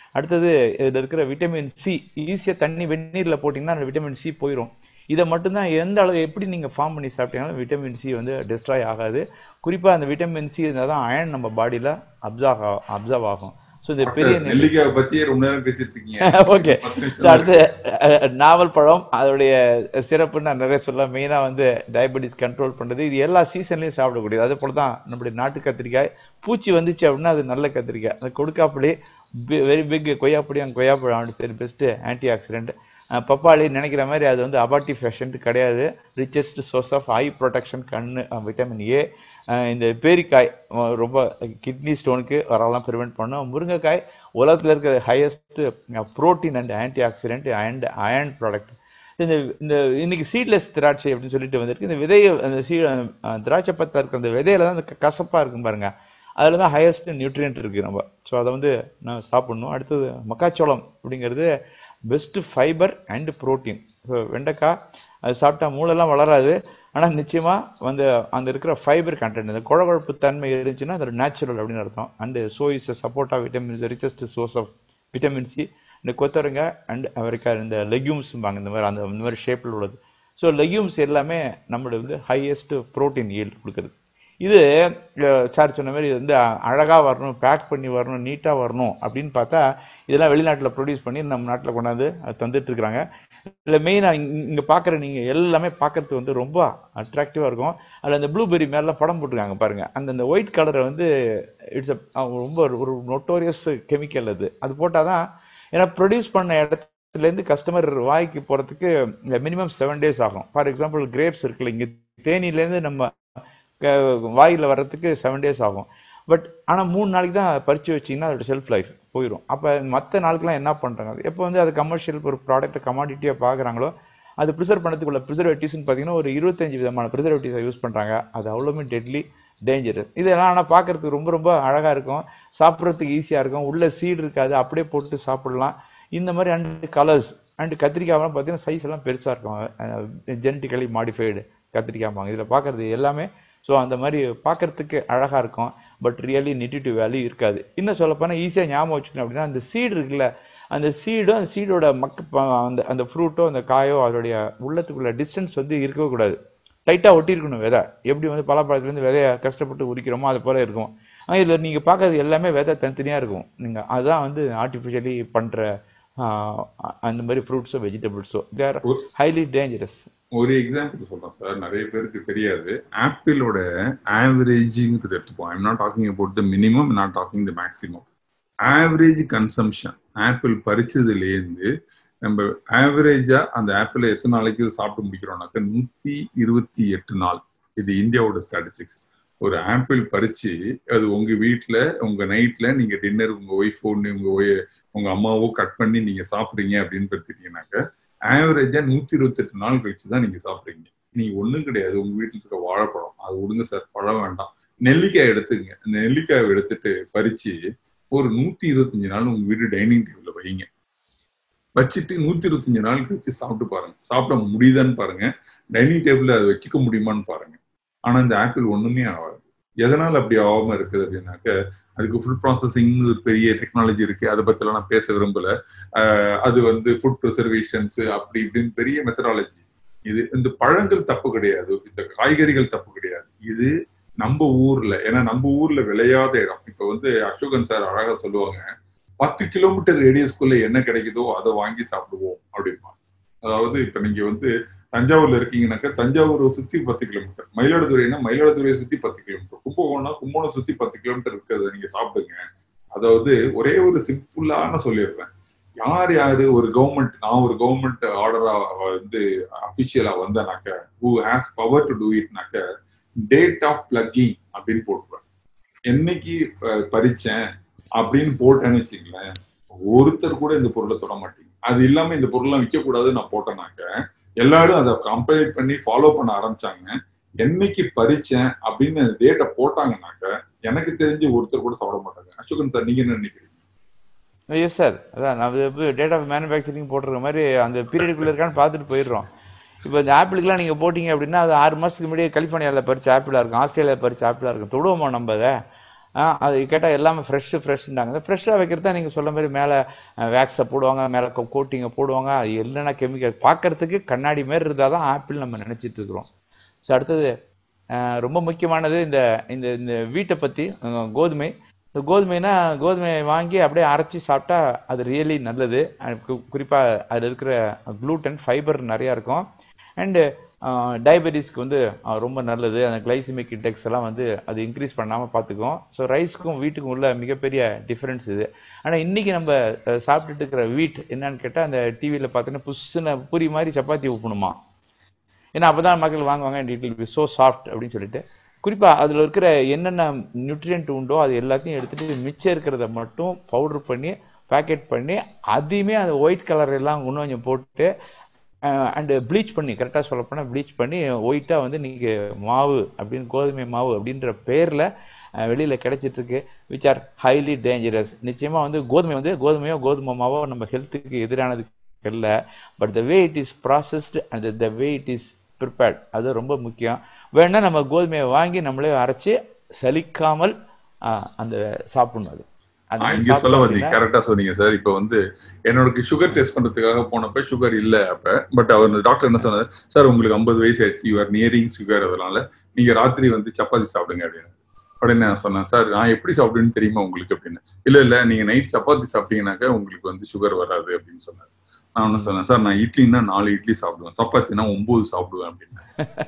அடுத்தது இதுல இருக்கிற விட்டமின் சி ஈஸியா தண்ணி வெந்நீர்ல போட்டீங்கன்னா அந்த விட்டமின் சி போயிடும் இதை மட்டும்தான் எந்த அளவு எப்படி நீங்க ஃபார்ம் பண்ணி சாப்பிட்டீங்கனாலும் விட்டமின் சி வந்து டிஸ்ட்ராய் ஆகாது குறிப்பா அந்த விட்டமின் சி இருந்தால் தான் அயன் நம்ம பாடியில அப்சர்வ் அப்சர்வ் ஆகும் ஸோ இந்த பெரிய நெல்லி- நெல்லிக்காய் பத்தியே ரொம்ப நேரம் பேசிட்டு இருக்கீங்க ஓகே பத்து நிமிஷம் ஸோ அடுத்து அஹ், நாவல் பழம் அதோடைய சிறப்பு நான் நிறைய சொல்ல மெயினாக வந்து டயபெட்டிஸ் கண்ட்ரோல் பண்ணுறது இது எல்லா சீசன்லையும் சாப்பிடக்கூடியது அதே போல தான் நம்முடைய நாட்டு கத்திரிக்காய் பூச்சி வந்துச்சு அப்படின்னா அது நல்ல கத்திரிக்காய் அந்த கொடுக்காப்புளி வெரி பிக் கொய்யாப்பொடி கொய்யாப்பழம் சரி பெஸ்ட்டு ஆன்டி ஆக்சிடென்ட் பப்பாளி நினைக்கிற மாதிரி அது வந்து அபார்டிவ் ஃபேஷன்ட் கிடையாது richest source of eye protection கண்ணு விட்டமின் ஏ இந்த பேரிக்காய் அஹ், ரொம்ப கிட்னி ஸ்டோனுக்கு வரலாம் ப்ரிவென்ட் பண்ணும் முருங்கைக்காய் உலகத்தில் இருக்கிற highest protein and antioxidant and iron product இந்த இந்த இன்னைக்கு சீட்லெஸ் திராட்சை அப்படின்னு சொல்லிட்டு வந்திருக்கு இந்த விதைய அந்த சீ அஹ், திராட்சை பத்தா இருக்கிற அந்த விதையில தான் அந்த க- கசப்பா இருக்கும் பாருங்க அதுல தான் ஹையஸ்ட் நியூட்ரியன்ட் இருக்கு நம்ம ஸோ அதை வந்து நான் சாப்பிடணும் அடுத்தது மக்காச்சோளம் அப்படிங்கிறது பெஸ்ட் ஃபைபர் அண்ட் புரோட்டீன் வெண்டைக்காய் அது சாப்பிட்டா மூளைலாம் வளராது ஆனா நிச்சயமா வந்து அந்த இருக்கிற ஃபைபர் கண்டென்ட் இந்த குழகுழப்பு தன்மை இருந்துச்சுன்னா அது நேச்சுரல் அப்படின்னு அர்த்தம் அண்ட் சோ இஸ் சப்போர்ட்டா vitamins richest source of vitamin C இந்த கொத்தவரங்காய் அண்ட் அவரைக்காய் இந்த லெக்யூம்ஸ்பாங்க இந்த மாதிரி அந்த இந்த மாதிரி ஷேப்பில் உள்ளது ஸோ லெக்யூம்ஸ் எல்லாமே நம்மளுடைய வந்து ஹையஸ்ட் ப்ரோட்டீன் yield கொடுக்குறது இது சார் சொன்ன மாதிரி இது வந்து அழகா வரணும் பேக் பண்ணி வரணும் நீட்டா வரணும் அப்படின்னு பார்த்தா இதெல்லாம் வெளிநாட்டுல ப்ரொடியூஸ் பண்ணி நம்ம நாட்டுல கொண்டாந்து அது தந்துட்டு இருக்காங்க இதுல மெயினா இங்க பாக்குற நீங்க எல்லாமே பார்க்கறதுக்கு வந்து ரொம்ப அட்ராக்டிவா இருக்கும் அதுல அந்த ப்ளூபெரி மேல படம் போட்டிருக்காங்க பாருங்க அந்த அந்த ஒயிட் கலரை வந்து இட்ஸ் ரொம்ப ஒரு- ஒரு நோட்டோரியஸ் கெமிக்கல் அது அது போட்டாதான் ஏன்னா ப்ரொடியூஸ் பண்ண இடத்துல இருந்து கஸ்டமர் வாய்க்கு போறதுக்கு மினிமம் செவன் டேஸ் ஆகும் ஃபார் எக்ஸாம்பிள் கிரேப்ஸ் இருக்குல்ல இங்க தேனில இருந்து நம்ம க- வாயில வர்றதுக்கு செவன் டேஸ் ஆகும் பட் ஆனா மூணு நாளைக்கு தான் பறிச்சு வச்சீங்கன்னா அதோட செல்ஃப் லைஃப் போயிடும் அப்ப மத்த நாளுக்கெல்லாம் என்ன பண்றாங்க அது எப்போ வந்து அது கமர்ஷியல் ஒரு ப்ராடக்ட் கமாடிட்டியா பாக்குறாங்களோ அது ப்ரிசர்வ் பண்ணதுக்குள்ள ப்ரிசர்வேட்டிவ்ஸ்னு பார்த்தீங்கன்னா ஒரு இருபத்தஞ்சு விதமான ப்ரிசர்வேட்டிவ்ஸை யூஸ் பண்றாங்க அது அவ்வளவுமே டெட்லி டேஞ்சரஸ் இதெல்லாம் ஆனா பார்க்கறதுக்கு ரொம்ப ரொம்ப அழகா இருக்கும் சாப்பிட்றதுக்கு ஈஸியா இருக்கும் உள்ள சீடு இருக்காது அப்படியே போட்டு சாப்பிடலாம் இந்த மாதிரி அண்ட் கலர்ஸ் அண்ட் கத்திரிக்காய்லாம் பார்த்தீங்கன்னா சைஸ் எல்லாம் பெருசா இருக்கும் ஜெனட்டிக்கலி மாடிஃபைடு கத்திரிக்காய்ப்பாங்க இதுல பார்க்கறது எல்லாமே ஸோ அந்த மாதிரி பார்க்கறதுக்கு அழகா இருக்கும் பட் ரியலி நெட்டிவ் வேல்யூ இருக்காது இன்னும் சொல்ல போனா ஈஸியா ஞாபகம் வச்சுக்கணும் அப்படின்னா அந்த சீடு இருக்குல்ல அந்த சீடும் அந்த சீடோட மக்க ப- அந்த அந்த ஃப்ரூட்டோ அந்த காயோ அதோடைய உள்ளத்துக்குள்ள டிஸ்டன்ஸ் வந்து இருக்கவே கூடாது டைட்டா ஒட்டி இருக்கணும் விதை எப்படி வந்து பலாப்பழத்துல இருந்து விதைய கஷ்டப்பட்டு உரிக்கிறோமோ அது போல இருக்கும் ஆனா இதுல நீங்க பார்க்கறது எல்லாமே விதை தனித்தனியா இருக்கும் நீங்க அதான் வந்து ஆர்டிஃபிஷியலி பண்ற ஆஹ், அந்த மாதிரி ஃப்ரூட்ஸோ வெஜிடபிள்ஸோ தேர் ஒரு- ஹைலி டேஞ்சரஸ் ஒரு எக்ஸாம்பிள் சொல்றேன் சார் நிறைய பேருக்கு தெரியாது ஆப்பிளோட ஆவரேஜிங்கிறது எடுத்துப்போம் I'm not talking about the minimum not talking the maximum average consumption apple பறிச்சதுலேருந்து நம்ம ஆவரேஜா அந்த ஆப்பிளை எத்தனை நாளைக்கு சாப்பிட்டு முடிக்கிறோம்னாக்க நூத்தி இருபத்தி எட்டு நாள் இது இந்தியாவோட ஸ்டாட்டிஸ்டிக்ஸ் ஒரு ஆப்பிள் பறிச்சு அது உங்க வீட்ல உங்க நைட்ல நீங்க டின்னர் உங்க ஒய்ஃபோ உங்க ஒய்- உங்க அம்மாவோ கட் பண்ணி நீங்க சாப்பிடுறீங்க அப்படின்னு பார்த்துட்டீங்கன்னாக்க ஆவரேஜா நூத்தி இருபத்தெட்டு நாள் கழிச்சு தான் நீங்க சாப்பிடுறீங்க நீங்க ஒண்ணும் கிடையாது உங்க வீட்டுல இருக்க வாழைப்பழம் அது விடுங்க சார் பழம் வேண்டாம் நெல்லிக்காய் எடுத்துங்க அந்த நெல்லிக்காயை எடுத்துட்டு பறிச்சு ஒரு நூத்தி இருபத்தஞ்சு நாள் உங்க வீட்டு டைனிங் டேபிள்ல வைங்க வச்சுட்டு நூத்தி இருபத்தஞ்சு நாள் கழிச்சு சாப்பிட்டு பாருங்க சாப்பிட முடியுதான்னு பாருங்க டைனிங் டேபிள்ல அதை வச்சுக்க முடியுமான்னு பாருங்க ஆனா இந்த ஆப்பிள் ஒண்ணுமே ஆகாது எதனால அப்படி ஆகாம இருக்குது அப்படின்னாக்க அதுக்கு ஃபுட் ப்ராசஸிங் பெரிய டெக்னாலஜி இருக்கு அதை பத்திலாம் நான் பேச விரும்பல ஆஹ் அது வந்து ஃபுட் ப்ரிசர்வேஷன்ஸ் அப்படி இப்படின்னு பெரிய மெத்தடாலஜி இது இந்த பழங்கள் தப்பு கிடையாது இந்த காய்கறிகள் தப்பு கிடையாது இது நம்ம ஊர்ல ஏன்னா நம்ம ஊர்ல விளையாத இடம் இப்ப வந்து அசோகன் சார் அழகா சொல்லுவாங்க பத்து கிலோமீட்டர் ரேடியஸ்குள்ள என்ன கிடைக்குதோ அதை வாங்கி சாப்பிடுவோம் அப்படிமா அதாவது இப்ப நீங்க வந்து தஞ்சாவூர்ல இருக்கீங்கன்னாக்கா தஞ்சாவூரை சுத்தி பத்து கிலோமீட்டர் மயிலாடுதுறைனா மயிலாடுதுறையை சுத்தி பத்து கிலோமீட்டர் கும்பகோணம் கும்பகோணம் சுத்தி பத்து கிலோமீட்டர் இருக்கிறத நீங்க சாப்பிடுங்க அதாவது ஒரே ஒரு சிம்பிளான சொல்லிடுறேன் யார் யாரு ஒரு கவர்மெண்ட் நான் ஒரு கவர்மெண்ட் ஆர்டரா வந்து அபிஷியலா வந்தேனாக்க who has power to do இட்னாக்க டேட் ஆஃப் பிளக்கிங் அப்படின்னு போட்டுருவேன் என்னைக்கு ப- பறிச்சேன் அப்படின்னு போட்டேன்னு வச்சுங்களேன் ஒருத்தர் கூட இந்த பொருளை தொட மாட்டீங்க அது இல்லாம இந்த பொருள்லாம் விற்க கூடாது நான் போட்டேனாக்க எல்லாரும் அதை கம்பேர் பண்ணி ஃபாலோ பண்ண ஆரம்பிச்சாங்க என்னைக்கு பறிச்சேன் அப்படின்னு டேட்டை போட்டாங்கனாக்க எனக்கு தெரிஞ்சு ஒருத்தர் கூட சாப்பிட மாட்டாங்க அசோகன் சார் நீங்க என்ன நினைக்கிறீங்க எஸ் சார் அதான் நம்ம டேட் ஆஃப் மேனுஃபேக்சரிங் போட்டிருக்க மாதிரி அந்த பீரியடுக்குள்ள இருக்கான்னு பார்த்துட்டு போயிடுறோம் இப்போ இந்த ஆப்பிளுக்குலாம் நீங்க போட்டீங்க அப்படின்னா அது ஆறு மாசத்துக்கு முன்னாடியே கலிஃபோர்னியாவில் பறிச்ச ஆப்பிளா இருக்கும் ஆஸ்திரேலியாவில் பறிச்ச ஆப்பிளா இருக்கும் தொடுவோமா நம்ம அதை ஆஹ் அது கேட்டால் எல்லாமே ஃப்ரெஷ் ஃப்ரெஷ்ன்றாங்க ஃப்ரெஷ்ஷாக வைக்கிறதா நீங்கள் சொல்ல மாதிரி மேலே வேக்ஸை போடுவாங்க மேலே கோட்டிங்கை போடுவாங்க அது என்னென்ன கெமிக்கல் பார்க்கறதுக்கு கண்ணாடி மாதிரி இருந்தால் தான் ஆப்பிள் நம்ம நினச்சிட்டு இருக்கிறோம் ஸோ அடுத்தது ஆஹ் ரொம்ப முக்கியமானது இந்த இந்த இந்த வீட்டை பற்றி கோதுமை இந்த கோதுமைனா கோதுமையை வாங்கி அப்படியே அரைச்சி சாப்பிட்டா அது ரியலி நல்லது குறிப்பாக அதில் இருக்கிற க்ளூட்டன் ஃபைபர் நிறையா இருக்கும் அண்டு டயபெட்டிஸ்க்கு வந்து அஹ், ரொம்ப நல்லது அந்த கிளைசிமிக் இண்டெக்ஸ் எல்லாம் வந்து அது இன்க்ரீஸ் பண்ணாமல் பார்த்துக்கும் ஸோ ரைஸ்க்கும் வீட்டுக்கும் உள்ள மிகப்பெரிய டிஃப்ரென்ஸ் இது ஆனால் இன்னைக்கு நம்ம அஹ், சாப்பிட்டுட்டு இருக்கிற வீட் என்னன்னு கேட்டால் அந்த டிவியில் பார்த்தீங்கன்னா புஷ்ஷுன்னு பூரி மாதிரி சப்பாத்தி ஊப்பணுமா ஏன்னா அப்பதான் மக்கள் வாங்குவாங்க and it will be so soft அப்படின்னு சொல்லிட்டு குறிப்பா அதுல இருக்கிற என்னென்ன நியூட்ரியன்ட் உண்டோ அது எல்லாத்தையும் எடுத்துட்டு மிச்சம் இருக்கிறத மட்டும் பவுடர் பண்ணி பேக்கெட் பண்ணி அதையுமே அந்த ஒயிட் கலர் எல்லாம் இன்னும் கொஞ்சம் போட்டு அண்ட் ப்ளீச் பண்ணி கரெக்டாக சொல்ல போனால் ப்ளீச் பண்ணி ஒயிட்டாக வந்து நீங்க மாவு அப்படின்னு கோதுமை மாவு அப்படின்ற பேர்ல அஹ், வெளியில கிடைச்சிட்டு இருக்கு விச் ஆர் ஹைலி டேஞ்சரஸ் நிச்சயமா வந்து கோதுமை வந்து கோதுமையோ கோதுமை மாவோ நம்ம ஹெல்த்துக்கு எதிரானது இல்லை but the way it is processed and the way it is prepared அது ரொம்ப முக்கியம் வேணா நம்ம கோதுமையை வாங்கி நம்மளே அரைச்சு சலிக்காமல் ஆஹ், அந்த சாப்பிடணும் அது அந்த ஆ, மாதிரி இங்க சொல்ல சாப்பிட்டோம் வந்தீங்க அப்படின்னா கரெக்டா சொன்னீங்க சார் இப்ப வந்து என்னோட சுகர் டெஸ்ட் பண்றதுக்காக போனப்ப சுகர் இல்ல அப்ப பட் அவர் டாக்டர் என்ன சொன்னார் சார் உங்களுக்கு 50 வயசு ஆயிடுச்சு யூ ஆர் நியரிங் சுகர் அதனால நீங்க ராத்திரி வந்து சப்பாத்தி சாப்பிடுங்க அப்படின்னு உடனே நான் சொன்னேன் சார் நான் எப்படி சாப்பிடுன்னு தெரியுமா உங்களுக்கு அப்படின்னு இல்ல இல்ல நீங்க நைட் சப்பாத்தி சாப்பிட்டீங்கன்னாக்கா உங்களுக்கு வந்து சுகர் வராது அப்படின்னு சொன்னார் நான் ஒண்ணு சொன்னேன் சார் நான் இட்லின்னா நாலு இட்லி சாப்பிடுவேன் சப்பாத்தினா ஒன்பது சாப்பிடுவேன் அப்படின்னு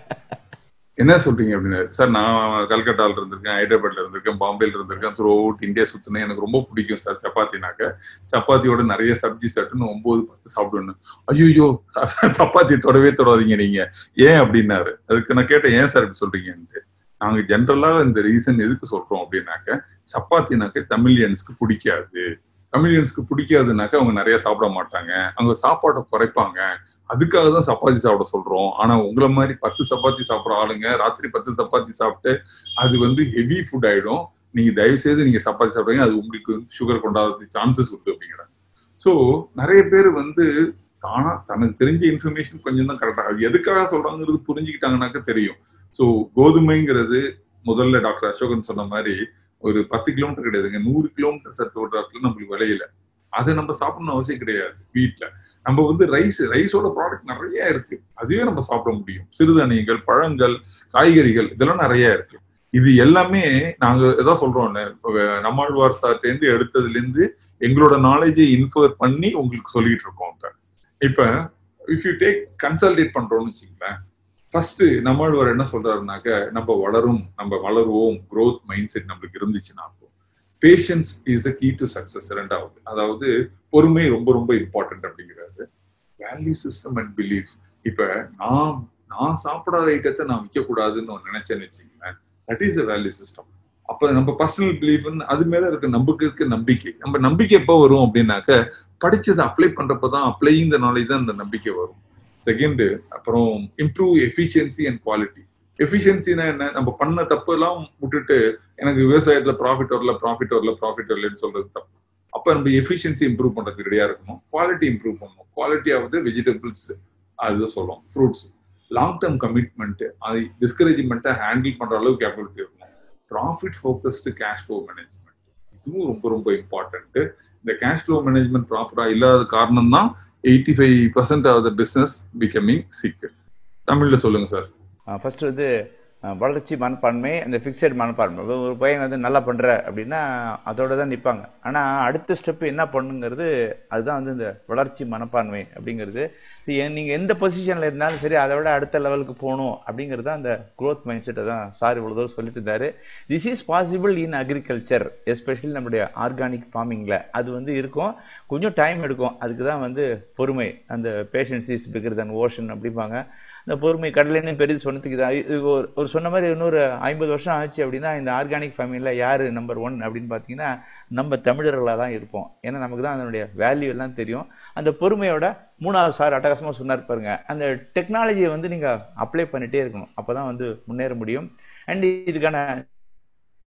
என்ன சொல்றீங்க அப்படின்னு சார் நான் கல்கட்டால இருந்திருக்கேன் ஹைதராபாத்ல இருந்திருக்கேன் பாம்பேல இருந்திருக்கேன் த்ரூ அவுட் இந்தியா சுத்தினேன் எனக்கு ரொம்ப பிடிக்கும் சார் சப்பாத்தினாக்க சப்பாத்தியோட நிறைய சப்ஜி சட்டுன்னு ஒன்பது பத்து சாப்பிடுவேன் ஐயோ சப்பாத்தி தொடவே தொடாதீங்க நீங்க ஏன் அப்படின்னாரு அதுக்கு நான் கேட்டேன் ஏன் சார் இப்படி சொல்றீங்கன்ட்டு நாங்க ஜென்ரலா இந்த ரீசன் எதுக்கு சொல்றோம் அப்படின்னாக்க சப்பாத்தினாக்க தமிழியன்ஸ்க்கு பிடிக்காது தமிழியன்ஸ்க்கு பிடிக்காதுனாக்க அவங்க நிறைய சாப்பிட மாட்டாங்க அவங்க சாப்பாட்டை குறைப்பாங்க அதுக்காக தான் சப்பாத்தி சாப்பிட சொல்றோம் ஆனா உங்களை மாதிரி பத்து சப்பாத்தி சாப்பிட்ற ஆளுங்க ராத்திரி பத்து சப்பாத்தி சாப்பிட்டு அது வந்து ஹெவி ஃபுட் ஆயிடும் நீங்க தயவு செய்து நீங்க சப்பாத்தி சாப்பிடுங்க அது உங்களுக்கு சுகர் கொண்டாடுறதுக்கு சான்சஸ் உண்டு அப்படிங்கிறாங்க ஸோ நிறைய பேர் வந்து தானா தனக்கு தெரிஞ்ச இன்ஃபர்மேஷன் கொஞ்சம் தான் கரெக்டா அது எதுக்காக சொல்றாங்கிறது புரிஞ்சுக்கிட்டாங்கனாக்க தெரியும் ஸோ கோதுமைங்கிறது முதல்ல டாக்டர் அசோகன் சொன்ன மாதிரி ஒரு பத்து கிலோமீட்டர் கிடையாதுங்க நூறு கிலோமீட்டர் சத்து ஓடுறதுல நம்மளுக்கு விளையல அதை நம்ம சாப்பிடணும் அவசியம் கிடையாது வீட்ல நம்ம வந்து ரைஸ் ரைஸோட ப்ராடக்ட் நிறைய இருக்கு அதுவே நம்ம சாப்பிட முடியும் சிறுதானியங்கள் பழங்கள் காய்கறிகள் இதெல்லாம் நிறைய இருக்கு இது எல்லாமே நாங்க எதாவது சொல்றோம்ல அஹ் நம்மாழ்வார் சார்ட்ட இருந்து எடுத்ததுல இருந்து எங்களோட நாலேஜை இன்ஃபர் பண்ணி உங்களுக்கு சொல்லிட்டு இருக்கோம் இப்ப இப்ப இஃப் யூ டேக் கன்சல்டேட் பண்றோம்னு வச்சுங்களேன் ஃபர்ஸ்ட் நம்மாழ்வார் என்ன சொல்றாருனாக்க நம்ம வளரும் நம்ம வளருவோம் growth மைண்ட் செட் நம்மளுக்கு இருந்துச்சுன்னா patience is a key to success ரெண்டாவது அதாவது பொறுமை ரொம்ப ரொம்ப இம்பார்ட்டன்ட் அப்படிங்கிறாரு வேல்யூ சிஸ்டம் அண்ட் பிலீஃப் இப்ப நான் நான் சாப்பிடாத ஐட்டத்தை நான் விற்க கூடாதுன்னு ஒண்ணு நினைச்சேன்னு வச்சுங்களேன் that is a value system அப்ப நம்ம பர்சனல் பிலீஃப்னு அது மேல இருக்க நம்பிக்கை இருக்க நம்பிக்கை நம்ம நம்பிக்கை எப்போ வரும் அப்படின்னாக்க படிச்சதை அப்ளை பண்றப்பதான் அப்ளையிங் த நாலேஜ் தான் அந்த நம்பிக்கை வரும் செகண்ட் அப்புறம் இம்ப்ரூவ் எஃபிஷியன்சி அண்ட் குவாலிட்டி எஃபிஷியன்சினா என்ன நம்ம பண்ண தப்பு எல்லாம் விட்டுட்டு எனக்கு விவசாயத்துல ப்ராஃபிட் வரல ப்ராஃபிட் வரல ப்ராஃபிட் வரலன்னு சொல்றது தப்பு அப்ப நம்ம எஃபிஷியன்சி இம்ப்ரூவ் பண்றதுக்கு ரெடியா இருக்கணும் குவாலிட்டி இம்ப்ரூவ் பண்ணணும் குவாலிட்டி ஆஃப் த வெஜிடபிள்ஸ் அதுதான் சொல்லுவோம் ஃப்ரூட்ஸ் லாங் டேர்ம் கமிட்மெண்ட் அது டிஸ்கரேஜ்மெண்ட்டை ஹேண்டில் பண்ற அளவுக்கு கேப்பபிலிட்டி இருக்கணும் profit focused cash flow management இதுவும் ரொம்ப ரொம்ப இம்பார்ட்டன்ட் இந்த கேஷ் ஃப்ளோ மேனேஜ்மெண்ட் ப்ராப்பரா இல்லாத காரணம் தான் eighty five percent of the business becoming sick தமிழ்ல சொல்லுங்க சார் ஃபர்ஸ்ட் வந்து அஹ், வளர்ச்சி மனப்பான்மை அந்த ஃபிக்ஸட் மனப்பான்மை ஒரு ஒரு பையன் வந்து நல்லா பண்ற அப்படின்னா அதோட தான் நிற்பாங்க ஆனா அடுத்த ஸ்டெப் என்ன பண்ணுங்கிறது அதுதான் வந்து இந்த வளர்ச்சி மனப்பான்மை அப்படிங்கிறது இது எ- நீங்க எந்த பொசிஷன்ல இருந்தாலும் சரி அதை விட அடுத்த லெவலுக்கு போகணும் அப்படிங்கிறது தான் அந்த growth மைண்ட் செட்டை தான் சார் இவ்வளவு தூரம் சொல்லிட்டு இருந்தாரு this is possible in agriculture especially நம்முடைய ஆர்கானிக் ஃபார்மிங்ல அது வந்து இருக்கும் கொஞ்சம் டைம் எடுக்கும் அதுக்கு தான் வந்து பொறுமை அந்த patience is bigger than ocean அப்படிம்பாங்க இந்த பொறுமை கடலைன்னு பெரிது சொன்னதுக்கு தான் இது ஒரு ஒரு சொன்ன மாதிரி இன்னொரு ஐம்பது வருஷம் ஆச்சு அப்படின்னா இந்த ஆர்கானிக் ஃபார்மிங்ல யாரு நம்பர் ஒன் அப்படின்னு பார்த்தீங்கன்னா நம்ம தமிழர்களாக தான் இருப்போம் ஏன்னா நமக்கு தான் அதனுடைய வேல்யூ எல்லாம் தெரியும் அந்த பொறுமையோட மூணாவது சார் அட்டகாசமா சொன்னார் பாருங்க அந்த டெக்னாலஜியை வந்து நீங்க அப்ளை பண்ணிட்டே இருக்கணும் அப்பதான் வந்து முன்னேற முடியும் அண்ட் இதுக்கான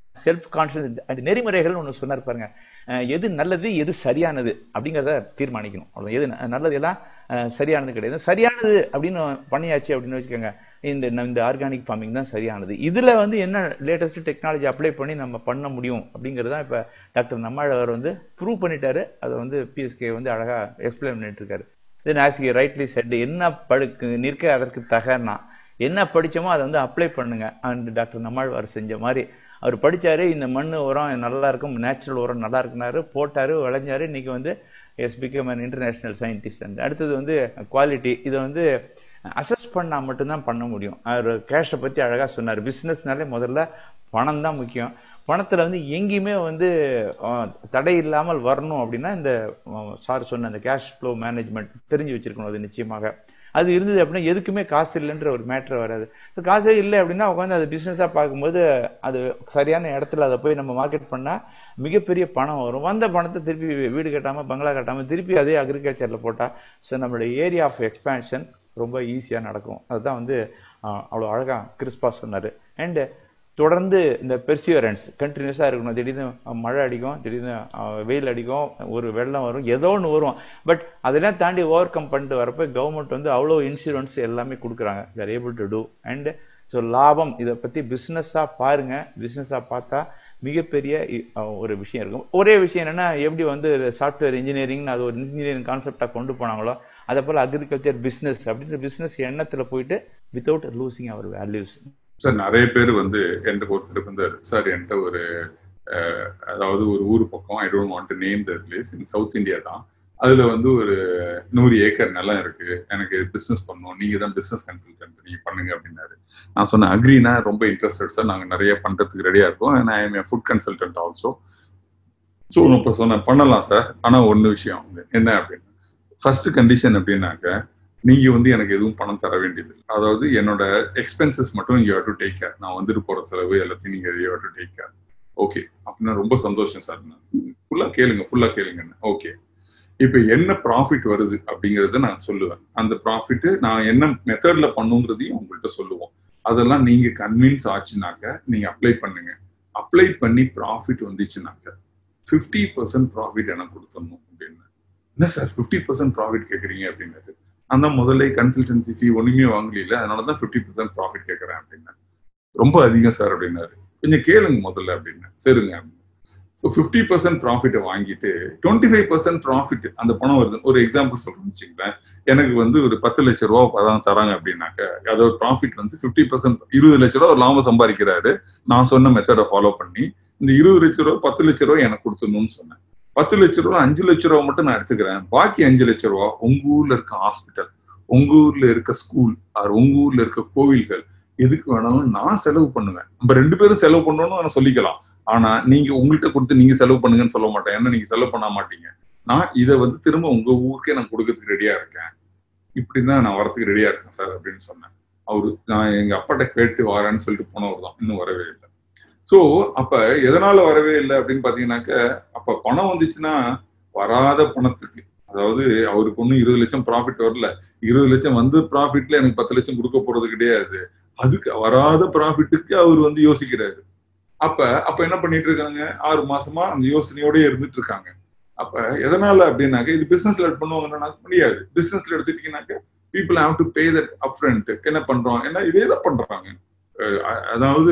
செல்ஃப் கான்ஃபிடன்ஸ் அந்த நெறிமுறைகள் ஒன்று சொன்னார் பாருங்க அஹ் எது நல்லது எது சரியானது அப்படிங்கிறத தீர்மானிக்கணும் அவ்வளவு எது ந- நல்லது எல்லாம் அஹ் சரியானது கிடையாது சரியானது அப்படின்னு பண்ணியாச்சு அப்படின்னு வச்சுக்கோங்க இந்த ந- இந்த ஆர்கானிக் ஃபார்மிங் தான் சரியானது இதுல வந்து என்ன லேட்டஸ்ட் டெக்னாலஜி அப்ளை பண்ணி நம்ம பண்ண முடியும் அப்படிங்கிறது தான் இப்ப டாக்டர் நம்மாழ்வார் வந்து ப்ரூவ் பண்ணிட்டாரு அதை வந்து பிஎஸ்கே வந்து அழகா எக்ஸ்பிளைன் பண்ணிட்டு இருக்காரு தென் ஆஸ் ரைட்லி செட் என்ன படுக்கு நிற்க அதற்கு தகனா என்ன படிச்சோமோ அதை வந்து அப்ளை பண்ணுங்க அண்ட் டாக்டர் நம்மாழ்வார் செஞ்ச மாதிரி அவர் படிச்சாரு இந்த மண் உரம் நல்லா இருக்கும் நேச்சுரல் உரம் நல்லா இருக்குனாரு போட்டாரு விளைஞ்சாரு இன்னைக்கு வந்து has become an international scientist and அடுத்தது வந்து குவாலிட்டி இதை வந்து அசஸ் பண்ணா மட்டும்தான் பண்ண முடியும் அவர் கேஷை பத்தி அழகா சொன்னார் பிசினஸ்னாலே முதல்ல பணம் தான் முக்கியம் பணத்துல வந்து எங்கேயுமே வந்து அஹ், தடை இல்லாமல் வரணும் அப்படின்னா இந்த சார் சொன்ன அந்த கேஷ் ஃப்ளோ மேனேஜ்மெண்ட் தெரிஞ்சு வச்சிருக்கணும் அது நிச்சயமாக அது இருந்தது அப்படின்னா எதுக்குமே காசு இல்லைன்ற ஒரு மேட்டர் வராது இப்ப காசே இல்லை அப்படின்னா உட்காந்து அது பிசினஸா பார்க்கும்போது அது சரியான இடத்துல அதை போய் நம்ம மார்க்கெட் பண்ணா மிகப்பெரிய பணம் வரும் வந்த பணத்தை திருப்பி வீடு கட்டாம பங்களா கட்டாம திருப்பி அதே அக்ரிகல்ச்சர்ல போட்டா ஸோ நம்மளுடைய ஏரியா ஆஃப் எக்ஸ்பேன்ஷன் ரொம்ப ஈஸியா நடக்கும் அதுதான் வந்து ஆஹ், அவ்வளவு அழகா கிறிஸ்பா சொன்னாரு அண்ட் தொடர்ந்து இந்த பெர்சிவரன்ஸ் கண்டினியூஸாக இருக்கணும் திடீர்னு மழை அடிக்கும் திடீர்னு அஹ், வெயில் அடிக்கும் ஒரு வெள்ளம் வரும் ஏதோ ஒன்று வரும் பட் அதெல்லாம் தாண்டி ஓவர் கம் பண்ணிட்டு வரப்போ கவர்மெண்ட் வந்து அவ்வளோ இன்சூரன்ஸ் எல்லாமே கொடுக்குறாங்க they're able to do and so லாபம் இதை பற்றி பிஸ்னஸாக பாருங்க பிஸ்னஸாக பார்த்தா மிகப்பெரிய இ- அஹ், ஒரு விஷயம் இருக்கும் ஒரே விஷயம் என்னன்னா எப்படி வந்து சாஃப்ட்வேர் இன்ஜினியரிங் அது ஒரு இன்ஜினியரிங் கான்செப்டாக கொண்டு போனாங்களோ அதே போல் அக்ரிகல்ச்சர் பிஸ்னஸ் அப்படின்ற பிஸ்னஸ் எண்ணத்தில் போயிட்டு without losing our values sir நிறைய பேர் வந்து என்கிட்ட ஒருத்தர் வந்தார் சார் என்கிட்ட ஒரு அஹ், அதாவது ஒரு ஊர் பக்கம் I don't want to name the place in south India தான் அதுல வந்து ஒரு நூறு ஏக்கர் நிலம் இருக்கு எனக்கு பிசினஸ் பண்ணணும் நீங்க தான் பிசினஸ் கன்சல்டன்ட் நீங்க பண்ணுங்க அப்படின்னாரு நான் சொன்னேன் அக்ரினா ரொம்ப இன்ட்ரெஸ்டட் சார் நாங்க நிறைய பண்றதுக்கு ரெடியா இருக்கோம் நான் I food consultant also so இப்போ சொன்னேன் பண்ணலாம் சார் ஆனா ஒன்று விஷயம் வந்து என்ன அப்படின்னு ஃபர்ஸ்ட் கண்டிஷன் அப்படின்னாக்க நீங்க வந்து எனக்கு எதுவும் பணம் தர வேண்டியது இல்லை. அதாவது என்னோட எக்ஸ்பென்சஸ் மட்டும் யூ டு டேக் கேர் நான் வந்துட்டு போற செலவு எல்லாத்தையும் நீங்க you to take care okay அப்படின்னா ரொம்ப சந்தோஷம் சார் ஃபுல்லா கேளுங்க ஃபுல்லா கேளுங்க ஓகே இப்ப என்ன ப்ராஃபிட் வருது அப்படிங்கறத நான் சொல்லுவேன் அந்த ப்ராஃபிட் நான் என்ன மெத்தட்ல பண்ணுங்கிறதையும் உங்கள்கிட்ட சொல்லுவோம் அதெல்லாம் நீங்க கன்வின்ஸ் ஆச்சுனாக்க நீங்க அப்ளை பண்ணுங்க அப்ளை பண்ணி ப்ராஃபிட் வந்துச்சுனாக்க ஃபிஃப்டி பர்சன்ட் ப்ராஃபிட் எனக்கு கொடுத்துடணும் அப்படின்னு என்ன சார் ஃபிஃப்டி பர்சன்ட் ப்ராஃபிட் கேட்குறீங்க அப்படின்னாரு நான் தான் முதல்ல கன்சல்டன்சி ஃபீ ஒண்ணுமே வாங்கல அதனால தான் ஃபிஃப்டி பர்சன்ட் ப்ராஃபிட் கேட்குறேன் அப்படின்னு ரொம்ப அதிகம் சார் அப்படின்னாரு கொஞ்சம் கேளுங்க முதல்ல அப்படின்னு சரிங்க ஸோ ஃபிஃப்டி பர்சன்ட் ப்ராஃபிட்டை வாங்கிட்டு டுவெண்ட்டி ஃபைவ் பர்சன்ட் ப்ராஃபிட் அந்த பணம் வருது ஒரு எக்ஸாம்பிள் சொல்றேன்னு வச்சுங்களேன் எனக்கு வந்து ஒரு பத்து லட்ச ரூபா பதான் தராங்க அப்படின்னாக்க அதோட ப்ராஃபிட் வந்து ஃபிஃப்டி பர்சன்ட் இருபது லட்ச ரூபா ஒரு லாபம் சம்பாதிக்கிறாரு நான் சொன்ன மெத்தடை ஃபாலோ பண்ணி இந்த இருபது லட்ச ரூபா பத்து லட்ச ரூபா எனக்கு கொடுத்துடணும்னு சொன்னேன் பத்து லட்ச ரூபா அஞ்சு லட்ச ரூபா மட்டும் நான் எடுத்துக்கிறேன் பாக்கி அஞ்சு லட்ச ரூபா உங்க ஊர்ல இருக்க ஹாஸ்பிட்டல் உங்க ஊர்ல இருக்க ஸ்கூல் ஆர் உங்க ஊர்ல இருக்க கோவில்கள் எதுக்கு வேணாலும் நான் செலவு பண்ணுவேன் நம்ம ரெண்டு பேரும் செலவு பண்ணணும்னு நான் சொல்லிக்கலாம் ஆனா நீங்க உங்கள்கிட்ட கொடுத்து நீங்க செலவு பண்ணுங்கன்னு சொல்ல மாட்டேன் ஏன்னா நீங்க செலவு பண்ண மாட்டீங்க நான் இதை வந்து திரும்ப உங்க ஊருக்கே நான் கொடுக்கறதுக்கு ரெடியா இருக்கேன் இப்படிதான் நான் வரதுக்கு ரெடியா இருக்கேன் சார் அப்படின்னு சொன்னேன் அவரு நான் எங்க அப்பாட்ட கேட்டு வரேன்னு சொல்லிட்டு போனவர் தான் இன்னும் வரவே இல்லை ஸோ அப்ப எதனால வரவே இல்லை அப்படின்னு பாத்தீங்கன்னாக்க அப்ப பணம் வந்துச்சுன்னா வராத பணத்துக்கு அதாவது அவருக்கு ஒன்றும் இருபது லட்சம் ப்ராஃபிட் வரல இருபது லட்சம் வந்து ப்ராஃபிட்ல எனக்கு பத்து லட்சம் கொடுக்க போறது கிடையாது அதுக்கு வராத ப்ராஃபிட்டுக்கு அவர் வந்து யோசிக்கிறாரு அப்ப அப்ப என்ன பண்ணிட்டு இருக்காங்க ஆறு மாசமா அந்த யோசனையோடய இருந்துட்டு இருக்காங்க அப்ப எதனால அப்படின்னாக்க இது பிசினஸ்ல பண்ணுவாங்கன்னா முடியாது பிசினஸ்ல எடுத்துட்டீங்கன்னாக்க people have to pay that அப்ரண்ட் என்ன பண்றோம் ஏன்னா இதே தான் பண்றாங்க அஹ் அதாவது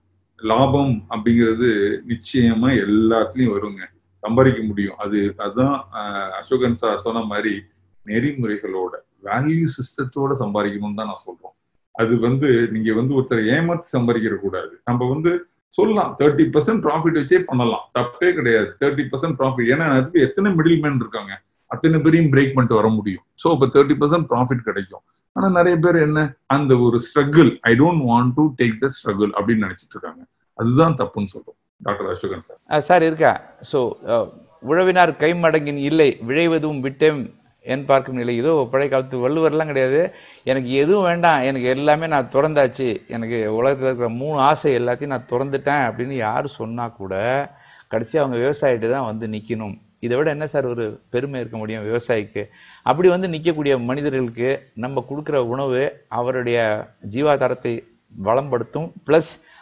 லாபம் அப்படிங்கிறது நிச்சயமா எல்லாத்துலயும் வருங்க சம்பாதிக்க முடியும் அது அதுதான் அஹ், அசோகன் சார் சொன்ன மாதிரி நெறிமுறைகளோட வேல்யூ சிஸ்டத்தோட சம்பாதிக்கணும்னு தான் நான் சொல்றோம் அது வந்து நீங்க வந்து ஒருத்தர் ஏமாத்தி சம்பாதிக்கிற கூடாது நம்ம வந்து சொல்லலாம் தேர்ட்டி பர்சன்ட் ப்ராஃபிட் வச்சே பண்ணலாம் தப்பே கிடையாது தேர்ட்டி பர்சன்ட் ப்ராஃபிட் ஏன்னா அதுக்கு எத்தனை மிடில் மேன் இருக்காங்க அத்தனை பேரையும் பிரேக் பண்ணிட்டு வர முடியும் ஸோ இப்போ தேர்ட்டி பர்சன்ட் ப்ராஃபிட் கிடைக்கும் ஆனா நிறைய பேர் என்ன அந்த ஒரு struggle I don't want to take the struggle அப்படின்னு நினைச்சிட்டு இருக்காங்க அதுதான் தப்புன்னு சொல்றோம் டாக்டர் அசோகன் சார் அஹ் சார் இருக்கா ஸோ உழவினார் கைமடங்கின் இல்லை விழைவதும் விட்டேன் என் பார்க்கும் நிலை இதோ பழைய காலத்து வள்ளுவர்லாம் கிடையாது எனக்கு எதுவும் வேண்டாம் எனக்கு எல்லாமே நான் திறந்தாச்சு எனக்கு உலகத்தில் இருக்கிற மூணு ஆசை எல்லாத்தையும் நான் திறந்துட்டேன் அப்படின்னு யார் சொன்னா கூட கடைசி அவங்க விவசாயிட்டு தான் வந்து நிக்கணும் இதை விட என்ன சார் ஒரு பெருமை இருக்க முடியும் விவசாயிக்கு அப்படி வந்து நிக்கக்கூடிய மனிதர்களுக்கு நம்ம கொடுக்குற உணவு அவருடைய ஜீவாதாரத்தை வளம்படுத்தும் ப்ளஸ்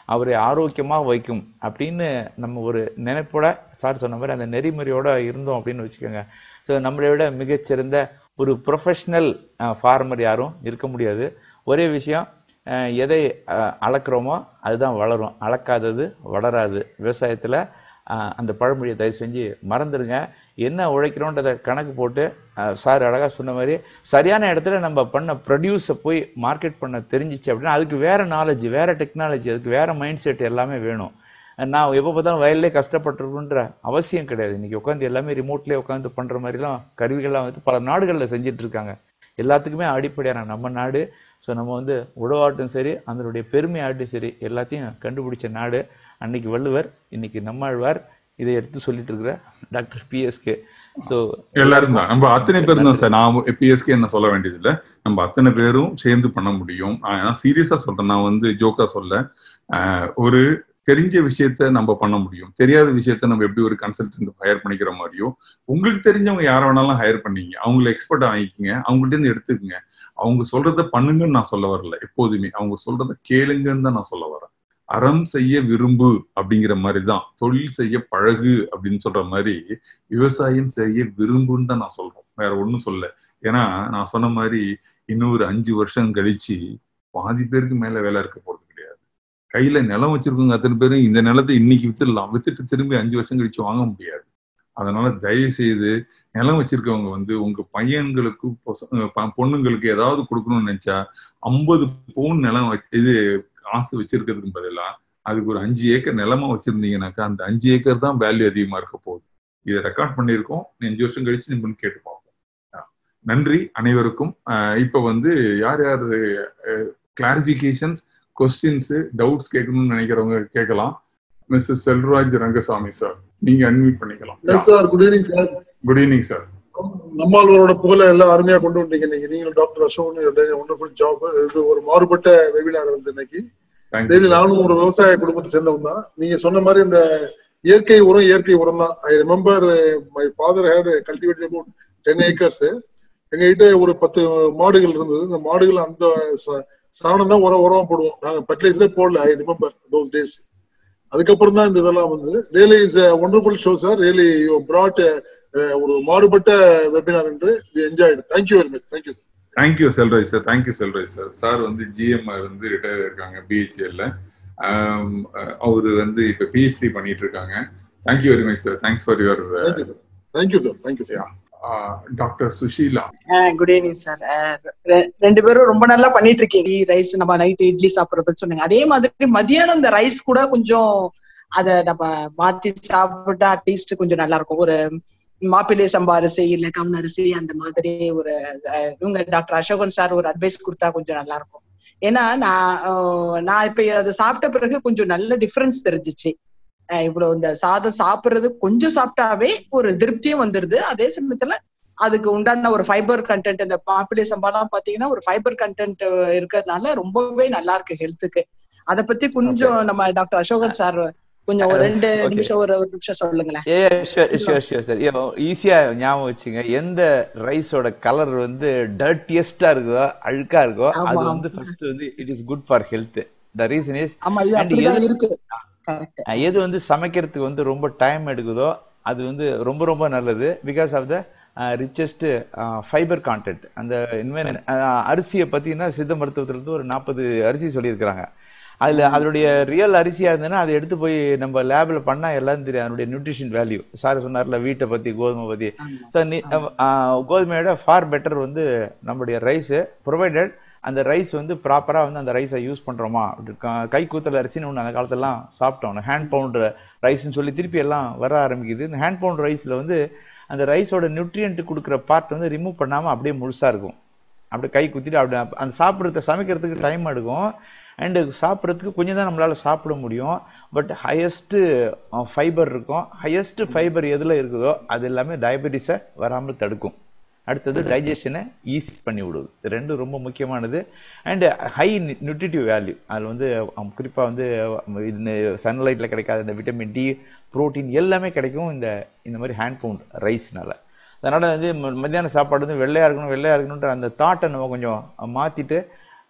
அவரை ஆரோக்கியமா வைக்கும் அப்படின்னு நம்ம ஒரு நினைப்போட சார் சொன்ன மாதிரி அந்த நெறிமுறையோட இருந்தோம் அப்படின்னு வச்சுக்கோங்க ஸோ நம்மளை விட மிகச்சிறந்த ஒரு ப்ரொஃபஷனல் ஃபார்மர் யாரும் இருக்க முடியாது ஒரே விஷயம் அஹ், எதை அஹ், அளக்குறோமோ அதுதான் வளரும் அளக்காதது வளராது விவசாயத்துல அஹ், அந்த பழமொழியை தயவு செஞ்சு மறந்துடுங்க என்ன உழைக்கிறோன்றதை கணக்கு போட்டு அஹ், சார் அழகா சொன்ன மாதிரி சரியான இடத்துல நம்ம பண்ண ப்ரொடியூஸை போய் மார்க்கெட் பண்ண தெரிஞ்சிச்சு அப்படின்னா அதுக்கு வேற நாலேஜ் வேற டெக்னாலஜி அதுக்கு வேற மைண்ட் செட் எல்லாமே வேணும் நான் எப்போ பார்த்தாலும் வயல்லே கஷ்டப்பட்டிருக்குன்ற அவசியம் கிடையாது இன்னைக்கு உட்காந்து எல்லாமே ரிமோட்லேயே உட்காந்து பண்ற மாதிரிலாம் கருவிகள்லாம் வந்து பல நாடுகளில் செஞ்சுட்டு இருக்காங்க எல்லாத்துக்குமே அடிப்படையான நம்ம நாடு ஸோ நம்ம வந்து உழவாட்டும் சரி அதனுடைய பெருமையாட்டும் சரி எல்லாத்தையும் கண்டுபிடிச்ச நாடு அன்னைக்கு வள்ளுவர் இன்னைக்கு நம்மாழ்வார் இதை எடுத்து சொல்லிட்டு இருக்கிற டாக்டர் பிஎஸ்கே ஸோ எல்லாரும் தான் நம்ம அத்தனை பேரும் தான் சார் நான் பிஎஸ்கே என்ன சொல்ல வேண்டியதில்லை நம்ம அத்தனை பேரும் சேர்ந்து பண்ண முடியும் நான் சீரியஸா சொல்றேன் நான் வந்து ஜோக்கா சொல்ல ஆஹ் ஒரு தெரிஞ்ச விஷயத்த நம்ம பண்ண முடியும் தெரியாத விஷயத்த நம்ம எப்படி ஒரு கன்சல்டன்ட் ஹையர் பண்ணிக்கிற மாதிரியோ உங்களுக்கு தெரிஞ்சவங்க யாரை வேணாலும் ஹையர் பண்ணீங்க அவங்கள எக்ஸ்பர்ட் வாங்கிக்கங்க அவங்கள்ட்ட இருந்து எடுத்துக்கங்க அவங்க சொல்றத பண்ணுங்கன்னு நான் சொல்ல வரல எப்போதுமே அவங்க சொல்றத கேளுங்கன்னு தான் நான் சொல்ல வரேன் அறம் செய்ய விரும்பு அப்படிங்கிற மாதிரி தான் தொழில் செய்ய பழகு அப்படின்னு சொல்ற மாதிரி விவசாயம் செய்ய விரும்புன்னு தான் நான் சொல்றேன் வேற ஒண்ணும் சொல்ல ஏன்னா நான் சொன்ன மாதிரி இன்னொரு அஞ்சு வருஷம் கழிச்சு பாதி பேருக்கு மேல வேலை இருக்க போறது கிடையாது கையில நிலம் வச்சிருக்கவங்க அத்தனை பேரும் இந்த நிலத்தை இன்னைக்கு வித்துடலாம் வித்துட்டு திரும்பி அஞ்சு வருஷம் கழிச்சு வாங்க முடியாது அதனால தயவு செய்து நிலம் வச்சிருக்கவங்க வந்து உங்க பையன்களுக்கு பொச- ப- பொண்ணுங்களுக்கு ஏதாவது கொடுக்கணும்னு நினைச்சா ஐம்பது பவுன் நிலம் வச்சு- இது காசு வச்சிருக்கிறதுக்கு பதிலா அதுக்கு ஒரு அஞ்சு ஏக்கர் நிலமா வச்சிருந்தீங்கன்னாக்கா அந்த அஞ்சு ஏக்கர் தான் வேல்யூ அதிகமா இருக்க போகுது இதை ரெக்கார்ட் பண்ணியிருக்கோம் அஞ்சு வருஷம் கழிச்சு நம்ம கேட்டு பார்ப்போம் ஆ. நன்றி அனைவருக்கும் ஆஹ் இப்ப வந்து யார் யார் கிளாரிபிகேஷன்ஸ் கொஸ்டின்ஸ் டவுட்ஸ் கேட்கணும்னு நினைக்கிறவங்க கேட்கலாம் மிஸ்ஸஸ் செல்வராஜ் ரங்கசாமி சார் நீங்க அன்மியூட் பண்ணிக்கலாம் yes sir good evening sir good evening sir நம்மாழ்வாரோட புகழ எல்லாம் அருமையா கொண்டு வந்தீங்க நீங்க நீங்களும் டாக்டர் அசோகன் ஒண்டர்ஃபுல் ஜாப் இது ஒரு மாறுபட்ட வெபினார் வந்து இன்னைக்கு டெய்லி தேங்க்யூ நானும் ஒரு விவசாய குடும்பத்தை சேர்ந்தவன் தான் நீங்க சொன்ன மாதிரி இந்த இயற்கை உரம் இயற்கை உரம் தான் I remember my father had cultivated about ten acres எங்க கிட்ட ஒரு பத்து மாடுகள் இருந்தது இந்த மாடுகள் அந்த ச- சாணம் தான் உரம் உரம் போடுவோம் நாங்க ஃபர்டிலைசரே போடல ஐ ரிமெம்பர் தோஸ் டேஸ் அதுக்கப்புறம் தான் இந்த இதெல்லாம் வந்து really is wonderful show sir really you brought ஒரு மாறுபட்ட வெபினார் என்று enjoyed thank you very much thank you sir thank you Selvaraj sir thank you Selvaraj sir sir வந்து ஜிஎம் வந்து ரிட்டையர் இருக்காங்க பிஹெச்எல்ல அவர் வந்து இப்ப பிஹெச்டி பண்ணிட்டு இருக்காங்க thank you very much sir thanks for your thank you sir thank you sir thank you sir doctor Sushila good evening sir ரெண்டு பேரும் ரொம்ப நல்லா பண்ணிட்டு இருக்கீங்க ரைஸ் நம்ம நைட் இட்லி சாப்பிடுறத சொன்னீங்க அதே மாதிரி மதியானம் இந்த ரைஸ் கூட கொஞ்சம் அத நம்ம மாத்தி சாப்பிட்டா அட்லீஸ்ட் கொஞ்சம் நல்லா இருக்கும் ஒரு மாப்பிள்ளை சம்பா அரிசி இல்ல கவுன் அரிசி அந்த மாதிரி ஒரு அஹ், இவங்க டாக்டர் அசோகன் சார் ஒரு அட்வைஸ் கொடுத்தா கொஞ்சம் நல்லா இருக்கும் ஏன்னா நான் அஹ், நான் இப்ப அதை சாப்பிட்ட பிறகு கொஞ்சம் நல்ல டிஃபரன்ஸ் தெரிஞ்சிச்சு அஹ், இவ்வளவு இந்த சாதம் சாப்பிடுறது கொஞ்சம் சாப்பிட்டாவே ஒரு திருப்தியும் வந்துருது அதே சமயத்துல அதுக்கு உண்டான ஒரு ஃபைபர் கண்டென்ட் இந்த மாப்பிள்ளை சம்பாலாம் பாத்தீங்கன்னா ஒரு ஃபைபர் கண்டென்ட் இருக்கிறதுனால ரொம்பவே நல்லா இருக்கு ஹெல்த்துக்கு அத பத்தி கொஞ்சம் நம்ம டாக்டர் அசோகன் சார் கொஞ்சம் ஒரு ரெண்டு Okay. நிமிஷம் ஒரு ஒரு நிமிஷம் சொல்லுங்களேன் ஏ ஷூர் ஷூர் ஷூர் சார் ஈஸியா ஞாபகம் வச்சுங்க எந்த ரைஸோட கலர் வந்து டர்ட்டியஸ்டா இருக்கோ அழுக்கா இருக்கோ ஆமா, அது ஆமா. வந்து ஃபர்ஸ்ட் வந்து it is good for health the reason is ஆமா இது And அப்படிதான் எது- இருக்கு கரெக்ட் எது வந்து சமைக்கிறதுக்கு வந்து ரொம்ப டைம் எடுக்குதோ அது வந்து ரொம்ப ரொம்ப நல்லது because of the richest fiber content அந்த இன்வென் அரிசியை பார்த்தீங்கன்னா சித்த மருத்துவத்துல இருந்து ஒரு நாற்பது அரிசி சொல்லியிருக்கிறாங்க அதுல அதனுடைய ரியல் அரிசியா இருந்ததுன்னா அதை எடுத்து போய் நம்ம லேப்ல பண்ணா எல்லாம் தெரியும் அதனுடைய நியூட்ரிஷன் வேல்யூ சார் சொன்னார்ல வீட்டை பத்தி கோதுமை பத்தி So, நீ- ஆஹ் கோதுமையோட ஃபார் பெட்டர் வந்து நம்மளுடைய ரைஸ் ப்ரொவைடட் அந்த ரைஸ் வந்து ப்ராப்பரா வந்து அந்த ரைஸை யூஸ் பண்றோமா அப்படி க- கை கூத்தல் அரிசின்னு ஒன்று அந்த காலத்துலலாம் சாப்பிட்டோம் ஹேண்ட் பவுண்ட் ரைஸ்னு சொல்லி திருப்பி எல்லாம் வர ஆரம்பிக்குது இந்த ஹேண்ட் பவுண்ட் ரைஸ்ல வந்து அந்த ரைஸோட நியூட்ரியன்ட் கொடுக்குற பார்ட் வந்து ரிமூவ் பண்ணாம அப்படியே முழுசா இருக்கும் அப்படியே கை குத்திட்டு அப்படி அந்த சாப்பிட்றத சமைக்கிறதுக்கு டைம் எடுக்கும் அண்டு சாப்பிட்றதுக்கு கொஞ்சம் தான் நம்மளால சாப்பிட முடியும் பட் ஹையஸ்ட் ஃபைபர் இருக்கும் ஹையஸ்ட் ஃபைபர் எதுல இருக்குதோ அது எல்லாமே டயபெட்டிஸை வராமல் தடுக்கும் அடுத்தது டைஜஷனை ஈஸி பண்ணி விடுது இது ரெண்டும் ரொம்ப முக்கியமானது அண்ட் ஹை நியூட்ரிட்டிவ் வேல்யூ அதில் வந்து அஹ், குறிப்பா வந்து அஹ், இந்த சன்லைட்ல கிடைக்காத இந்த விட்டமின் டி புரோட்டீன் எல்லாமே கிடைக்கும் இந்த இந்த மாதிரி ஹேண்ட் பவுண்ட் ரைஸ்னால அதனால வந்து ம- மத்தியான சாப்பாடு வந்து வெள்ளையா இருக்கணும் வெள்ளையா இருக்கணுன்ற அந்த தாட்டை நம்ம கொஞ்சம் மாத்திட்டு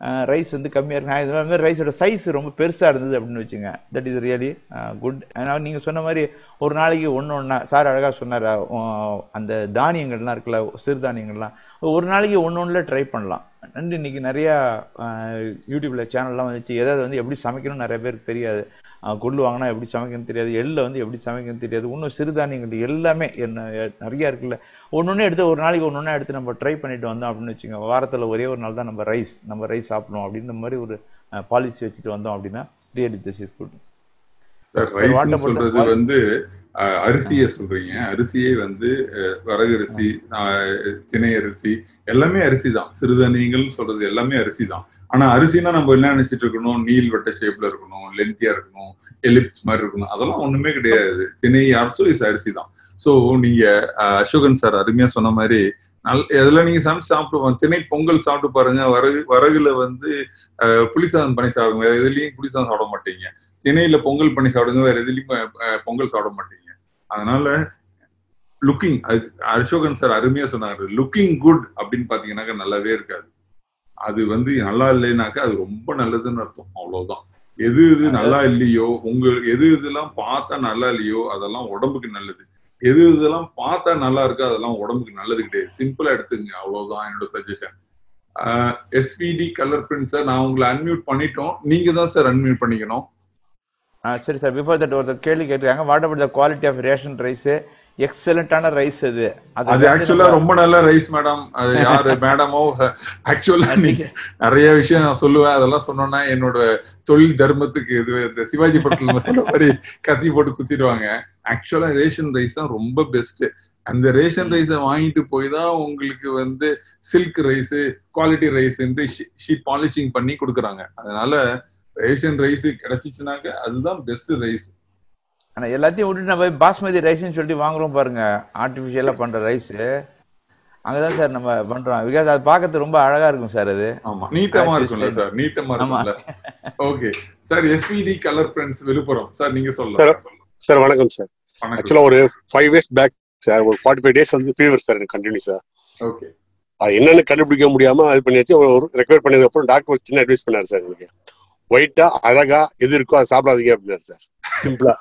ரைஸ் வந்து கம்மியா இருக்கு நான் இது மாதிரி ரைஸோட சைஸ் ரொம்ப பெருசா இருந்தது அப்படின்னு வச்சுங்க தட் இஸ் ரியலி குட் நீங்க சொன்ன மாதிரி ஒரு நாளைக்கு ஒன்று ஒன்றா சார் அழகா சொன்னார் அந்த தானியங்கள்லாம் இருக்குல்ல சிறுதானியங்கள்லாம் ஒரு நாளைக்கு ஒன்று ஒன்றில் ட்ரை பண்ணலாம் நன்றி இன்னைக்கு நிறையா அஹ், யூடியூப்ல சேனல்லாம் வந்துச்சு எதாவது வந்து எப்படி சமைக்கணும்னு நிறைய பேருக்கு தெரியாது அஹ், கொள்ளு வாங்கினா எப்படி சமைக்கணும்னு தெரியாது எள்ளை வந்து எப்படி சமைக்கணும்னு தெரியாது இன்னும் சிறுதானியங்கள் எல்லாமே என்ன நிறைய இருக்குல்ல ஒன்று எடுத்து ஒரு நாளைக்கு ஒன்று எடுத்து நம்ம ட்ரை பண்ணிட்டு வந்தோம் அப்படின்னு வச்சுங்க வாரத்தில் ஒரே ஒரு நாள் தான் நம்ம ரைஸ் நம்ம ரைஸ் சாப்பிடணும் அப்படின்ற மாதிரி ஒரு பாலிசி வச்சுட்டு வந்தோம் அப்படின்னா really this is good sir Sir, what ரைஸ்னு about சொல்றது the- வந்து அஹ், அரிசியை சொல்றீங்க அரிசியே வந்து அஹ், வரகு அரிசி அஹ், திணை அரிசி எல்லாமே அரிசி தான் சிறுதானியங்கள்னு சொல்றது எல்லாமே அரிசி தான் ஆனா அரிசினா நம்ம என்ன நினைச்சிட்டு இருக்கணும் நீள் வட்ட ஷேப்ல இருக்கணும் லென்த்தியா இருக்கணும் எலிப்ஸ் மாதிரி இருக்கணும் அதெல்லாம் ஒண்ணுமே கிடையாது திணை ஆல்சோ இஸ் அரிசி தான் ஸோ நீங்க அஹ், அசோகன் சார் அருமையா சொன்ன மாதிரி நல் இதெல்லாம் நீங்க சமைச்சு சாப்பிட்டு திணை பொங்கல் சாப்பிட்டு பாருங்க வரகு வரகுல வந்து அஹ், புளிசாதம் பண்ணி சாப்பிடுங்க வேற எதுலயும் புளிசாதம் சாப்பிட மாட்டீங்க திணையில பொங்கல் பண்ணி சாப்பிடுங்க வேற எதுலயும் அஹ், பொங்கல் சாப்பிட மாட்டீங்க அதனால லுக்கிங் அசோகன் சார் அருமையா சொன்னாரு லுக்கிங் குட் அப்படின்னு பாத்தீங்கன்னாக்கா நல்லாவே இருக்காது அது வந்து நல்லா இல்லைனாக்கா அது ரொம்ப நல்லதுன்னு அர்த்தம் அவ்வளவுதான் எது எது நல்லா இல்லையோ உங்க எது எதுலாம் பார்த்தா நல்லா இல்லையோ அதெல்லாம் உடம்புக்கு நல்லது எது இதெல்லாம் பார்த்தா நல்லா இருக்கோ அதெல்லாம் உடம்புக்கு நல்லது கிடையாது சிம்பிளா எடுத்துங்க அவ்வளவுதான் என்னோட suggestion SVD colour print sir நான் உங்களை அன்மியூட் பண்ணிட்டோம் நீங்க தான் சார் அன்மியூட் பண்ணிக்கணும் ஆ சரி சார் பிஃபோர் தட் ஒருத்தர் கேள்வி கேட்டிருக்காங்க what about the quality of ration rice எக்ஸலண்டான ரைஸ் அது அது வந்து ஆக்சுவலா நம்ம- ரொம்ப நல்ல ரைஸ் மேடம் அது யாரு மேடமோ ஆக்சுவலா நீங்க நிறைய விஷயம் நான் சொல்லுவேன் அதெல்லாம் சொன்னோம்னா என்னோட தொழில் தர்மத்துக்கு இது இந்த சிவாஜி படத்துல நம்ம சொன்ன மாதிரி கத்தி போட்டு குத்திடுவாங்க ஆக்சுவலா ரேஷன் ரைஸ் தான் ரொம்ப பெஸ்ட் அந்த ரேஷன் ரைஸை வாங்கிட்டு போய் தான் உங்களுக்கு வந்து சில்க் ரைஸ் குவாலிட்டி ரைஸ் ஷீட் பாலிஷிங் பண்ணி கொடுக்குறாங்க அதனால ரேஷன் ரைஸ் கிடைச்சிச்சுனாக்க அதுதான் பெஸ்ட் ரைஸ் ஆனா எல்லாத்தையும் விட்டுட்டு நம்ம போய் பாஸ்மதி ரைஸ்னு சொல்லிட்டு வாங்குறோம் பாருங்க ஆர்டிபிஷியலா பண்ற ரைஸ் அங்கதான் சார் நம்ம பண்றோம் பிகாஸ் அது பார்க்கறது ரொம்ப அழகா இருக்கும் சார் அது ஆமா நீட்டமா As you இருக்கும்ல said. சார் நீட்டமா ஆமா. இருக்கும்ல okay sir SVD colour prints Villupuram sir நீங்க Sir. சொல்லலாம் சார் வணக்கம் சார் வணக்கம் ஆக்சுவலா ஒரு ஃபைவ் இயர்ஸ் பேக் சார் ஒரு ஃபார்ட்டி ஃபைவ் டேஸ் வந்து ஃபீவர் சார் எனக்கு கண்டினியூஸா ஓகே அது என்னன்னு கண்டுபிடிக்க முடியாம அது பண்ணியாச்சு ஒரு ரெக்கவர் பண்ணதுக்கு அப்புறம் டாக்டர் ஒரு சின்ன அட்வைஸ் பண்ணாரு சார் எனக்கு ஒயிட்டா அழகா எது இருக்கோ அதை சாப்பிடாதீங்க அப்படின்னாரு சார் சிம்பிளா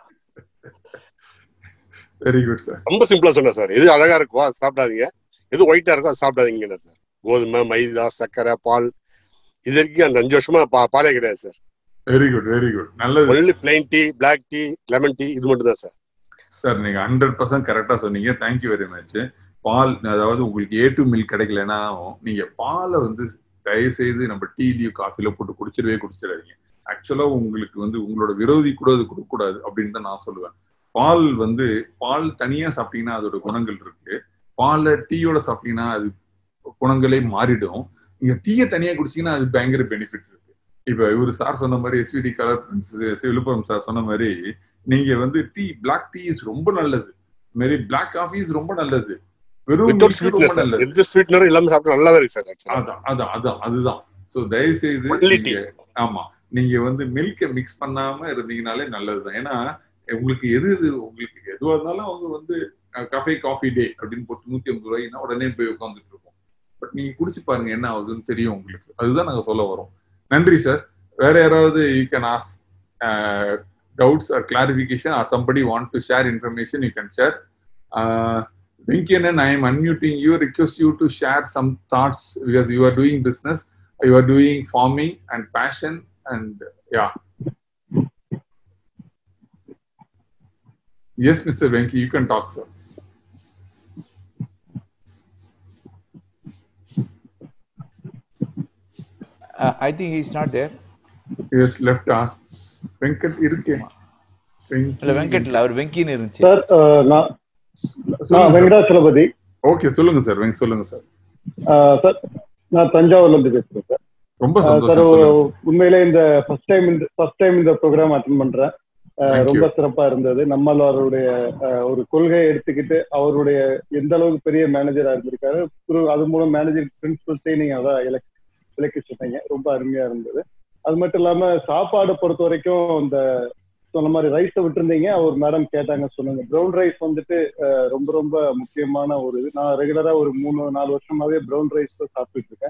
வெரி குட் சார் ரொம்ப சிம்பிளா சொன்னார் சார் எது அழகா இருக்கோ அதை சாப்பிடாதீங்க எது ஒயிட்டா இருக்கோ அதை சாப்பிடாதீங்கன்னு சார் கோதுமை மைதா சர்க்கரை பால் இது வரைக்கும் அந்த அஞ்சு வருஷமா பா- பாலே கிடையாது sir very good very good நல்லது only plain tea black tea lemon tea இது மட்டும் தான் சார் சார் நீங்க ஹண்ட்ரட் பர்சன்ட் கரெக்டா சொன்னீங்க தேங்க்யூ வெரி மச் பால் அதாவது உங்களுக்கு ஏ டு மில்க் கிடைக்கலன்னா நீங்க பாலை வந்து தயவு செய்து நம்ம டீலயோ காஃபில போட்டு குடிச்சிடவே குடிச்சிடாதீங்க ஆக்சுவலா உங்களுக்கு வந்து உங்களோட விரோதி கூட அது கொடுக்க கூடாது அப்படின்னு தான் நான் சொல்லுவேன் பால் வந்து பால் தனியா சாப்பிட்டீங்கன்னா அதோட குணங்கள் இருக்கு பாலை டீயோட சாப்பிட்டீங்கன்னா அது குணங்களே மாறிடும் நீங்க டீயை தனியா குடிச்சீங்கன்னா அது பயங்கர பெனிஃபிட் இருக்கு இப்ப இவரு சார் சொன்ன மாதிரி எஸ்விடி கலர் விழுப்புரம் சார் சொன்ன மாதிரி நீங்க வந்து டீ பிளாக் டீ இஸ் ரொம்ப நல்லது மாரி பிளாக் காஃபி இஸ் ரொம்ப நல்லது வெறும் வித்தவுட் milk ரொம்ப ஸ்வீட்னஸ் சார் நல்லது எந்த ஸ்வீட்னரும் இல்லாம சாப்பிட்டா நல்லாவே இருக்கு சார் ஆக்சுவலா அதான் அதான் அதான் அதுதான் சோ தயவு செய்து Only நீங்க ஆமா நீங்க வந்து மில்க மிக்ஸ் பண்ணாம இருந்தீங்கனாலே நல்லதுதான் ஏன்னா உங்களுக்கு எது எது உங்களுக்கு எதுவா இருந்தாலும் அவங்க வந்து கஃபே காஃபி டே அப்படின்னு போட்டு நூத்தி ஐம்பது ரூபாய்னா உடனே போய் உட்காந்துட்டு இருக்கோம் பட் நீங்க குடிச்சு பாருங்க என்ன ஆகுதுன்னு தெரியும் உங்களுக்கு அதுதான் நாங்க சொல்ல வரோம் நன்றி சார் வேற யாராவது you can ask doubts or clarification or somebody want to share information you can share Vinkianan, I am unmuting you. Request you to share some thoughts because you are doing business, you are doing farming and passion, and yeah. Yes, Mr. Venki, you can talk, sir. I think is not there Yes, left arm. Venkat இருக்கு இல்ல வெங்கட்ல அவர் வெங்கின்னு இருந்துச்சு sir அஹ், நான் நான் சொல்லுங்க Venkatachalapathy okay சொல்லுங்க sir வெங்க சொல்லுங்க sir அஹ், சார் நான் தஞ்சாவூர்ல இருந்து பேசுறேன் சார் ரொம்ப அஹ், சார் சந்தோஷம் சொல்லுங்க உண்மையிலே இந்த ஃபர்ஸ்ட் டைம் இந்த ஃபர்ஸ்ட் டைம் இந்த ப்ரோக்ராம் அட்டன் பண்றேன் அஹ், Thank you. ரொம்ப சிறப்பா இருந்தது நம்மளோருடைய அஹ், ஒரு கொள்கையை எடுத்துக்கிட்டு அவருடைய எந்த அளவுக்கு பெரிய மேனேஜரா இருந்திருக்காரு through அது மூலம் மேனேஜர் பிரின்சிபல்ஸே நீங்க அதான் இலக்கு விளக்கி சொன்னீங்க ரொம்ப அருமையா இருந்தது அது மட்டும் இல்லாம சாப்பாடு பொறுத்த வரைக்கும் இந்த சொன்ன மாதிரி ரைஸை விட்டுருந்தீங்க அவர் மேடம் கேட்டாங்க சொன்னாங்க ப்ரௌன் ரைஸ் வந்துட்டு அஹ், ரொம்ப ரொம்ப முக்கியமான ஒரு இது நான் ரெகுலரா ஒரு மூணு நாலு வருஷமாவே ப்ரௌன் ரைஸ் தான் சாப்பிட்டுட்டு இருக்கேன்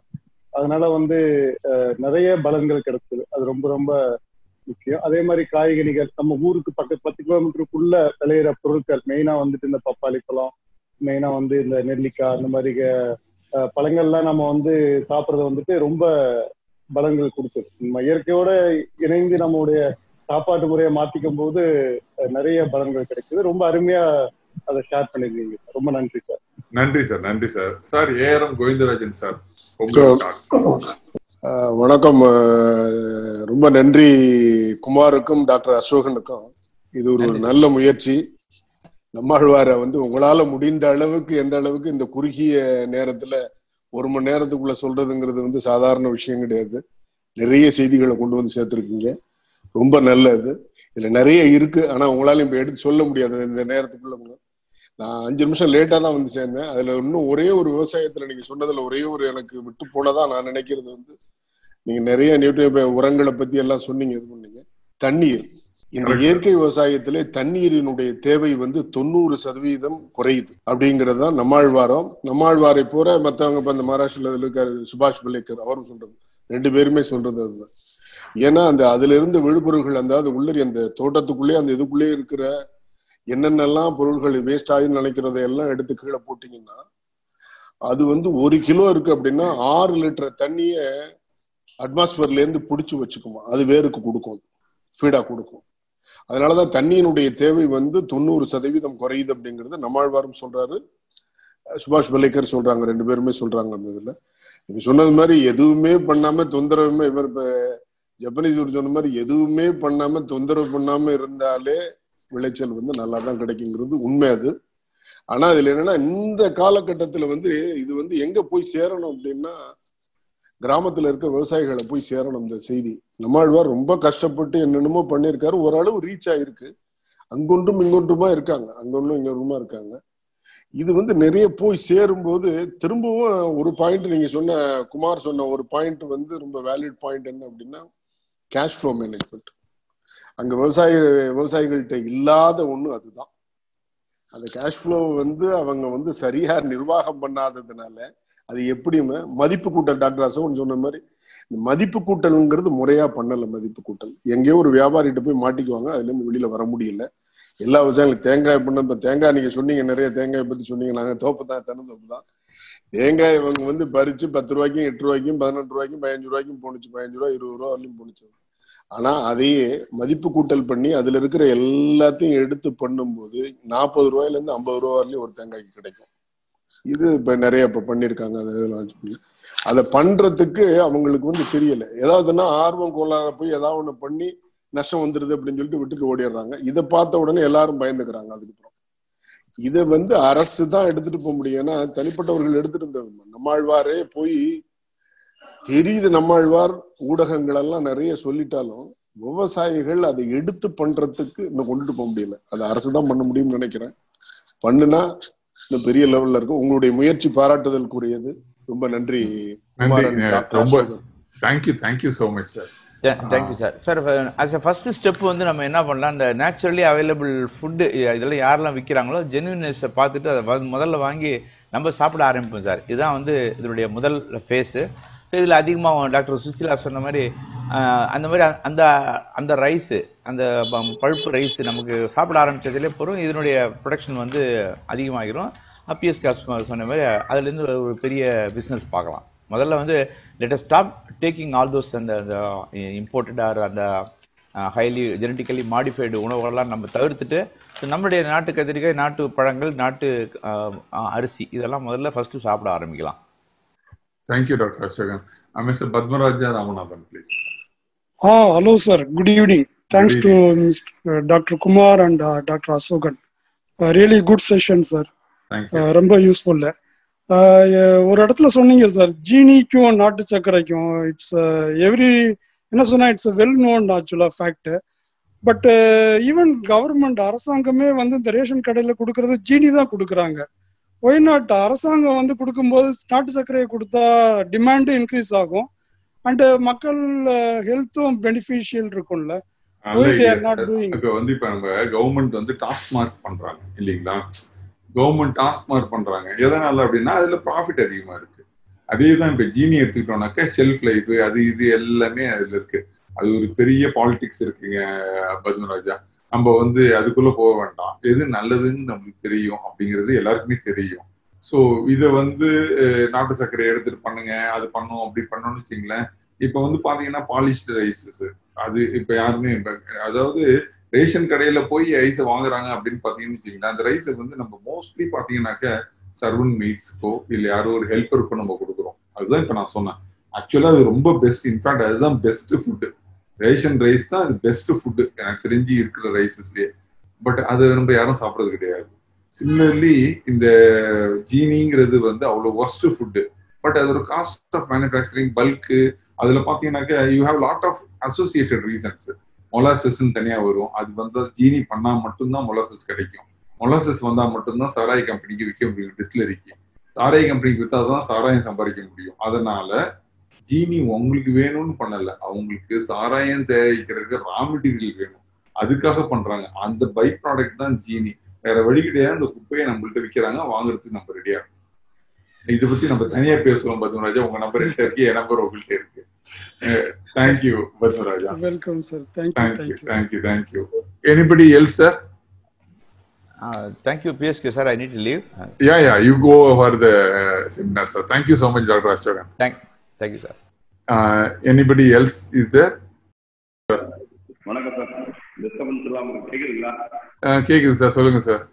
அதனால வந்து அஹ், நிறைய பலன்கள் கிடைச்சது அது ரொம்ப ரொம்ப முக்கியம் அதே மாதிரி காய்கறிகள் நம்ம ஊருக்கு பக்கத்து பத்து கிலோமீட்டருக்குள்ள விளையிற பொருட்கள் மெயினா வந்துட்டு இந்த பப்பாளி பழம் மெயினா வந்து இந்த நெல்லிக்காய் அந்த மாதிரி அஹ், பழங்கள்லாம் நம்ம வந்து சாப்பிட்றது வந்துட்டு ரொம்ப பலன்கள் கொடுக்குது நம்ம இயற்கையோட இணைந்து நம்மளுடைய சாப்பாட்டு முறையை மாத்திக்கும் போது அஹ், நிறைய பலன்கள் கிடைக்குது ரொம்ப அருமையா அதை ஷேர் பண்ணிருக்கீங்க ரொம்ப நன்றி சார் நன்றி சார் நன்றி sir sir ARM Govindarajan sir உங்களோட thoughts. அஹ் வணக்கம் அஹ் ரொம்ப நன்றி குமாருக்கும் டாக்டர் அசோகனுக்கும் இது ஒரு நன்றி. நல்ல முயற்சி நம்மாழ்வார வந்து உங்களால முடிந்த அளவுக்கு எந்த அளவுக்கு இந்த குறுகிய நேரத்துல ஒரு மணி நேரத்துக்குள்ள சொல்றதுங்கிறது வந்து சாதாரண விஷயம் கிடையாது நிறைய செய்திகளை கொண்டு வந்து சேர்த்திருக்கீங்க ரொம்ப நல்லது இதுல நிறைய இருக்கு ஆனா உங்களால இப்ப எடுத்து சொல்ல முடியாது இந்த நேரத்துக்குள்ள உங்க- நான் அஞ்சு நிமிஷம் லேட்டா தான் வந்து சேர்ந்தேன் அதுல இன்னும் ஒரே ஒரு விவசாயத்துல நீங்க சொன்னதுல ஒரே ஒரு எனக்கு விட்டு போனதா நான் நினைக்கிறது வந்து நீங்க நிறைய நியூட்ரிய உரங்களை பத்தி எல்லாம் சொன்னீங்க இது பண்ணீங்க தண்ணீர் இந்த Correct. இயற்கை விவசாயத்திலே தண்ணீரினுடைய தேவை வந்து தொண்ணூறு சதவீதம் குறையுது அப்படிங்கிறது தான் நம்மாழ்வாரம் நம்மாழ்வாரை போற மத்தவங்க இப்ப இந்த மகாராஷ்டிரல இதுல இருக்காரு சுபாஷ் பலேக்கர் அவரும் சொல்றது ரெண்டு பேருமே சொல்றது அதுதான் ஏன்னா அந்த அதுல இருந்து விழுப்பொருள்கள் அந்த அது உள்ள அந்த தோட்டத்துக்குள்ளே அந்த இதுக்குள்ளே இருக்கிற என்னென்னலாம் பொருள்கள் வேஸ்ட் ஆகுதுன்னு நினைக்கிறதை எல்லாம் எடுத்து கீழே போட்டீங்கன்னா அது வந்து ஒரு கிலோ இருக்கு அப்படின்னா ஆறு லிட்டர் தண்ணிய அட்மாஸ்பியர்ல இருந்து பிடிச்சு வச்சுக்குமா அது வேருக்கு கொடுக்கும் ஃபீடா கொடுக்கும் அதனாலதான் தண்ணியினுடைய தேவை வந்து தொண்ணூறு சதவீதம் குறையுது அப்படிங்கறது நம்மாழ்வாரும் சொல்றாரு சுபாஷ் பலேக்கர் சொல்றாங்க ரெண்டு பேருமே சொல்றாங்க அந்த இதுல நீங்க சொன்னது மாதிரி எதுவுமே பண்ணாம தொந்தரவுமே இவர் இப்ப ஜப்பனீஸ் இவர் சொன்ன மாதிரி எதுவுமே பண்ணாம தொந்தரவு பண்ணாம இருந்தாலே விளைச்சல் வந்து நல்லா தான் கிடைக்குங்கிறது உண்மை அது ஆனா இதுல என்னன்னா இந்த காலகட்டத்துல வந்து இது வந்து எங்க போய் சேரணும் அப்படின்னா கிராமத்துல இருக்க விவசாயிகளை போய் சேரணும் இந்த செய்தி நம்மாழ்வார் ரொம்ப கஷ்டப்பட்டு என்னென்னமோ பண்ணியிருக்காரு ஓரளவு ரீச் ஆயிருக்கு அங்கொன்றும் இங்கொன்றுமா இருக்காங்க அங்கொன்றும் இங்கொன்றுமா இருக்காங்க இது வந்து நிறைய போய் சேரும்போது திரும்பவும் ஒரு பாயிண்ட் நீங்க சொன்ன குமார் சொன்ன ஒரு பாயிண்ட் வந்து ரொம்ப வேலிட் பாயிண்ட் என்ன அப்படின்னா கேஷ் ஃப்ளோ மேனேஜ்மெண்ட் அங்க விவசாய விவசாயிகள்கிட்ட இல்லாத ஒண்ணு அதுதான் அந்த கேஷ் ஃப்ளோ வந்து அவங்க வந்து சரியா நிர்வாகம் பண்ணாததுனால அது எப்படியுமே மதிப்பு கூட்டல் டாக்டர் அசோகன் சொன்ன மாதிரி இந்த மதிப்பு கூட்டல்ங்கிறது முறையா பண்ணல மதிப்பு கூட்டல் எங்கேயோ ஒரு வியாபாரிகிட்ட போய் மாட்டிக்குவாங்க அதுல இருந்து வெளியில வர முடியல எல்லா விவசாயிகளும் தேங்காய் பண்ண இப்ப தேங்காய் நீங்க சொன்னீங்க நிறைய தேங்காய் பத்தி சொன்னீங்க நாங்க தோப்பு தான் தென்னந்தோப்பு தான் தேங்காய் இவங்க வந்து பறிச்சு பத்து ரூபாய்க்கும் எட்டு ரூபாய்க்கும் பதினெட்டு ரூபாய்க்கும் பதினஞ்சு ரூபாய்க்கும் போணுச்சு பதினஞ்சு ரூபாய் இருபது ரூபா வரலையும் போணுச்சு ஆனா அதையே மதிப்பு கூட்டல் பண்ணி அதுல இருக்கிற எல்லாத்தையும் எடுத்து பண்ணும்போது நாற்பது ரூபாயில இருந்து ஐம்பது ரூபா வரலையும் ஒரு தேங்காய்க்கு கிடைக்கும் இது இப்ப நிறைய இப்ப பண்ணிருக்காங்க அதை launch பண்ணி அதை பண்றதுக்கு அவங்களுக்கு வந்து தெரியல ஏதாவதுன்னா ஆர்வம் கோளாக போய் ஏதாவது ஒண்ணு பண்ணி நஷ்டம் வந்துருது அப்படின்னு சொல்லிட்டு விட்டுட்டு ஓடிடுறாங்க இதை பார்த்த உடனே எல்லாரும் பயந்துக்கிறாங்க அதுக்கப்புறம் இதை வந்து அரசு தான் எடுத்துட்டு போக முடியும் ஏன்னா தனிப்பட்டவர்கள் எடுத்துட்டு இருந்த நம்மாழ்வாரே போய் தெரியுது நம்மாழ்வார் ஊடகங்கள் எல்லாம் நிறைய சொல்லிட்டாலும் விவசாயிகள் அதை எடுத்து பண்றதுக்கு இன்னும் கொண்டுட்டு போக முடியல அதை அரசு தான் பண்ண முடியும்னு நினைக்கிறேன் பண்ணுனா இன்னும் பெரிய லெவல்ல இருக்கும் உங்களுடைய முயற்சி பாராட்டுதலுக்குரியது ரொம்ப நன்றி குமாரன் நன்றி டாக்டர் ரொம்ப Ashokan thank you thank you so much sir thank you sir sir as a first step வந்து நம்ம என்ன பண்ணலாம் இந்த நேச்சுரலி அவைலபிள் ஃபுட்டு இதெல்லாம் யாரெல்லாம் விற்கிறாங்களோ ஜென்யூனஸை பார்த்துட்டு அதை வ- முதல்ல வாங்கி நம்ம சாப்பிட ஆரம்பிப்போம் சார் இதுதான் வந்து இதனுடைய முதல் ஃபேஸு இதில் அதிகமாக டாக்டர் சுசிலா சொன்ன மாதிரி ஆஹ், அந்த மாதிரி அ- அந்த அந்த ரைஸு அந்த ப- பழுப்பு ரைஸ் நமக்கு சாப்பிட ஆரம்பிச்சதுலே போகிறோம் இதனுடைய ப்ரொடக்ஷன் வந்து அதிகமாகிரும் பிஎஸ் காஸ் சொன்ன மாதிரி அதுலேருந்து ஒரு பெரிய பிஸ்னஸ் பார்க்கலாம் முதல்ல வந்து let stop taking all those அந்த இம்போர்ட்டட் ஆர் அந்த ஹைலி ஜெனட்டிக்கலி மாடிஃபைடு உணவுகள்லாம் நம்ம தவிர்த்துட்டு so நம்மளுடைய நாட்டு கத்திரிக்காய் நாட்டு பழங்கள் நாட்டு ஆஹ், ஆஹ், அரிசி இதெல்லாம் முதல்ல ஃபர்ஸ்ட் சாப்பிட ஆரம்பிக்கலாம் thank you doctor Ashokan mister Padmaraja Ramanathan please Ah, hello, sir. Good evening. Thanks Good to Mr. Dr. Kumar and uh, Dr. Asokan. Uh, really good session, sir. Thank you Uh, ரொம்ப யூஸ்ஃபுல் ஒரு இடத்துல சொன்னீங்க சார் ஜீனிக்கும் நாட்டு சர்க்கரைக்கும் இட்ஸ் எவ்ரி என்ன சொன்னா it's well known ஆக்சுவலா fact but even government அரசாங்கமே வந்து இந்த ரேஷன் கடையில கொடுக்கறது ஜீனி தான் கொடுக்குறாங்க ஒய் நாட் அரசாங்கம் வந்து கொடுக்கும்போது நாட்டு சர்க்கரையை கொடுத்தா டிமாண்டும் இன்க்ரீஸ் ஆகும் அண்ட் மக்கள் ஹெல்த்தும் பெனிஃபிஷியல் இருக்கும்ல why they are not doing இப்ப வந்து இப்ப நம்ம கவர்மெண்ட் வந்து டாஸ்மார்க் பண்றாங்க இல்லைங்களா கவர்மெண்ட் டாஸ்மார்க் பண்றாங்க எதனால அப்படின்னா அதுல ப்ராஃபிட் அதிகமா இருக்கு அதே தான் இப்ப ஜீனி எடுத்துக்கிட்டோம்னாக்கா ஷெல்ஃப் லைஃப் அது இது எல்லாமே அதுல இருக்கு அது ஒரு பெரிய பாலிடிக்ஸ் இருக்குங்க பத்மராஜா நம்ம வந்து அதுக்குள்ள போக வேண்டாம் எது நல்லதுன்னு நம்மளுக்கு தெரியும் அப்படிங்கிறது எல்லாருக்குமே தெரியும் ஸோ இதை வந்து அஹ், நாட்டு சர்க்கரை எடுத்துட்டு பண்ணுங்க அது பண்ணும் அப்படி பண்ணோம்னு வச்சுங்களேன் இப்போ வந்து பாத்தீங்கன்னா பாலிஷ்டு ரைஸஸ் அது இப்போ யாருமே இப்ப- அதாவது ரேஷன் கடையில போய் ஐஸை வாங்குறாங்க அப்படின்னு பாத்தீங்கன்னு வச்சுங்களேன் அந்த ரைஸை வந்து நம்ம மோஸ்ட்லி பாத்தீங்கன்னாக்க சர்வன் மீட்ஸ்க்கோ இல்லை யாரோ ஒரு ஹெல்ப்பருக்கோ நம்ம கொடுக்குறோம் அதுதான் இப்போ நான் சொன்னேன் ஆக்சுவலா அது ரொம்ப பெஸ்ட் இன்ஃபேக்ட் அதுதான் பெஸ்ட் ஃபுட்டு ரேஷன் ரைஸ் தான் அது பெஸ்ட் ஃபுட்டு எனக்கு தெரிஞ்சு இருக்கிற ரைஸஸ்லயே பட் அது நம்ம யாரும் சாப்பிட்றது கிடையாது சிமிலர்லி இந்த ஜீனிங்கிறது வந்து அவ்வளோ ஒஸ்ட் ஃபுட்டு பட் அதோட காஸ்ட் ஆஃப் மேனுஃபேக்சரிங் பல்க்கு அதுல பாத்தீங்கன்னாக்க you have lot of associated reasons மொலாசஸ்ன்னு தனியா வரும் அது வந்து ஜீனி பண்ணா மட்டும்தான் மொலாசஸ் கிடைக்கும் மொலாசஸ் வந்தா மட்டும்தான் சாராய கம்பெனிக்கு விற்க முடியும் டிஸ்லரிக்கு சாராய கம்பெனிக்கு வித்தா தான் சாராயம் சம்பாதிக்க முடியும் அதனால ஜீனி உங்களுக்கு வேணும்னு பண்ணல அவங்களுக்கு சாராயம் தயாரிக்கிறதுக்கு ரா மெட்டீரியல் வேணும் அதுக்காக பண்றாங்க அந்த பை ப்ராடக்ட் தான் ஜீனி வேற வழி கிடையாது அந்த குப்பையை நம்மள்ட்ட விற்கிறாங்க வாங்குறதுக்கு நம்ம ரெடியா இதை பத்தி நம்ம தனியா பேசுவோம் பத்மராஜா உங்க நம்பர் என்கிட்ட இருக்கு என் நம்பர் உங்கள்கிட்ட இருக்கு thank you Padmaraja welcome sir thank you thank you thank you thank you thank you anybody else sir Uh, thank you, PSQ, sir. I need to leave. Uh, Yeah, yeah, you go for the uh, seminar, sir. Thank you so much, Dr. Ashokan. thank, thank you, sir. Uh, anybody else is there? வணக்கம் sir disturbance இல்லாம கேக்குதுங்களா Uh, கேக்குது sir சொல்லுங்க sir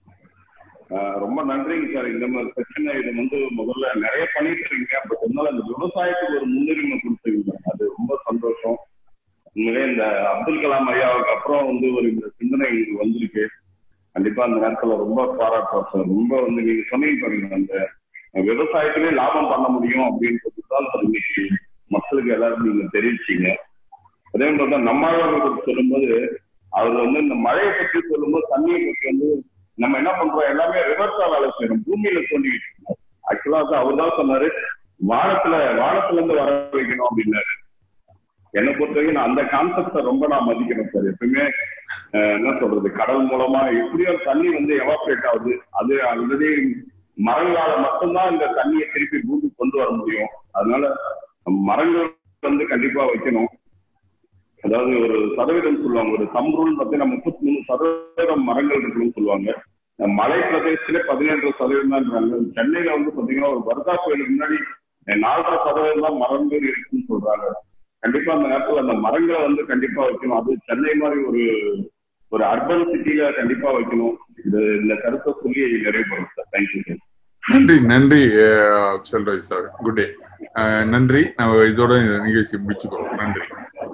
ஆஹ் ரொம்ப நன்றிங்க sir இந்த மாதிரி பிரச்சனை இது வந்து முதல்ல நிறைய பண்ணிட்டு இருக்கீங்க பட் இருந்தாலும் அந்த விவசாயத்துக்கு ஒரு முன்னுரிமை கொடுத்துருக்கீங்க அது ரொம்ப சந்தோஷம் உண்மையிலே இந்த அப்துல் கலாம் ஐயாவுக்கு அப்புறம் வந்து ஒரு இந்த சிந்தனை இங்க வந்திருக்கு கண்டிப்பா அந்த நேரத்துல ரொம்ப பாராட்டுறோம் சார் ரொம்ப வந்து நீங்க சொன்னீங்க பாருங்க அந்த விவசாயத்திலே லாபம் பண்ண முடியும் அப்படின்றது தான் சார் இன்னைக்கு மக்களுக்கு எல்லாருக்கும் நீங்க தெரிவிச்சீங்க அதே மாதிரி தான் நம்மளால பத்தி சொல்லும்போது அவர் வந்து இந்த மழையை பற்றி சொல்லும்போது தண்ணியை பற்றி வந்து நம்ம என்ன பண்றோம் எல்லாமே ரிவர்ஸா வேலை செய்யறோம் பூமியில தோண்டிக்கிட்டு இருக்கோம் ஆக்சுவலா வந்து அவர் தான் சொன்னாரு வானத்துல வானத்துல இருந்து வர வைக்கணும் அப்படின்னாரு என்னை பொறுத்த வரைக்கும் நான் அந்த கான்செப்டை ரொம்ப நான் மதிக்கிறேன் சார் எப்பவுமே அஹ், என்ன சொல்றது கடல் மூலமா எப்படியோ தண்ணி வந்து எவாப்ரேட் ஆகுது அது ஆல்ரெடி மரங்களால மட்டும்தான் இந்த தண்ணியை திருப்பி பூமிக்கு கொண்டு வர முடியும் அதனால மரங்கள் வந்து கண்டிப்பா வைக்கணும் அதாவது ஒரு சதவீதம் சொல்லுவாங்க ஒரு சம்ரூல் பார்த்தீங்கன்னா முப்பத்தி மூணு சதவீதம் மரங்கள் இருக்குன்னு சொல்லுவாங்க அஹ் மலை பிரதேசத்திலே பதினேழு சதவீதம் தான்றாங்க சென்னையில வந்து பாத்தீங்கன்னா ஒரு வர்தா கோயிலுக்கு முன்னாடி அஹ் நாலரை சதவீதம் தான் மரங்கள் இருக்குன்னு சொல்றாங்க கண்டிப்பா அந்த நேரத்துல அந்த மரங்களை வந்து கண்டிப்பா வைக்கணும் அது சென்னை மாதிரி ஒரு ஒரு அர்பன் சிட்டில கண்டிப்பா வைக்கணும் இது இந்த கருத்தை சொல்லி நிறைவு பண்ணும் சார் தேங்க்யூ சார் நன்றி நன்றி அஹ், செல்வராஜ் சார் குட் டே நன்றி நம்ம இதோட இந்த நிகழ்ச்சி முடிச்சுக்கிறோம் நன்றி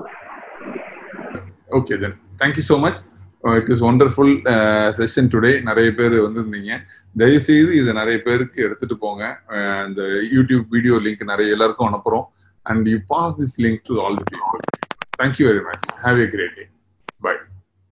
okay then thank you so much it is wonderful session today நிறைய பேர் வந்திருந்தீங்க தயவுசெய்து இதை நிறைய பேருக்கு எடுத்துட்டு போங்க அஹ், இந்த யூடியூப் வீடியோ லிங்க் நிறைய எல்லாருக்கும் அனுப்புறோம் and you pass this link to all the people thank you very much have a great day by